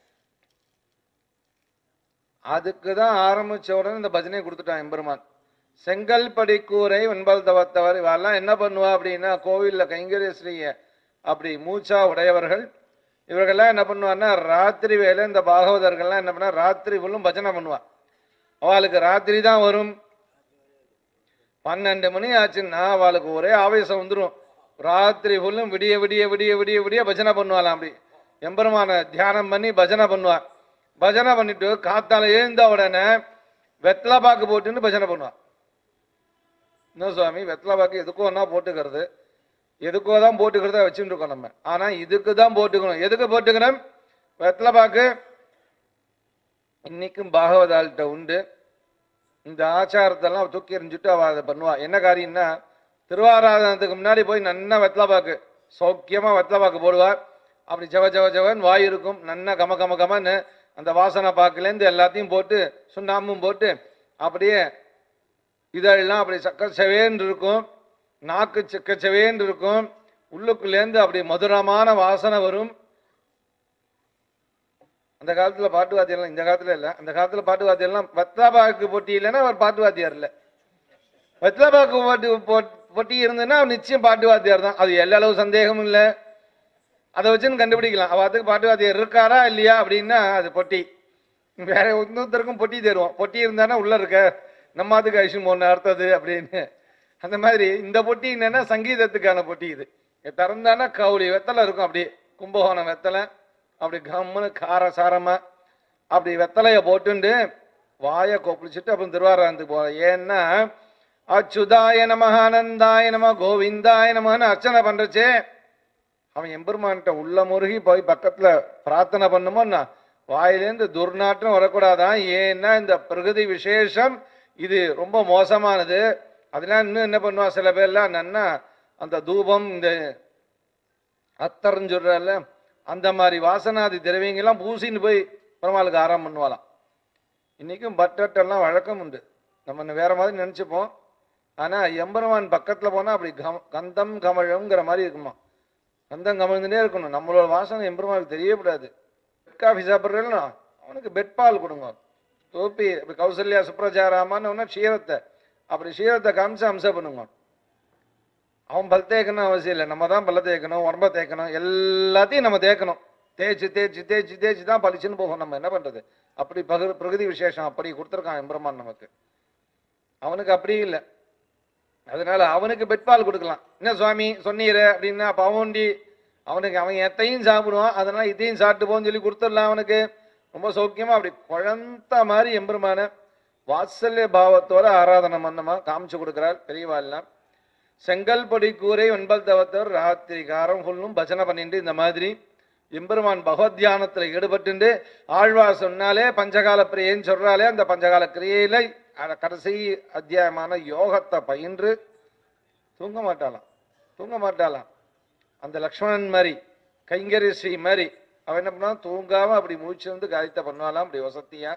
அதுக்கு தான் ஆரம்பிச்ச உடனே இந்த பஜனை கொடுத்துட்டான் எம்பெருமான் செங்கல் படிக்கூரை வெண்பல் தவத்தவர் இவெல்லாம் என்ன பண்ணுவா அப்படின்னா கோவில்ல கைங்கரியஸ்ரீய அப்படி மூச்சா உடையவர்கள் இவர்கள்லாம் என்ன பண்ணுவான்னா ராத்திரி வேலை இந்த பாகவதர்கள்லாம் என்ன பண்ணா ராத்திரி ஃபுல்லும் பஜனை பண்ணுவா அவளுக்கு ராத்திரி தான் வரும் பன்னெண்டு மணி ஆச்சுன்னா அவளுக்கு ஒரே ஆவேசம் வந்துடும் ராத்திரி ஃபுல்லும் விடிய விடிய விடிய விடிய விடிய பஜனை பண்ணுவாளாம் அப்படி எம்பெருமான தியானம் பண்ணி பஜனை பண்ணுவா பஜனை பண்ணிட்டு காத்தால எழுந்த உடனே வெத்தலை பாக்கு போட்டுன்னு பஜனை பண்ணுவா என்ன சுவாமி வெத்தலை பாக்கு எதுக்கோ ஒன்றா போட்டுக்கிறது எதுக்கோ தான் போட்டுக்கிறத வச்சுட்டு இருக்கோம் நம்ம ஆனா இதுக்கு தான் போட்டுக்கணும் எதுக்கு போட்டுக்கணும் வெத்தலை பாக்கு இன்னைக்கும் பாகவதால்கிட்ட உண்டு இந்த ஆச்சாரத்தெல்லாம் தூக்கி எறிஞ்சுட்டு அவ அதை பண்ணுவா என்ன காரியம்னா திருவாராதனத்துக்கு முன்னாடி போய் நன்னா வெத்தலை பாக்கு சௌக்கியமா வெத்தலை பாக்கு போடுவா அப்படி ஜவ ஜவ ஜவன் வாய் இருக்கும் நன்னா கம கம கமன்னு அந்த வாசனை பாக்குலேருந்து எல்லாத்தையும் போட்டு சுண்ணாம்பும் போட்டு அப்படியே இதெல்லாம் அப்படி சக்க செவேன்னு இருக்கும் நாக்கு சிக்க செவேன்னு இருக்கும் உள்ளுக்குள்ளேருந்து அப்படி மதுரமான வாசனை வரும் அந்த காலத்துல பாட்டு வாத்தியம்லாம் இந்த காலத்துல இல்ல அந்த காலத்துல பாட்டு வாத்தியம்லாம் வெத்தலாபாக்கு போட்டி இல்லைன்னா அவர் பாட்டு வாத்தியார் இல்ல வெத்தலாபாக்கு போட்டி போட்- போட்டி இருந்ததுன்னா அவர் நிச்சயம் பாட்டு வாத்தியார் தான் அது எல்லா அளவு சந்தேகமும் இல்லை அதை வச்சுன்னு கண்டுபிடிக்கலாம் அவத்துக்கு பாட்டு வாத்தியார் இருக்காரா இல்லையா அப்படின்னா அது பொட்டி வேற இன்னொருத்தருக்கும் பொட்டி தருவோம் பொட்டி இருந்தானா உள்ள இருக்க நம்ம அதுக்கு ஐஷும் ஒன்று அடுத்தது அப்படின்னு அந்த மாதிரி இந்த பொட்டி என்னன்னா சங்கீதத்துக்கான பொட்டி இது இது திறந்தானா கவுளி வெத்தலை இருக்கும் அப்படியே கும்பகோணம் வெத்தலை அப்படி கம்முன்னு கார சாரமா அப்படி வெத்தலைய போட்டுண்டு வாயை கொப்பளிச்சுட்டு அப்புறம் திருவாராந்துக்கு போவோம் ஏன்னா அச்சுதாய நம ஆனந்தாய நம கோவிந்தாய நமன்னு அர்ச்சனை பண்றச்சே அவன் எம்பெருமான்கிட்ட உள்ள முருகி போய் பக்கத்துல பிரார்த்தனை பண்ணுமோன்னா வாயிலேருந்து துர்நாற்றம் வரக்கூடாதான் ஏன்னா இந்த பிரகதி விசேஷம் இது ரொம்ப மோசமானது அதெல்லாம் இன்னும் என்ன பண்ணுவா சில பேர்லாம் நன்னா அந்த தூபம் இந்த அத்தர்ன்னு சொல்றல அந்த மாதிரி வாசனாதி திரவியங்கள்லாம் பூசின்னு போய் பெருமாளுக்கு ஆராம் பண்ணுவாளாம் இன்னைக்கும் பட்டட்டெல்லாம் வழக்கம் உண்டு நம்ம இன்னும் வேற மாதிரி நினைச்சுப்போம் ஆனா எம்பெருமான் பக்கத்துல போனா அப்படி கம் கந்தம் கமழம்ங்கிற மாதிரி இருக்குமா கந்தம் கமழ்ந்துட்டே இருக்கணும் நம்மளோட வாசனை எம்பெருமானுக்கு தெரியக்கூடாது பெட் காஃபி சாப்பிட்றேன்னா அவனுக்கு பெட் பால் கொடுங்க தோப்பி இப்படி கௌசல்யா சுப்ரஜாராமான்னு ஒன்று க்ஷீரத்தை அப்படி க்ஷீரத்தை காமிச்சு அம்சம் பண்ணுங்க அவன் பல் தேய்க்கணும் அவசியம் இல்லை நம்ம தான் பல்ல தேய்க்கணும் உடம்ப தேய்க்கணும் எல்லாத்தையும் நம்ம தேய்க்கணும் தேய்ச்சி தேய்ச்சி தேய்ச்சி தேய்ச்சி தான் பளிச்சுன்னு போகும் நம்ம என்ன பண்றது அப்படி பகு பிரகதி விசேஷம் அப்படி கொடுத்துருக்கான் எம்பெருமான் நமக்கு அவனுக்கு அப்படி இல்லை அதனால அவனுக்கு பெட்பால் கொடுக்கலாம் என்ன சுவாமி சொன்னீரே அப்படின்னா அப்ப அவன்டி அவனுக்கு அவன் எத்தையும் சாப்பிடுவான் அதனால இதையும் சாப்பிட்டு போன்னு சொல்லி கொடுத்துடலாம் அவனுக்கு ரொம்ப சௌக்கியமா அப்படி குழந்த மாதிரி எம்பெருமான வாத்சல்ய பாவத்தோட ஆராதனை பண்ணமா காமிச்சு கொடுக்கிறார் பெரியவா எல்லாம் செங்கல்படி கூரை ஒன்பல் தவத்தவர் ராத்திரி காரம் ஃபுல்லும் பஜனை பண்ணிட்டு இந்த மாதிரி எம்பெருமான் பகவத் தியானத்துல ஈடுபட்டு ஆழ்வார் சொன்னாலே பஞ்சகால பிரியன்னு சொல்றாலே அந்த பஞ்சகால கிரியையில அத கடைசி அத்தியாயமான யோகத்தை பயின்று தூங்க மாட்டாளாம் தூங்க மாட்டாளாம் அந்த லக்ஷ்மணன் மாதிரி கைங்கரி ஸ்ரீ மாதிரி அவன் என்ன பண்ணா தூங்காம அப்படி மூச்சிருந்து காரியத்தை பண்ணுவாளாம் அப்படி வசத்தியா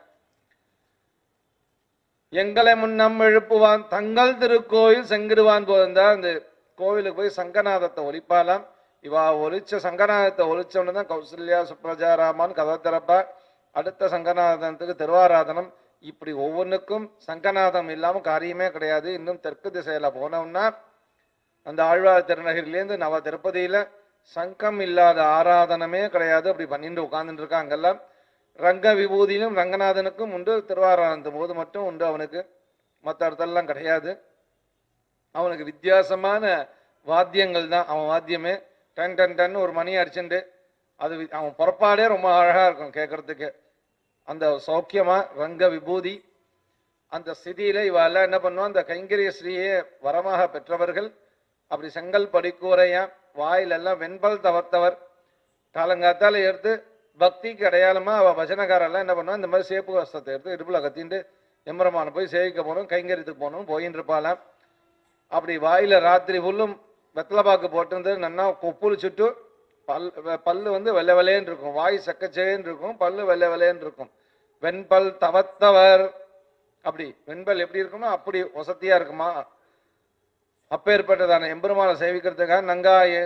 எங்களை முன்னம் எழுப்புவான் தங்கள் திருக்கோயில் செங்கிடுவான் போயிருந்தா அந்த கோவிலுக்கு போய் சங்கநாதத்தை ஒலிப்பாலாம் இவா ஒலிச்ச சங்கநாதத்தை ஒலிச்சவனு தான் கௌசல்யா சுப்ரஜாராமான் கதை திறப்பா அடுத்த சங்கநாதனத்துக்கு திருவாராதனம் இப்படி ஒவ்வொன்றுக்கும் சங்கநாதம் இல்லாம காரியமே கிடையாது இன்னும் தெற்கு திசையில போனோம்னா அந்த ஆழ்வார் திருநகரிலேருந்து நவ திருப்பதியில சங்கம் இல்லாத ஆராதனமே கிடையாது அப்படி பண்ணிட்டு உட்கார்ந்துட்டு இருக்கா அங்கெல்லாம் ரங்க விபூதியிலும் ரங்கநாதனுக்கும் உண்டு திருவாராதனத்து போது மட்டும் உண்டு அவனுக்கு மற்ற இடத்தெல்லாம் கிடையாது அவனுக்கு வித்தியாசமான வாத்தியங்கள் தான் அவன் வாத்தியமே டன் டன் டன் ஒரு மணி அடிச்சுட்டு அது வி- அவன் புறப்பாடே ரொம்ப அழகா இருக்கும் கேட்கறதுக்கு அந்த சௌக்கியமா ரங்க விபூதி அந்த ஸ்திதியில இவெல்லாம் என்ன பண்ணுவான் அந்த கைங்கரிய ஸ்ரீயே வரமாக பெற்றவர்கள் அப்படி செங்கல் படிக்கூரையா வாயிலெல்லாம் வெண்பல் தவத்தவர் காலங்காத்தால எடுத்து பக்திக்கு அடையாளமா அவ பஜனக்காரெல்லாம் என்ன பண்ணுவா இந்த மாதிரி சேப்பு வஸ்திரத்தை எடுத்து இடுப்புல கத்திட்டு எம்பரமான போய் சேவிக்க போகணும் கைங்கரியத்துக்கு போகணும் போயின்னு இருப்பாளாம் அப்படி வாயில ராத்திரி ஃபுல்லும் வெத்தலைப்பாக்கு போட்டிருந்து நன்னா கொப்புளு சுட்டு பல் வெ- பல்லு வந்து வெள்ளை வெள்ளையன்னு இருக்கும் வாய் சக்கச்சேன்னு இருக்கும் பல்லு வெள்ளை வெள்ளையன்னு இருக்கும் வெண்பல் தவத்தவர் அப்படி வெண்பல் எப்படி இருக்குமோ அப்படி வசதியா இருக்குமா அப்பேற்பட்டதான எம்பெருமானை சேவிக்கிறதுக்காக நங்காயே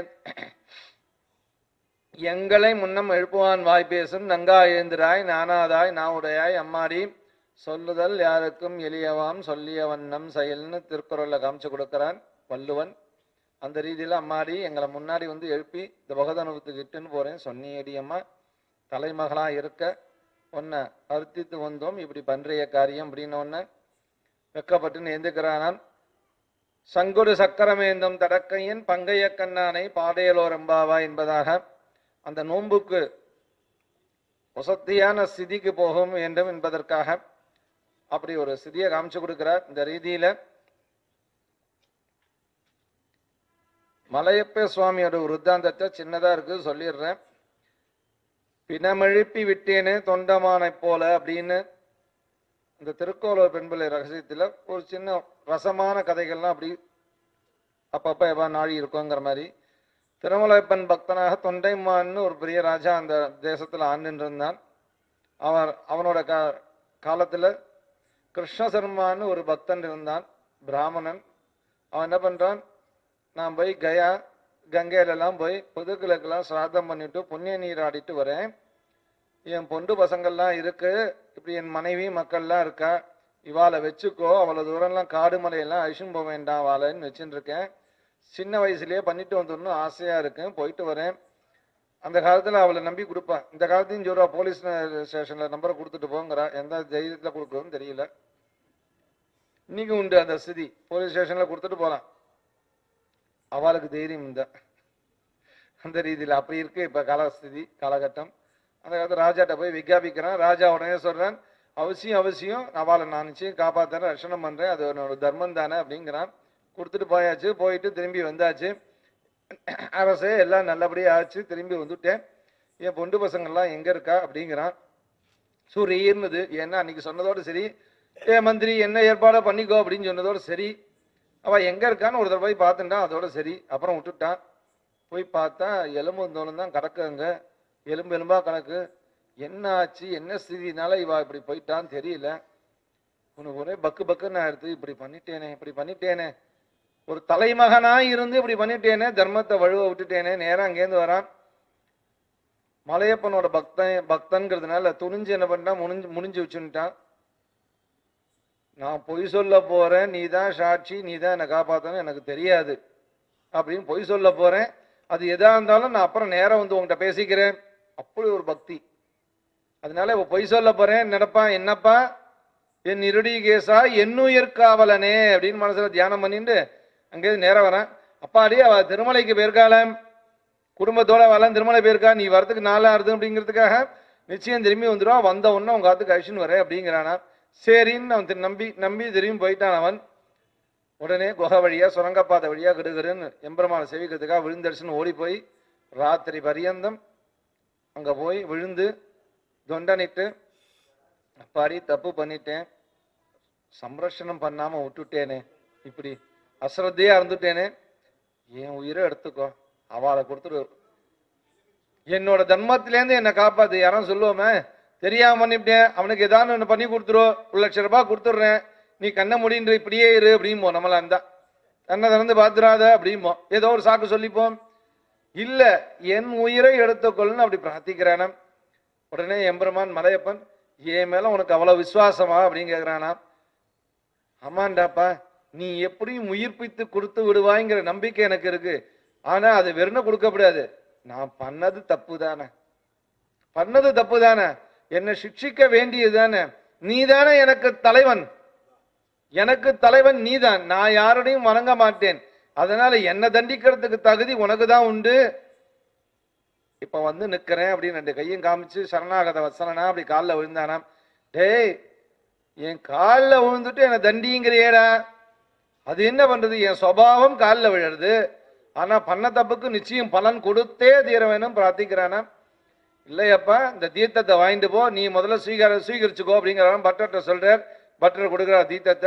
எங்களை முன்னம் எழுப்புவான் வாய் பேசும் நங்கா ஏந்திராய் நானாதாய் நாவுடையாய் அம்மாடி சொல்லுதல் யாருக்கும் எளியவாம் சொல்லிய வண்ணம் செயல்னு திருக்குறள்ல காமிச்சு கொடுக்கறான் வள்ளுவன் அந்த ரீதியில அம்மாடி எங்களை முன்னாடி வந்து எழுப்பி இந்த பகதனுவத்துக்கு இட்டுன்னு போறேன் சொன்னியடி அம்மா தலைமகளா இருக்க உன்னை அர்த்தித்து வந்தோம் இப்படி பண்றிய காரியம் அப்படின்னு ஒன்ன வெக்கப்பட்டு எந்திக்கிறானான் சங்குடு சக்கரமேந்தும் தடக்கையின் பங்கைய கண்ணானை பாதையலோரம்பாவா என்பதாக அந்த நோன்புக்கு வசத்தியான ஸ்திதிக்கு போகும் வேண்டும் என்பதற்காக அப்படி ஒரு ஸ்திதியை காமிச்சு கொடுக்கிறார் இந்த ரீதியில மலையப்ப சுவாமியோட விருத்தாந்தத்தை சின்னதா இருக்கு சொல்லிடுறேன் பிணமெழுப்பி விட்டேனே தொண்டமானைப் போல அப்படின்னு இந்த திருக்கோளூர் பெண்பிள்ளை ரகசியத்துல ஒரு சின்ன ரசமான கதைகள்லாம் அப்படி அப்பப்ப எவ்வளோ நாழி இருக்குங்கிற மாதிரி திருமலைப்பன் பக்தனாக தொண்டைமான்னு ஒரு பெரிய ராஜா அந்த தேசத்துல ஆண்டுன்னு இருந்தான் அவர் அவனோட கா காலத்துல கிருஷ்ணசர்மான்னு ஒரு பக்தன் இருந்தான் பிராமணன் அவன் என்ன பண்றான் நான் போய் கயா கங்கையிலலாம் போய் புதுக்கிழக்கெல்லாம் சிராதம் பண்ணிட்டு புண்ணிய நீர் ஆடிட்டு வரேன் என் பொண்டு பசங்கள்லாம் இருக்கு இப்படி என் மனைவி மக்கள்லாம் இருக்கா இவாளை வச்சுக்கோ அவ்வளோ தூரம்லாம் காடு மலையெல்லாம் அழிச்சும் போக வேண்டாம் வாழைன்னு வச்சுட்டு இருக்கேன் சின்ன வயசுலயே பண்ணிட்டு வந்துடணும் ஆசையா இருக்கேன் போயிட்டு வரேன் அந்த காலத்துல அவளை நம்பி கொடுப்பான் இந்த காலத்தையும் சொல்றா போலீஸ் ஸ்டேஷன்ல நம்பரை கொடுத்துட்டு போங்கிறா எந்த தைரியத்துல கொடுக்குறோன்னு தெரியல இன்னைக்கு உண்டு அந்த ஸ்திதி போலீஸ் ஸ்டேஷன்ல கொடுத்துட்டு போலாம் அவளுக்கு தைரியம் இந்த அந்த ரீதியில் அப்படி இருக்கு இப்ப காலஸ்திதி காலகட்டம் அந்த காலத்துல ராஜாட்ட போய் விஞ்ஞாபிக்கிறான் ராஜா உடனே சொல்றான் அவசியம் அவசியம் அவளை நான் நிச்சயம் காப்பாத்துறேன் ரட்சணம் பண்றேன் அது என்னோட தர்மம் தானே அப்படிங்கிறான் கொடுத்துட்டு போயாச்சு போயிட்டு திரும்பி வந்தாச்சு அரசே எல்லாம் நல்லபடியா ஆச்சு திரும்பி வந்துட்டேன் என் பொண்டு பசங்கள்லாம் எங்க இருக்கா அப்படிங்கிறான் சூரியர்னுது ஏன்னா அன்னைக்கு சொன்னதோட சரி ஏ மந்திரி என்ன ஏற்பாடோ பண்ணிக்கோ அப்படின்னு சொன்னதோட சரி அவ எங்க இருக்கான்னு ஒரு தடவை போய் பார்த்துட்டான் அதோட சரி அப்புறம் விட்டுட்டான் போய் பார்த்தா எலும்பு தோணும் தான் கிடக்கு அங்க எலும்பு எலும்பா கணக்கு என்ன ஆச்சு என்ன ஸ்திதினால இவ இப்படி போயிட்டான்னு தெரியல உனக்கு ஒரே பக்கு பக்குன்னு ஆயிடுது இப்படி பண்ணிட்டேனே இப்படி பண்ணிட்டேனே ஒரு தலைமகனா இருந்து இப்படி பண்ணிட்டேனே தர்மத்தை வழுவ விட்டுட்டேனே நேரா அங்கேருந்து வரான் மலையப்பனோட பக்தன் பக்தன்கிறதுனால துணிஞ்சு என்ன பண்ணிட்டான் முடிஞ்சு முடிஞ்சு வச்சுட்டான் நான் பொய் சொல்ல போறேன் நீ தான் சாட்சி நீ தான் என்னை காப்பாத்தணும் எனக்கு தெரியாது அப்படின்னு பொய் சொல்ல போறேன் அது எதா இருந்தாலும் நான் அப்புறம் நேரா வந்து உங்ககிட்ட பேசிக்கிறேன் அப்படி ஒரு பக்தி அதனால இப்ப பொய் சொல்ல போறேன் நடப்பான் என்னப்பா என் இருடி கேசா என்னுயிர் காவலனே அப்படின்னு மனசுல தியானம் பண்ணிட்டு அங்கேயிருந்து நேரம் வரேன் அப்பாடி அவ திருமலைக்கு போயிருக்காளாம் குடும்பத்தோட வரலாம் திருமலை போயிருக்கா நீ வரதுக்கு நாளா இருது அப்படிங்கிறதுக்காக நிச்சயம் திரும்பி வந்துடுவான் வந்த உடனே உங்க ஆத்துக்கு அழிச்சுன்னு வரேன் அப்படிங்கிறானா சரின்னு அவன் திரு- நம்பி நம்பி திரும்பி போயிட்டான் அவன் உடனே குகை வழியா சுரங்கப்பாதை வழியா கிடுகிடுன்னு எம்பெருமான செவிக்கிறதுக்காக விழுந்தடிச்சுன்னு ஓடி போய் ராத்திரி பரியந்தம் அங்க போய் விழுந்து தொண்டனிட்டு அப்பாடி தப்பு பண்ணிட்டேன் சம்ரட்சணம் பண்ணாம விட்டுட்டேனே இப்படி அசிரத்தையா இருந்துட்டேனே என் உயிரை எடுத்துக்கோ அவளை கொடுத்துட்டு என்னோட தர்மத்திலேருந்து என்னை காப்பாத்து யாரும் சொல்லுவோமே தெரியாம பண்ணிவிட்டேன் அவனுக்கு ஏதாவது ஒன்று பண்ணி கொடுத்துரும் ஒரு லட்ச ரூபாய் கொடுத்துட்றேன் நீ கண்ணை முடின்ற இப்படியே இரு அப்படிம்போ நம்மள அந்த கண்ணை திறந்து பார்த்துடாத அப்படிம்போ ஏதோ ஒரு சாக்கு சொல்லிப்போம் இல்ல என் உயிரை எடுத்துக்கொள்ளுன்னு அப்படி பிரார்த்திக்கிறானாம் உடனே எம்பெருமான் மலையப்பன் என் மேல உனக்கு அவ்வளவு விசுவாசமா அப்படின்னு கேக்குறானாம் ஆமாண்டாப்பா நீ எப்படியும் உயிர்ப்பித்து கொடுத்து விடுவாய்ங்கிற நம்பிக்கை எனக்கு இருக்கு ஆனா அது வெறும் கொடுக்கப்படாது நான் பண்ணது தப்பு தானே பண்ணது தப்பு தானே என்னை சிக்ஷிக்க வேண்டியது தானே நீ தானே எனக்கு தலைவன் எனக்கு தலைவன் நீதான் நான் யாரோடையும் வணங்க மாட்டேன் அதனால என்ன தண்டிக்கிறதுக்கு தகுதி உனக்கு தான் உண்டு இப்ப வந்து நிக்கிறேன் அப்படின்னு ரெண்டு கையும் காமிச்சு சரணாகத வசனனா அப்படி காலில் விழுந்தானாம் டேய் என் காலில் விழுந்துட்டு என்னை தண்டிங்கிறியேடா அது என்ன பண்றது என் சுபாவம் காலில் விழுறது ஆனா பண்ண தப்புக்கு நிச்சயம் பலன் கொடுத்தே தீர வேணும் பிரார்த்திக்கிறானா இல்லையப்பா இந்த தீர்த்தத்தை வாங்கிட்டு போ நீ முதல்ல ஸ்வீகார ஸ்வீகரிச்சுக்கோ அப்படிங்கிறான் பட்டர்கிட்ட சொல்றார் பட்டர் கொடுக்குறார் தீர்த்தத்தை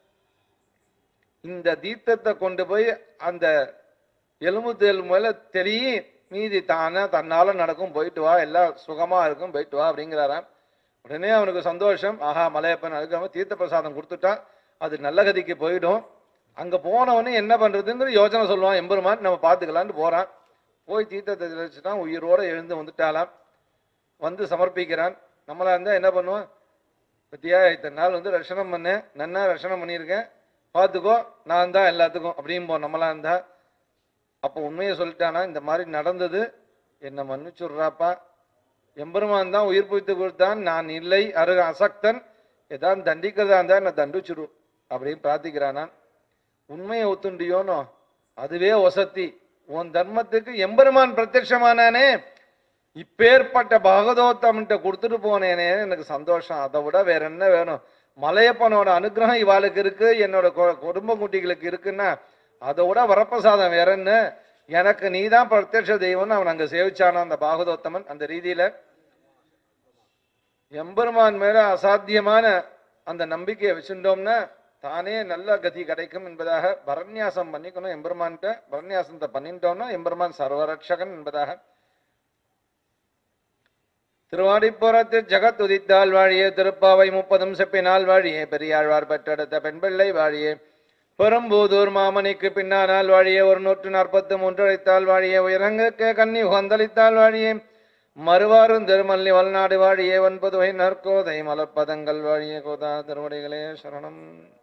இந்த தீர்த்தத்தை கொண்டு போய் அந்த எலும்பு தேல் மேல தெரியும் மீதி தானே தன்னால நடக்கும் போயிட்டு வா எல்லாம் சுகமா இருக்கும் போயிட்டு வா அப்படிங்கிறாராம் உடனே அவனுக்கு சந்தோஷம் ஆஹா மலையப்பன் அதுக்காம தீர்த்த பிரசாதம் கொடுத்துட்டான் அது நல்ல கதிக்கு போயிடும் அங்க போனவனே என்ன பண்றதுங்கிற யோசனை சொல்லுவான் எம்பெருமான் நம்ம பார்த்துக்கலான்னு போறான் போய் தீர்த்தத்தை தெளிச்சுட்டான் உயிரோட எழுந்து வந்துட்டாலாம் வந்து சமர்ப்பிக்கிறான் நம்மளா இருந்தா என்ன பண்ணுவோம் பத்தியா இத்தனை நாள் வந்து ரஷணம் பண்ணேன் நன்னா ரஷணம் பண்ணியிருக்கேன் பார்த்துக்கோ நான் தான் எல்லாத்துக்கும் அப்படிம்போம் நம்மளாம் இருந்தா அப்போ உண்மையை சொல்லிட்டானா இந்த மாதிரி நடந்தது என்னை மன்னிச்சுடுறாப்பா எம்பெருமான் தான் உயிர் புய்த்து கொடுத்தான் நான் இல்லை அருக அசக்தன் ஏதாவது தண்டிக்கிறதா இருந்தா என்னை தண்டிச்சுடு அப்படின்னு பிரார்த்திக்கிறானா உண்மையை ஒத்துண்டியோனோ அதுவே ஒசத்தி உன் தர்மத்துக்கு எம்பெருமான் பிரத்யட்சமானானே இப்பேற்பட்ட பாகதோத்தம்கிட்ட கொடுத்துட்டு போனேனே எனக்கு சந்தோஷம் அதை விட வேற என்ன வேணும் மலையப்பனோட அனுகிரகம் இவாளுக்கு இருக்கு என்னோட கொ- குடும்ப குட்டிகளுக்கு இருக்குன்னா அதை விட வரப்பிரசாதம் வேற என்ன எனக்கு நீதான் பிரத்யட்ச தெய்வம்னு அவன் அங்க சேவிச்சானான் அந்த பாகவதோத்தமன் அந்த ரீதியில எம்பெருமான் மேல அசாத்தியமான அந்த நம்பிக்கையை வச்சுட்டோம்னா தானே நல்ல கதி கிடைக்கும் என்பதாக பரநியாசம் பண்ணிக்கணும் எம்பெருமான்கிட்ட பரநியாசத்தை பண்ணிட்டோம்னா எம்பெருமான் சர்வரட்சகன் என்பதாக திருவாடிப்புறத்து ஜகத் உதித்தால் வாழியே திருப்பாவை முப்பதும் செப்பினால் வாழியே பெரியாழ்வார் பெற்றெடுத்த பெண் பிள்ளை வாழியே பெரும்பூதூர் மாமணிக்கு பின்னானால் வாழியே ஒரு நூற்று நாற்பத்து மூன்று அழைத்தால் வாழியே உயரங்குக்கு கன்னி உகந்தளித்தால் வாழியே மறுவாரும் திருமல்லி வல்நாடு வாழியே ஒன்பது வகை நற்கோதை மலர்ப்பதங்கள் வாழியே கோதா திருவடிகளே சரணம்